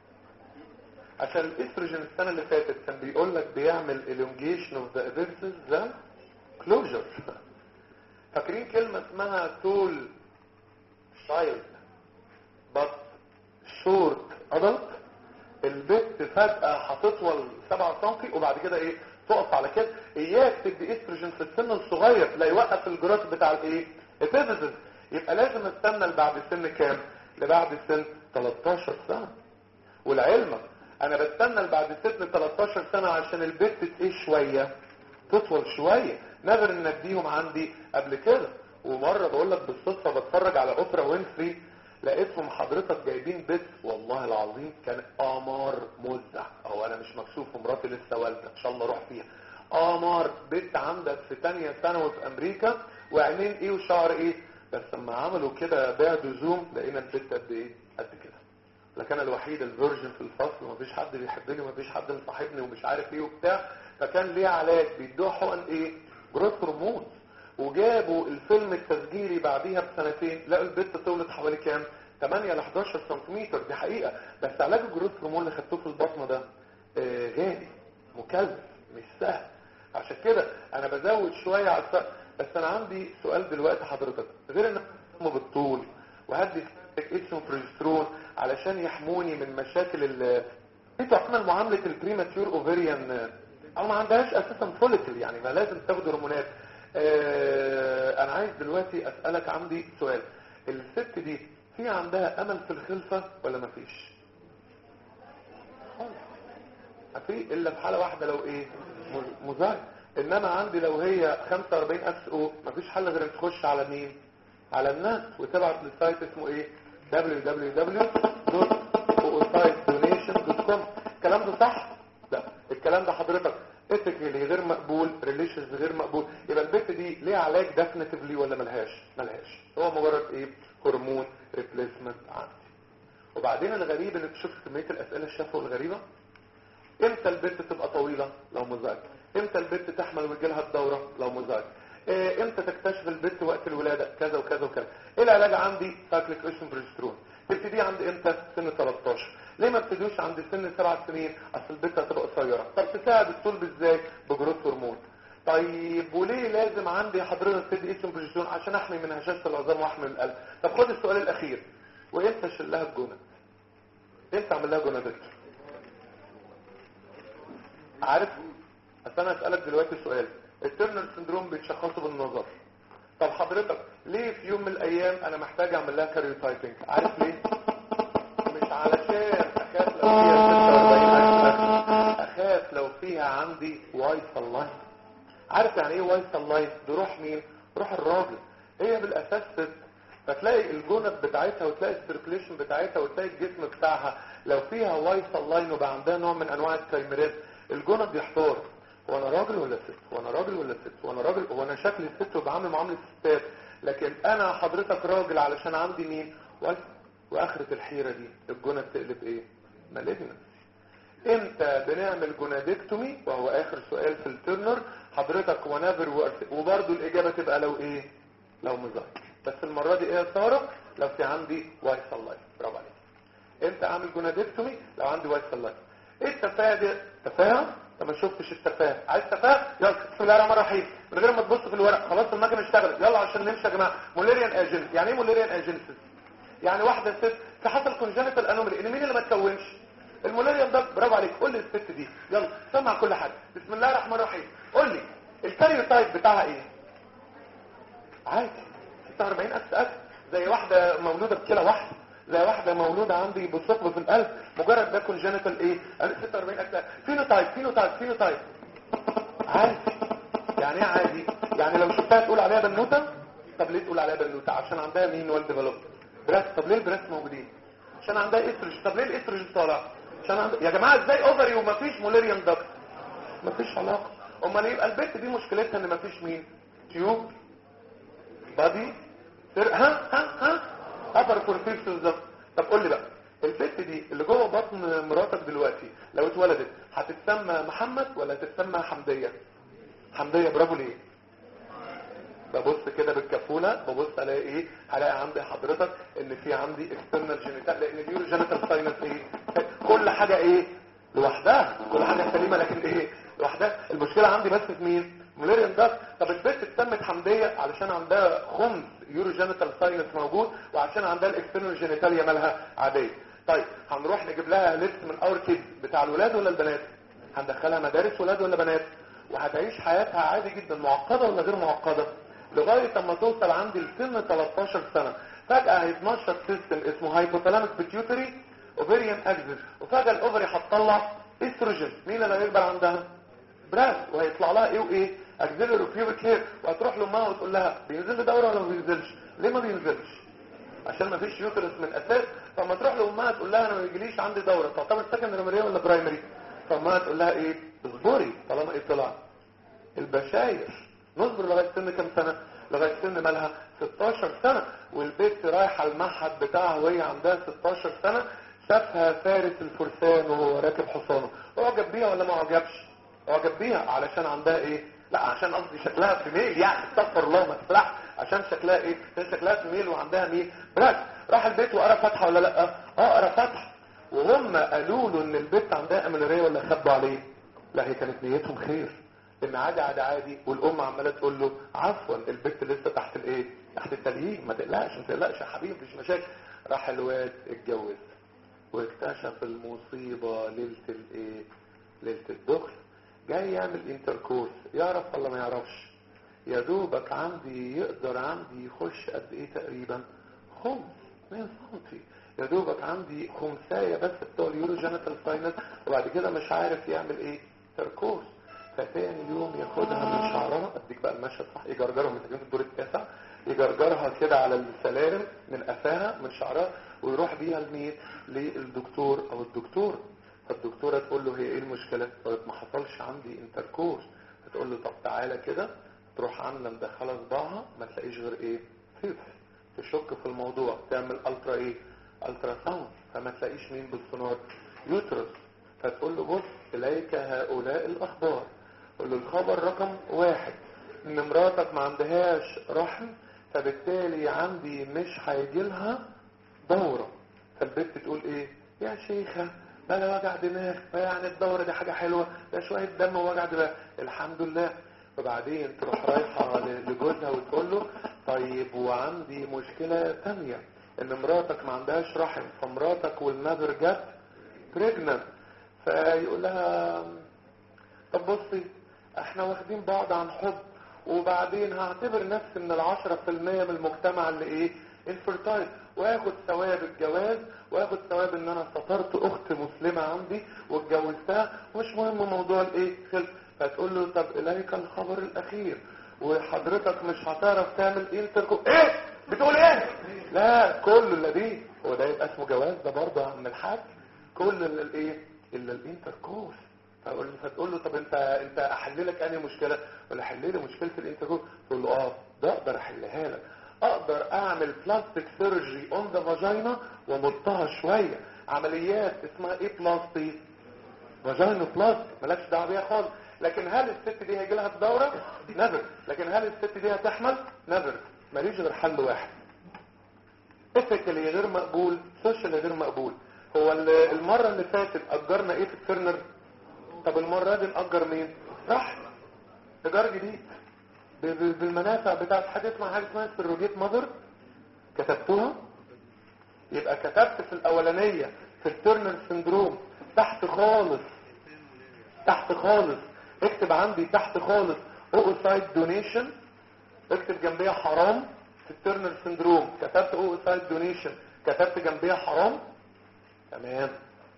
عشان الاستروجين السنه اللي فاتت كان بيقول لك بيعمل elongation of the epiphys the closure فاكرين كلمه اسمها تول child but short adult البت فجأة هتطول 7 سم وبعد كده ايه تقف على كده اياك تدي استروجين في السن الصغير لا يوقف الجروث بتاع الايه الفيزيز يبقى لازم استنى لبعد سن كام لبعد سن 13 سنة والعلم انا بستنى لبعد سن 13 سنة عشان البت ايه شوية تطول شوية نادر ان اديهم عندي قبل كده ومرة بقول لك بالصدفة بتفرج على اوبرا وينفري لقيتهم حضرتك جايبين بيت والله العظيم كان قمر مزع او انا مش مكسوف ومراتي لسه والده ان شاء الله اروح فيها قمر بنت عندك في تانية ثانوي في امريكا وعينين ايه وشعر ايه بس لما عملوا كده بعدوا زوم لقينا البنت قد ايه قد كده لكن انا الوحيد الفيرجن في الفصل ومفيش حد بيحبني ومفيش حد مصاحبني ومش عارف ايه وبتاع فكان ليه علاج بيدوه حقن ايه جروث هرمون وجابوا الفيلم التسجيلي بعديها بسنتين لقوا البنت طولت حوالي كام 8 ل 11 سنتيمتر دي حقيقة بس علاج الجروث هرمون اللي خدتوه في البطنه ده آه غالي مكلف مش سهل عشان كده انا بزود شوية على السقف بس انا عندي سؤال دلوقتي حضرتك غير ان هم بالطول وهدي اسمه بروجسترون علشان يحموني من مشاكل ال انتوا عمل معاملة البريماتيور اوفيريان او ما عندهاش اساسا فوليكل يعني ما لازم تاخد هرمونات آه انا عايز دلوقتي اسألك عندي سؤال الست دي في عندها امل في الخلفة ولا ما فيش في الا في حالة واحدة لو ايه مزاج انما عندي لو هي 45 اكس او مفيش حل غير ان تخش على مين على الناس وتبعت للسايت اسمه ايه www.oocytedonation.com الكلام ده صح لا الكلام ده حضرتك ethically غير مقبول ريليشنز غير مقبول يبقى البنت دي ليه علاج ديفينيتيفلي ولا ملهاش ملهاش هو مجرد ايه هرمون ريبليسمنت عندي وبعدين الغريب انك شفت كميه الاسئله الشافه الغريبه امتى البنت تبقى طويلة لو مزاج امتى البنت تحمل ويجيلها الدورة لو مزاج إيه امتى تكتشف البنت وقت الولادة كذا وكذا وكذا ايه العلاج عندي سايكليك اوشن بروجسترون تبتدي عند امتى سن 13 ليه ما ابتدوش عند سن 7 سنين اصل البنت هتبقى قصيره طب تساعد الصلب ازاي بجروث هرمون طيب وليه لازم عندي حضرتك تدي اسم بروجسترون عشان احمي من هشاشه العظام واحمي من القلب طب خد السؤال الاخير وامتى اشيل لها الجنة امتى اعمل لها جنة دكتور عارف اصل انا اسالك دلوقتي سؤال الترنر سندروم بيتشخصوا بالنظر طب حضرتك ليه في يوم من الايام انا محتاج اعمل لها كاريوتايبنج عارف ليه مش علشان اخاف لو فيها 46 اخاف لو فيها عندي واي لاين عارف يعني ايه واي لاين دي روح مين روح الراجل هي بالاساس ست فتلاقي الجونب بتاعتها وتلاقي السيركليشن بتاعتها وتلاقي الجسم بتاعها لو فيها واي لاين وبقى عندها نوع من انواع الكايميرات الجونب بيحتار هو انا راجل ولا ست هو انا راجل ولا ست هو انا راجل هو انا شكلي ست وبعمل معامله الستات لكن انا حضرتك راجل علشان عندي مين واي واخرة الحيرة دي الجنة بتقلب ايه مالجنس امتى بنعمل جنادكتومي وهو اخر سؤال في الترنر حضرتك ونابر وبرضو الاجابة تبقى لو ايه لو مزاج بس المرة دي ايه يا سارة لو في عندي وايت لايف برافو عليك امتى اعمل جنادكتومي لو عندي وايت لايف ايه التفاهه دي تفاهه طب ما شفتش التفاهه عايز تفاهه يلا بسم الله الرحمن الرحيم من غير ما تبص في الورق خلاص المكنه اشتغلت يلا عشان نمشي يا جماعه موليريان اجنس يعني ايه موليريان اجنسيس يعني واحدة ست في حصل كونجنتال انومالي ان مين اللي ما تكونش المولاريوم ده برافو عليك قول لي الست دي يلا سمع كل حاجه بسم الله الرحمن الرحيم قول لي الكاريوتايب بتاعها ايه عادي 46 اكس اكس زي واحده مولوده بكلى واحده زي واحده مولوده عندي بثقب في القلب مجرد ده كونجنتال ايه 46 اكس فينوتايب فينوتايب فينوتايب عادي يعني ايه عادي يعني لو شفتها تقول عليها بنوته طب ليه تقول عليها بنوته عشان عندها مين ويل ديفلوبد براس طب ليه البراس موجودين عشان عندها استروجين طب ليه الاستروجين طالع عشان عند... يا جماعه ازاي اوفري ومفيش موليريان دكت مفيش علاقه امال يبقى البت دي مشكلتها ان مفيش مين تيوب بادي سر... ها ها ها ابر كورتيكس بالظبط طب قول لي بقى البت دي اللي جوه بطن مراتك دلوقتي لو اتولدت هتتسمى محمد ولا هتتسمى حمديه حمديه برافو ليه ببص كده بالكفولة ببص الاقي ايه هلاقي عندي حضرتك ان في عندي اكسترنال جينيتال لان اليورو جينيتال ساينس ايه كل حاجة ايه لوحدها كل حاجة سليمة لكن ايه لوحدها المشكلة عندي بس في مين موليريان ده طب البنت اتسمت حمدية علشان عندها خمس يورو جينيتال ساينس موجود وعشان عندها الاكسترنال جينيتاليا مالها عادية طيب هنروح نجيب لها لبس من اور كيدز بتاع الولاد ولا البنات هندخلها مدارس ولاد ولا بنات وهتعيش حياتها عادي جدا معقدة ولا غير معقدة لغاية اما توصل عندي لسن 13 سنة فجأة هيتنشط سيستم اسمه هايبوثالاميك بيتيوتري اوفيريان اكسس وفجأة الاوفري هتطلع استروجين مين اللي هيكبر عندها براس وهيطلع لها ايه وايه اكسيلري بيوبيك هير وهتروح لامها وتقول لها بينزل لي دوره ولا ما بينزلش ليه ما بينزلش عشان ما فيش يوترس من اساس فلما تروح لامها تقول لها انا ما بيجيليش عندي دوره تعتبر سكندري ولا برايمري فامها تقول لها ايه اصبري طالما ايه طلع البشاير نصبر لغايه سن كام سنه لغايه سن مالها 16 سنه والبنت رايحه المعهد بتاعها وهي عندها 16 سنه شافها فارس الفرسان وهو راكب حصانه اعجب بيها ولا ما اعجبش اعجب بيها علشان عندها ايه لا عشان قصدي شكلها في ميل يعني استغفر الله ما تفلح عشان شكلها ايه عشان شكلها في ميل وعندها ميل بس راح البيت وقرا فاتحه ولا لا اه قرا فاتحه وهم قالوا له ان البنت عندها امنوريه ولا خبوا عليه لا هي كانت نيتهم خير ان عادي عادي عادي والام عماله تقول له عفوا البنت لسه تحت الايه تحت التلهيج ما تقلقش ما تقلقش يا حبيبي مفيش مشاكل راح الواد اتجوز واكتشف المصيبه ليله الايه ليله الدخل جاي يعمل انتركورس يعرف ولا ما يعرفش يا دوبك عندي يقدر عندي يخش قد ايه تقريبا خمس 2 سم يا دوبك عندي خمسايه بس بتوع اليورو جينيتال ساينس وبعد كده مش عارف يعمل ايه تركوز فتاني يوم ياخدها من شعرها اديك بقى المشهد صح يجرجرها من سكين الدور التاسع يجرجرها كده على السلالم من قفاها من شعرها ويروح بيها لمين للدكتور او الدكتور فالدكتورة تقول له هي ايه المشكلة طيب ما حصلش عندي انتركورس فتقول له طب تعالى كده تروح عامله مدخله صباعها ما تلاقيش غير ايه فيف تشك في الموضوع تعمل الترا ايه الترا ساوند فما تلاقيش مين بالسونار يوترس فتقول له بص اليك هؤلاء الاخبار قول له الخبر رقم واحد ان مراتك ما عندهاش رحم فبالتالي عندي مش هيجي لها دورة فالبنت تقول ايه يا شيخة بلا وجع دماغ يعني الدورة دي حاجة حلوة ده شوية دم ووجع دماغ الحمد لله وبعدين تروح رايحة لجوزها وتقول له طيب وعندي مشكلة تانية ان مراتك ما عندهاش رحم فمراتك والنذر جت بريجننت فيقول لها طب بصي احنا واخدين بعض عن حب وبعدين هعتبر نفسي من العشرة في المية من المجتمع اللي ايه انفرتايل واخد ثواب الجواز واخد ثواب ان انا سطرت اخت مسلمة عندي واتجوزتها مش مهم موضوع الايه خلف فتقول له طب اليك الخبر الاخير وحضرتك مش هتعرف تعمل انتركو ايه بتقول ايه لا كل الذي هو ده يبقى اسمه جواز ده برضه من الحاج كل الايه الا الانتركورس فاقول فتقول له طب انت انت احل لك انهي مشكله ولا احل لي مشكله الانتركورس تقول له اه ده اقدر احلها لك اقدر اعمل بلاستيك سيرجري اون ذا فاجينا ومطها شويه عمليات اسمها ايه بلاستي فاجينا بلاستيك مالكش دعوه بيها خالص لكن هل الست دي هيجي لها الدوره نذر لكن هل الست دي هتحمل نذر ماليش غير حل واحد ايثيكالي غير مقبول سوشيالي غير مقبول هو المره اللي فاتت اجرنا ايه في الترنر طب المره دي ناجر مين صح ايجار جديد بالمنافع بتاعت حد يسمع حاجه اسمها سيروجيت ماذر كتبتوها يبقى كتبت في الاولانيه في الترنر سندروم تحت خالص تحت خالص اكتب عندي تحت خالص اوسايد دونيشن اكتب جنبيها حرام في الترنر سندروم كتبت اوسايد دونيشن كتبت جنبيها حرام تمام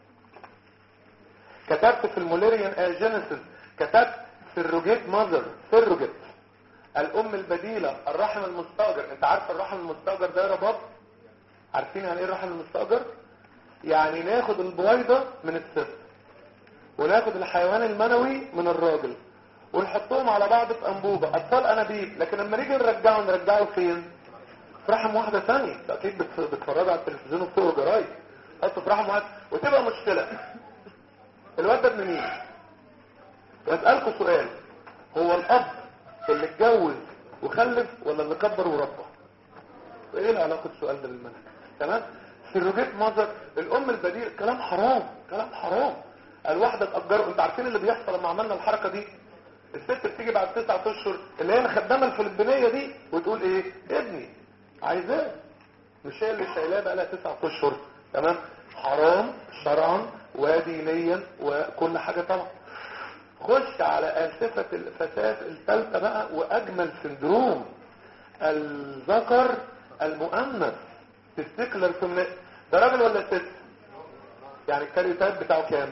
كتبت في الموليريان اجينيسيس كتبت سيروجيت ماذر سيروجيت الام البديلة الرحم المستأجر انت عارف الرحم المستأجر ده يا رباب عارفين يعني ايه الرحم المستأجر يعني ناخد البويضة من الست وناخد الحيوان المنوي من الراجل ونحطهم على بعض في انبوبة اطفال انابيب لكن لما نيجي نرجعه نرجعه فين في رحم واحدة ثانية اكيد بتتفرجوا على التلفزيون وبتقروا جرايد حطوا في رحم واحد وتبقى مشكلة الواد ده ابن مين واسألكم سؤال هو الاب اللي اتجوز وخلف ولا اللي كبر وربى ايه العلاقة السؤال ده بالمنهج تمام سيروجيت ماذر الام البديل كلام حرام كلام حرام الواحدة تأجره انت عارفين اللي بيحصل لما عملنا الحركة دي الست بتيجي بعد تسعة اشهر اللي هي الخدامة الفلبينية دي وتقول ايه ابني عايزاه مش هي اللي شايلاه بقى لها تسعة اشهر تمام حرام شرعا ودينيا وكل حاجة طبعا خش على آسفة الفساد الثالثة بقى وأجمل سندروم الذكر المؤنث تستكلر ثم ده راجل ولا ست يعني الكاريوتات بتاعه كام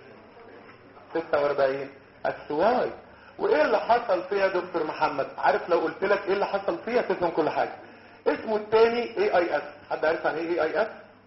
46 السواي وايه اللي حصل فيها يا دكتور محمد عارف لو قلت لك ايه اللي حصل فيها تفهم كل حاجة اسمه الثاني اي اي اس حد عارف عن ايه اي اي اس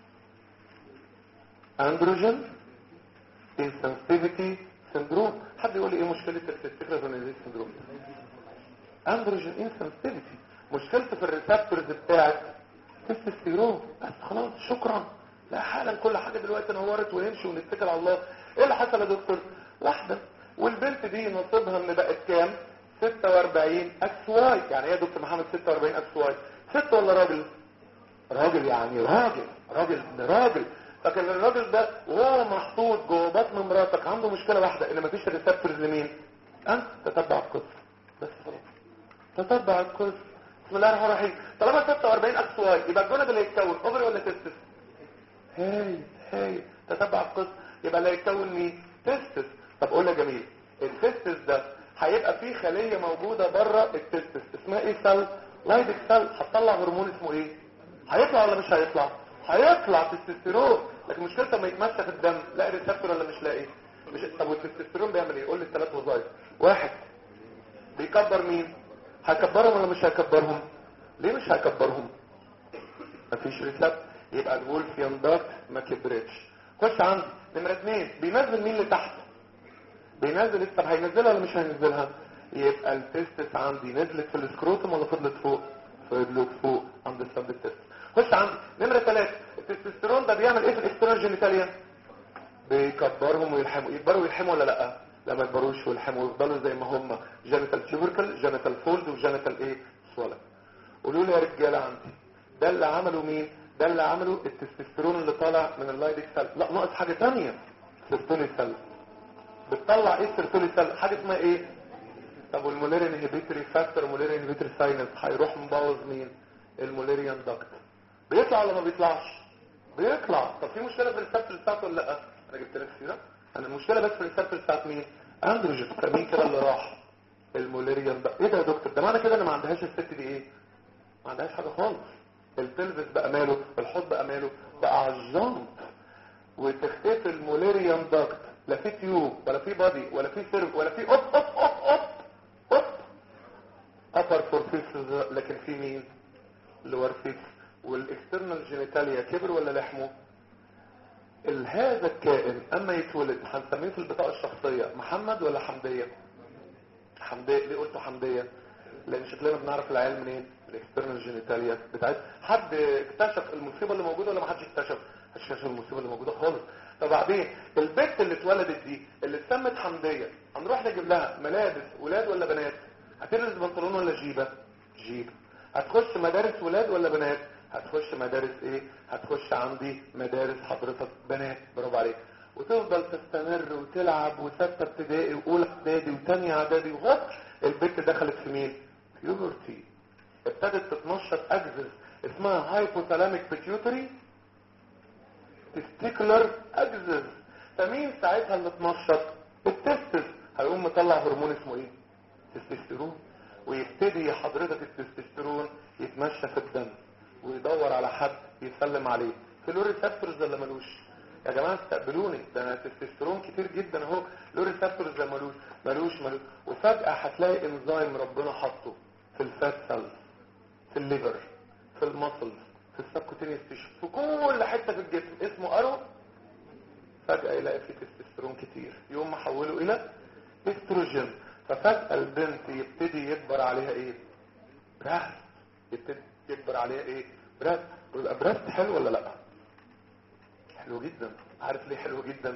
اندروجين انسنسيفيتي سندروم حد يقول لي ايه مشكلة التستيكلر سندروم اندروجين انسنسيفيتي مشكلته في الريسبتورز بتاعت تستوستيرون بس خلاص شكرا لا حالا كل حاجة دلوقتي نورت ونمشي ونتكل على الله ايه اللي حصل يا دكتور واحدة والبنت دي نصيبها ان بقت كام 46 اكس واي يعني ايه يا دكتور محمد 46 اكس واي ست ولا راجل راجل يعني راجل راجل راجل لكن الراجل ده وهو محطوط جوه بطن مراتك عنده مشكلة واحدة ان مفيش ريسبتورز لمين انت تتبع القصة بس خلاص تتبع القصة بسم الله الرحمن الرحيم طالما 46 اكس واي يبقى الجانب اللي هيتكون اوفري ولا تستس هاي هاي تتبع القصة يبقى اللي هيتكون مين تستس طب قول يا جميل التستس ده هيبقى فيه خلية موجودة بره التستس اسمها ايه سيل لايدك سيل هتطلع هرمون اسمه ايه هيطلع ولا مش هيطلع هيطلع تستوستيرون لكن مشكلته ما يتمشى في الدم لاقي ريسبتور ولا مش لاقي مش طب والتستوستيرون بيعمل ايه قول لي الثلاث وظائف واحد بيكبر مين هيكبرهم ولا مش هيكبرهم ليه مش هيكبرهم مفيش ريسبتور يبقى الولفيان داكت ما كبرتش خش عندي نمره اثنين بينزل مين لتحت بينزل طب هينزلها ولا مش هينزلها يبقى التستس عندي نزلت في السكروتوم ولا فضلت فوق فضلت فوق عند السبتست خش عندي نمرة ثلاثة التستوستيرون ده بيعمل ايه في الاكسترنال جينيتاليا بيكبرهم ويلحموا يكبروا ويلحموا ولا لا لا ما يكبروش ويلحموا ويفضلوا زي ما هم جينيتال تيوبركل جينيتال فولد وجينيتال ايه سولا قولوا لي يا رجاله عندي ده اللي عمله مين ده اللي عمله التستوستيرون اللي طالع من اللايدك سيل لا ناقص حاجه ثانيه سيرتولي سيل بتطلع ايه السيرتولي سيل حاجه اسمها ايه طب والموليرين انهبيتوري فاكتور موليرين انهبيتوري ساينس هيروح مبوظ مين الموليريان داكت بيطلع ولا ما بيطلعش بيطلع طب في مشكله في الريسبتور بتاعته ولا لا انا جبت لك سيره انا المشكله بس في الريسبتور بتاعت مين اندروجين كان مين كده اللي راح الموليريان داكت ايه ده يا دكتور ده معنى كده ان ما عندهاش الست دي ايه ما عندهاش حاجه خالص البلفس بقى ماله الحوض بقى ماله بقى عجنط وتختفي الموليريان داكت لا في تيوب ولا في بادي ولا في سيرف ولا في اوب اوب اوب اوب اوب ابر فورفيس لكن في مين لور فيكس والاكسترنال جينيتاليا كبر ولا لحمه هذا الكائن اما يتولد هنسميه في البطاقه الشخصيه محمد ولا حمديه حمديه ليه قلت حمديه لان شكلنا بنعرف العيال منين الاكسترنال جينيتاليا بتاعت حد اكتشف المصيبه اللي موجوده ولا ما حدش اكتشف اكتشف المصيبه اللي موجوده خالص فبعدين البنت اللي اتولدت دي اللي اتسمت حمديه هنروح نجيب لها ملابس ولاد ولا بنات هتلبس بنطلون ولا جيبه جيبه هتخش مدارس ولاد ولا بنات هتخش مدارس ايه هتخش عندي مدارس حضرتك بنات برافو عليك وتفضل تستمر وتلعب وستة ابتدائي واولى اعدادي وثانيه اعدادي وهوب البنت دخلت في مين بيوبرتي ابتدت تتنشط اجزز اسمها هايبوثالاميك بيتيوتري تستيكولر اجزز فمين ساعتها اللي اتنشط التستس هيقوم مطلع هرمون اسمه ايه تستوستيرون ويبتدي حضرتك التستوستيرون يتمشى في الدم ويدور على حد يسلم عليه في له ريسبتورز ولا ملوش يا جماعه استقبلوني ده انا تستوستيرون كتير جدا اهو له ريسبتورز ولا ملوش ملوش ملوش وفجاه هتلاقي انزيم ربنا حاطه في الفات سيلز في الليفر في المسلز في السبكوتينيوس تيشو في كل حته في الجسم اسمه ارو فجاه يلاقي فيه تستوستيرون كتير يقوم محوله الى استروجين ففجاه البنت يبتدي يكبر عليها ايه براست يبتدي يكبر عليها ايه براست ويبقى براست حلو ولا لا حلو جدا عارف ليه حلو جدا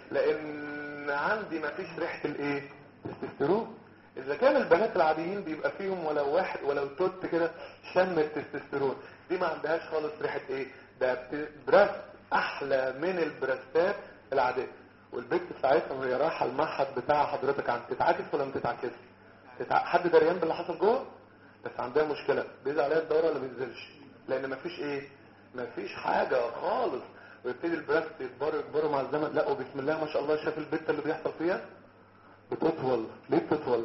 لان عندي ما فيش ريحه الايه تستوستيرون اذا كان البنات العاديين بيبقى فيهم ولو واحد ولو توت كده شم التستوستيرون دي ما عندهاش خالص ريحه ايه ده براست احلى من البراستات العاديه والبنت ساعتها وهي رايحه المعهد بتاع حضرتك عم تتعاكس ولا ما تتعاكسش تتع... حد دريان باللي حصل جوه بس عندها مشكله بينزل عليها الدوره ولا ما بينزلش لان مفيش ايه مفيش حاجه خالص ويبتدي البراست يكبروا يكبروا مع الزمن لا وبسم الله ما شاء الله شاف البت اللي بيحصل فيها بتطول ليه بتطول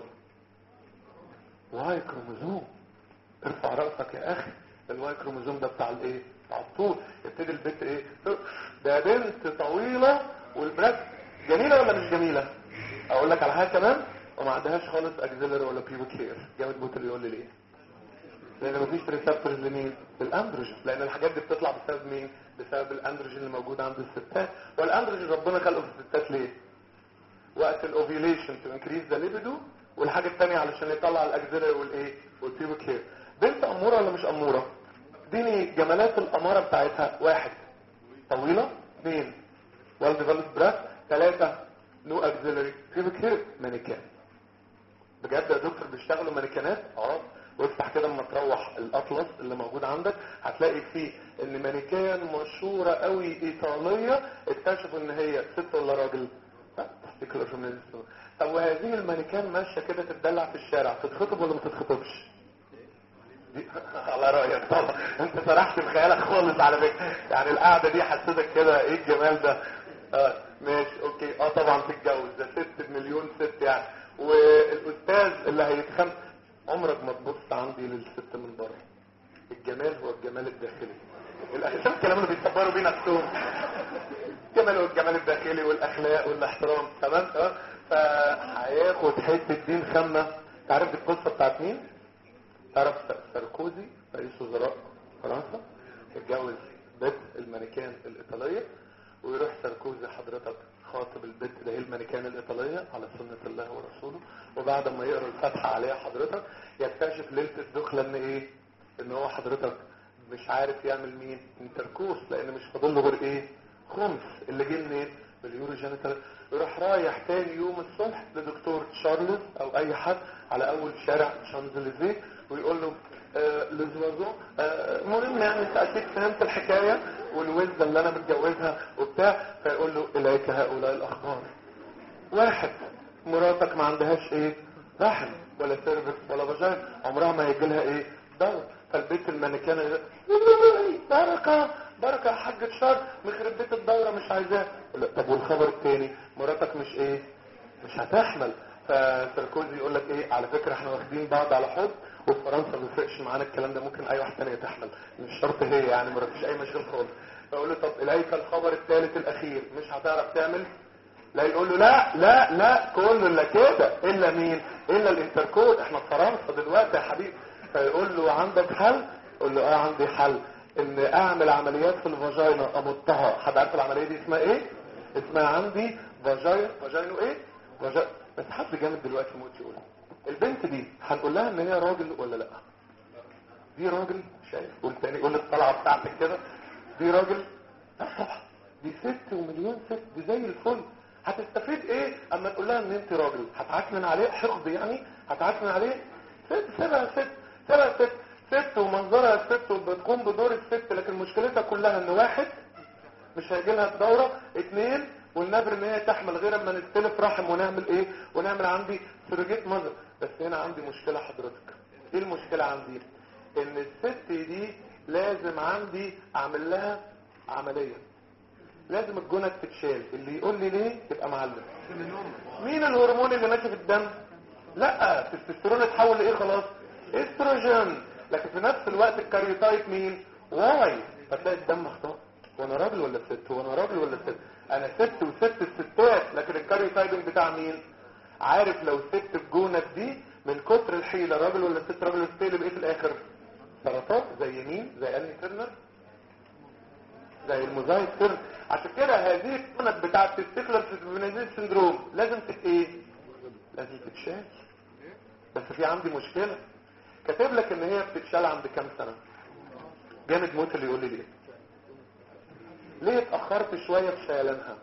واي كروموزوم ارفع راسك يا اخي الواي كروموزوم ده بتاع الايه بتاع الطول يبتدي البت ايه ده بنت طويله والبراست جميله ولا مش جميله اقول لك على حاجه كمان وما عندهاش خالص اكزيلري ولا بيبو كير جامد بوتل يقول لي ليه لان مفيش ريسبتورز لمين للاندروجين لان الحاجات دي بتطلع بسبب مين بسبب الاندروجين اللي موجود عند الستات والاندروجين ربنا خلقه في الستات ليه وقت الاوفيليشن تو انكريز ذا ليبيدو والحاجه الثانيه علشان يطلع الاكزيلري والايه والبيبو كير بنت اموره ولا مش اموره اديني جمالات الاماره بتاعتها واحد طويله اثنين ويل ديفلوبد براس ثلاثه نو اكزيلري بيبو كير مانيكان بجد يا دكتور بيشتغلوا مانيكانات اه وافتح كده اما تروح الاطلس اللي موجود عندك هتلاقي فيه ان مانيكان مشهورة قوي ايطالية اكتشفوا ان هي ست ولا راجل تفتكر طب وهذه المانيكان ماشية كده تتدلع في الشارع تتخطب ولا ما تتخطبش على رأيك طبعا انت سرحت بخيالك خالص على فكرة يعني القعدة دي حسيتك كده ايه الجمال ده اه ماشي اوكي اه طبعا تتجوز ده ست بمليون ست يعني والاستاذ اللي هيتخم عمرك ما تبص عندي للست من بره الجمال هو الجمال الداخلي الشوف الكلام اللي بيصبروا بيه نفسهم الجمال هو الجمال الداخلي والاخلاق والاحترام تمام اه فهياخد حته دين خامه تعرف القصه بتاعت مين تعرف ساركوزي رئيس وزراء فرنسا اتجوز بنت المانيكان الايطاليه ويروح ساركوزي حضرتك خاطب البنت ده هي المانيكان الايطاليه على سنه الله ورسوله وبعد ما يقرا الفاتحه عليها حضرتك يكتشف ليله الدخله ان ايه ان هو حضرتك مش عارف يعمل مين انتركورس لان مش فاضل له غير ايه خمس اللي جه منين باليورو جينيتال يروح رايح تاني يوم الصبح لدكتور تشارلز او اي حد على اول شارع شانزليزيه ويقول له آه لزوازو آه مهم يعني انت اكيد فهمت الحكاية والوزة اللي انا متجوزها وبتاع فيقول له اليك هؤلاء الاخبار واحد مراتك ما عندهاش ايه رحم ولا سيرفكس ولا فاجين عمرها ما هيجي لها ايه دور فالبيت المانيكان بركة بركة يا حاج شر مخرب بيت الدورة مش عايزاه طب والخبر التاني مراتك مش ايه مش هتحمل فساركوزي يقول لك ايه على فكرة احنا واخدين بعض على حب وفي فرنسا ما بيفرقش معانا الكلام ده ممكن اي واحد تاني تحمل مش شرط هي يعني ما فيش اي مشكله خالص فيقول له طب اليك الخبر الثالث الاخير مش هتعرف تعمل لا يقول له لا لا لا كله الا كده الا مين الا الانتركود احنا في فرنسا دلوقتي يا حبيبي فيقول له عندك حل يقول له اه عندي حل ان اعمل عمليات في الفاجينا امطها حد عارف العمليه دي اسمها ايه اسمها عندي فاجينا فاجينو ايه فاجينا بس حد جامد دلوقتي موت يقول البنت دي هنقول لها ان هي راجل ولا لا دي راجل شايف قول تاني قول الطلعه بتاعتك كده دي راجل لا طبعا دي ست ومليون ست دي زي الفل هتستفيد ايه اما تقول لها ان انت راجل هتعكنن عليه حقد يعني هتعكنن عليه ست سيبها ست سيبها ست ست ومنظرها ست وبتقوم بدور الست لكن مشكلتها كلها ان واحد مش هيجي لها الدوره اتنين والنبر ان هي تحمل غير اما نستلف رحم ونعمل ايه ونعمل عندي سيروجيت مذر بس هنا عندي مشكله حضرتك ايه المشكله عندي ان الست دي لازم عندي اعمل لها عمليه لازم الجنة تتشال اللي يقول لي ليه يبقى معلم مين الهرمون اللي ماشي في الدم لا التستوستيرون اتحول لايه خلاص استروجين لكن في نفس الوقت الكاريوتايب مين واي فتلاقي الدم اختار وانا راجل ولا ست وانا راجل ولا ست انا ست وست الستات لكن الكاريوتايبنج بتاع مين عارف لو ست الجونة دي من كتر الحيلة راجل ولا ست راجل ولا ست اللي بايه في الاخر سرطان زي مين زي اني ترنر زي الموزايك سر عشان كده هذه السنة بتاعت التستيكلر فيبرينيزيس سندروم لازم تت ايه لازم تتشال بس في عندي مشكلة كاتب لك ان هي بتتشال عند كام سنة جامد موت اللي يقول لي ليه ليه اتأخرت شوية في شيلانها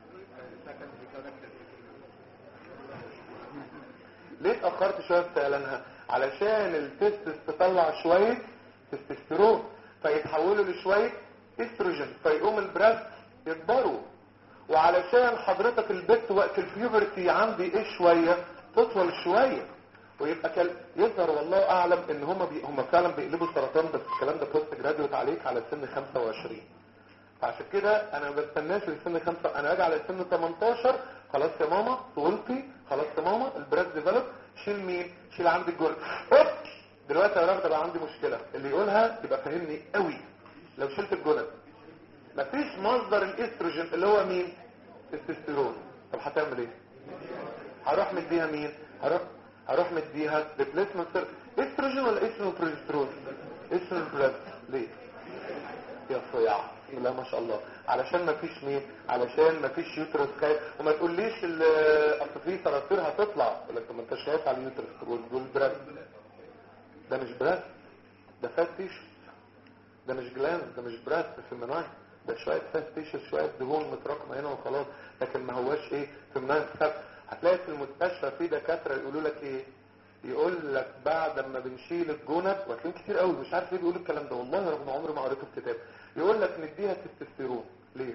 ليه اتأخرت شوية في شيلانها علشان التستس تطلع شوية تستوستيرون فيتحولوا لشوية استروجين فيقوم البراست يكبروا وعلشان حضرتك البت وقت البيوبرتي عندي ايه شوية تطول شوية ويبقى كل... يظهر والله اعلم ان هم بي... هم فعلا بيقلبوا سرطان بس الكلام ده بوست جراديوت عليك على سن 25 فعشان كده انا ما بستناش لسن 5 انا اجي على سن 18 خلاص يا ماما طولتي خلاص يا ماما البراست ديفلوب شيل مين شيل عندي الجرد اوب دلوقتي يا راجل بقى عندي مشكلة اللي يقولها يبقى فاهمني قوي لو شلت الجنب مفيش مصدر الاستروجين اللي هو مين التستيرون طب هتعمل ايه هروح مديها مين هروح هروح مديها ريبليسمنت استروجين ولا استروجين بروجسترون استروجين بلاد ليه يا صياع بسم الله ما شاء الله علشان ما فيش مين علشان ما فيش يوترس كاي وما تقوليش اصل في صراصير هتطلع يقول لك طب ما انت شايف على اليوترس دول براد ده مش براد ده فات تيشو ده مش جلانز ده مش براست في المناعي ده شوية فات تيشو شوية دهون متراكمة هنا وخلاص لكن ما هواش ايه في المناعي هتلاقي في المستشفى في دكاترة يقولوا لك ايه يقول لك بعد ما بنشيل الجنب وهتلاقيهم كتير قوي مش عارف ليه بيقولوا الكلام ده والله رغم عمري ما قريته في كتاب يقول لك نديها تستوستيرون ليه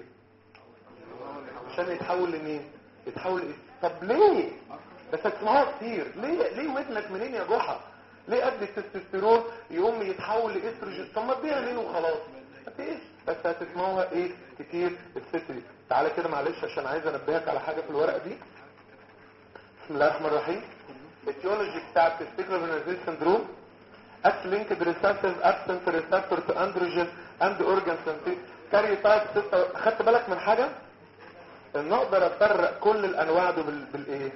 عشان يتحول لمين يتحول إيه؟ طب ليه بس هتسمعوها كتير ليه ليه ودنك منين يا جحا ليه قد التستوستيرون يقوم يتحول لاستروجين طب ما اديها ليه وخلاص مفيش بس هتسمعوها ايه كتير الست دي تعالى كده معلش عشان عايز انبهك على حاجه في الورقه دي بسم الله الرحمن الرحيم التيولوجي بتاع التستيكولار فينيزيل سندروم اكت لينكد ريسبتيف ابسنت ريسبتور تو اندروجين اند اورجان سنتيز كاري تايب 6 خدت بالك من حاجه ان اقدر افرق كل الانواع دي بال... بالايه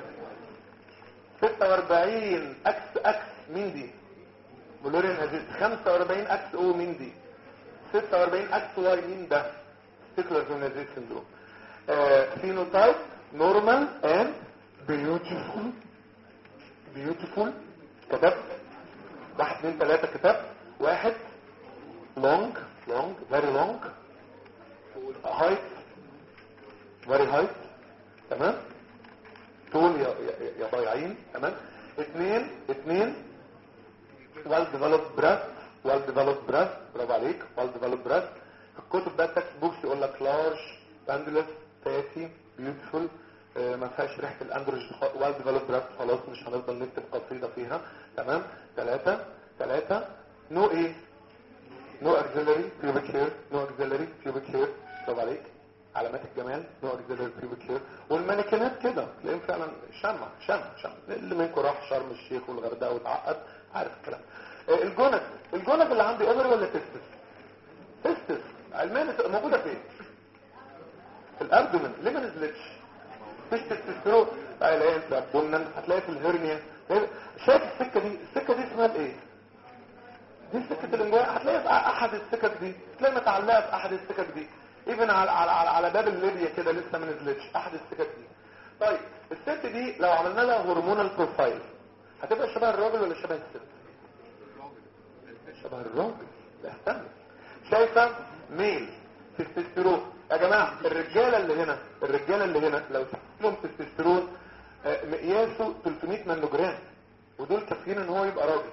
46 اكس اكس مين دي بلورين ازيز 45 اكس او مين دي 46 اكس واي مين ده ستيكلر فينيزيل سندروم فينوتايب نورمال اند بيوتيفول بيوتيفول كتبت واحد اثنين ثلاثة كتبت واحد long long very long height فيري هايت تمام طول يا يا- يا ضايعين تمام اثنين اثنين well developed breast well developed breast برافو عليك well developed breast الكتب بقى تكست بوكس يقول لك large pendulous fatty beautiful آه، ما فيهاش ريحه الاندروج well developed breast خلاص مش هنفضل نكتب قصيده فيها تمام ثلاثة ثلاثة نو ايه نو auxiliary pubic hair نو auxiliary pubic hair برافو عليك علامات الجمال نو auxiliary pubic hair والمانيكينات كده تلاقيهم فعلا شمع شمع شمع اللي منكم راح شرم الشيخ والغردقه واتعقد عارف الكلام آه، الجونت الجونت اللي عندي اوفر ولا تستس تستس علمان موجوده فين في الابدومن ليه ما نزلتش مفيش تستوستيرون بقى الاقي في الابدومن هتلاقي في الهرنيا شايف السكه دي السكه دي اسمها ايه دي سكه الانجواء هتلاقي في احد السكك دي تلاقي متعلقه في احد السكك دي ايفن على على على, على باب الليبيا كده لسه ما نزلتش احد السكك دي طيب الست دي لو عملنا لها هرمونال بروفايل هتبقى شبه الراجل ولا شبه الست شبه الراجل لا اهتم شايفه ميل تستوستيرون يا جماعه الرجاله اللي هنا الرجاله اللي هنا لو لهم تستوستيرون آه، مقياسه 300 نانوجرام ودول كافيين ان هو يبقى راجل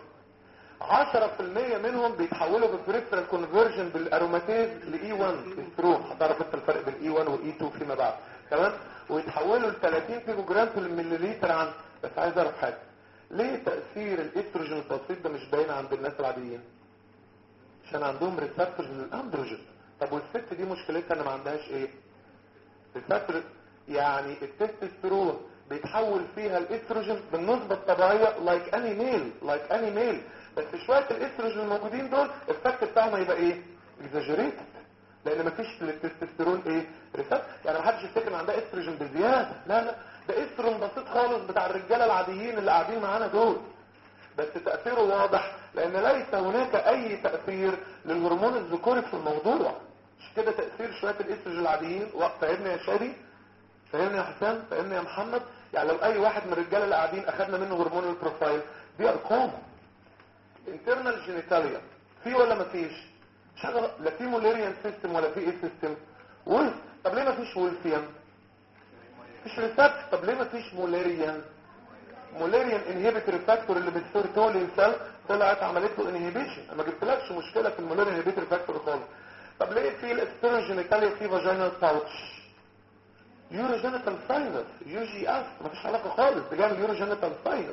10% منهم بيتحولوا بالبريفرال كونفرجن بالاروماتيز لاي 1 تسترون هتعرف انت الفرق بين اي 1 واي 2 فيما بعد تمام ويتحولوا ل 30 كيلو جرام في المليليتر عن بس عايز اعرف حاجه ليه تاثير الاستروجين البسيط ده مش باين عند الناس العاديين عشان عندهم ريسبتورز للاندروجين طب والست دي مشكلتها ان ما عندهاش ايه ريسبتور يعني التستوستيرون بيتحول فيها الاستروجين بالنسبه الطبيعيه لايك اني ميل لايك اني ميل بس شويه الاستروجين الموجودين دول الفكت بتاعهم هيبقى ايه اكزاجريتد لان مفيش للتستوستيرون ايه ريسبتور يعني محدش يفتكر ان عندها استروجين بزياده لا لا ده استروجين بسيط خالص بتاع الرجاله العاديين اللي قاعدين معانا دول بس تأثيره واضح لأن ليس هناك أي تأثير للهرمون الذكوري في الموضوع مش كده تأثير شوية الاستروجين العاديين و- فاهمني يا شادي فاهمني يا حسام فاهمني يا محمد يعني لو أي واحد من الرجالة اللي قاعدين أخدنا منه هرمون البروفايل دي أرقام internal genitalia في ولا ما فيش مش حاجة لا في موليريان سيستم ولا في ايه سيستم وولف طب ليه ما فيش وولفيان مفيش ريسبت طب ليه ما فيش موليريان موليريان انهيبيتور فاكتور اللي بالسيرتولين سيل طلعت عملت له انهيبيشن ما جبتلكش مشكله في الموليريان انهيبيتور فاكتور خالص طب ليه في الاستروجينيتاليا في فاجينال باوتش يوروجينيتال ساينس يو جي اس مفيش علاقه خالص ده جاي يوروجينيتال ساينس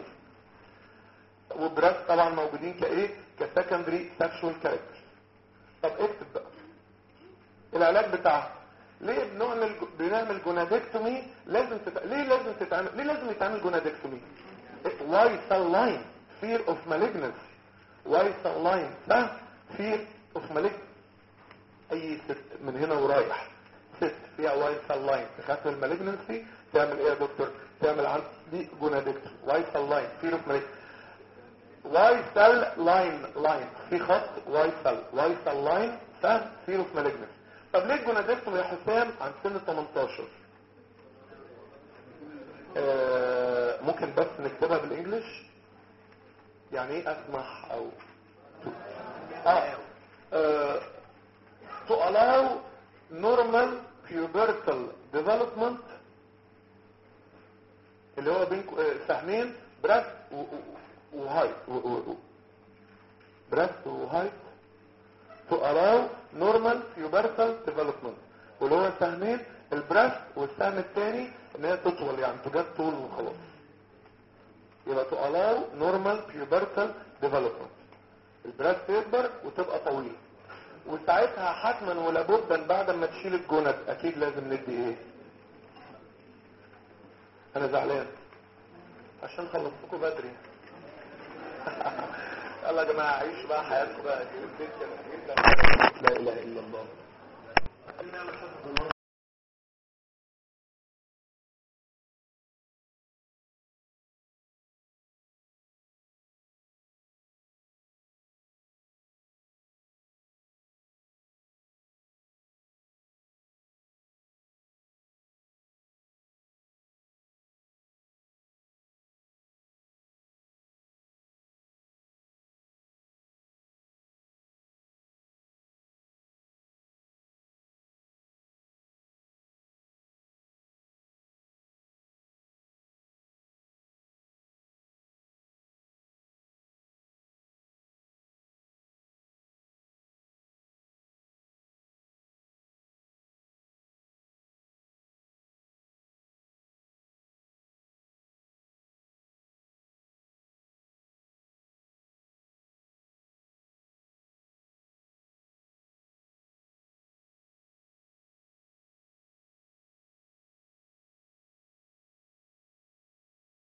والبراس طبعا موجودين كايه كسكندري سكشوال كاركتر طب اكتب بقى العلاج بتاعها ليه بنعمل بنعمل جونادكتومي لازم تت... ليه لازم تتعمل ليه لازم يتعمل جونادكتومي واي سيل لاين فير اوف مالجنس واي سيل لاين ده فير اوف مالجنس اي ست من هنا ورايح ست فيها واي سيل لاين تخاف من المالجنسي تعمل ايه يا دكتور تعمل عن دي جونادكتومي واي سيل لاين فير اوف مالجنس واي سيل لاين لاين في خط واي سيل واي سيل لاين فهم فير اوف مالجنس طب ليه الجونادكتومي يا حسام عند سن 18 آه ممكن بس نكتبها بالانجلش يعني ايه اسمح او اه, آه. to allow normal pubertal development اللي هو بين آه، سهمين بريست وهايت بريست وهايت to allow normal pubertal development واللي هو سهمين البريست والسهم الثاني ان هي تطول يعني تجاب طول وخلاص يبقى to allow normal pubertal development البريست يكبر وتبقى طويل وساعتها حتما ولا بد بعد ما تشيل الجند اكيد لازم ندي ايه انا زعلان عشان خلصتكم بدري يلا يا جماعه عيشوا بقى حياتكم بقى لا اله الا الله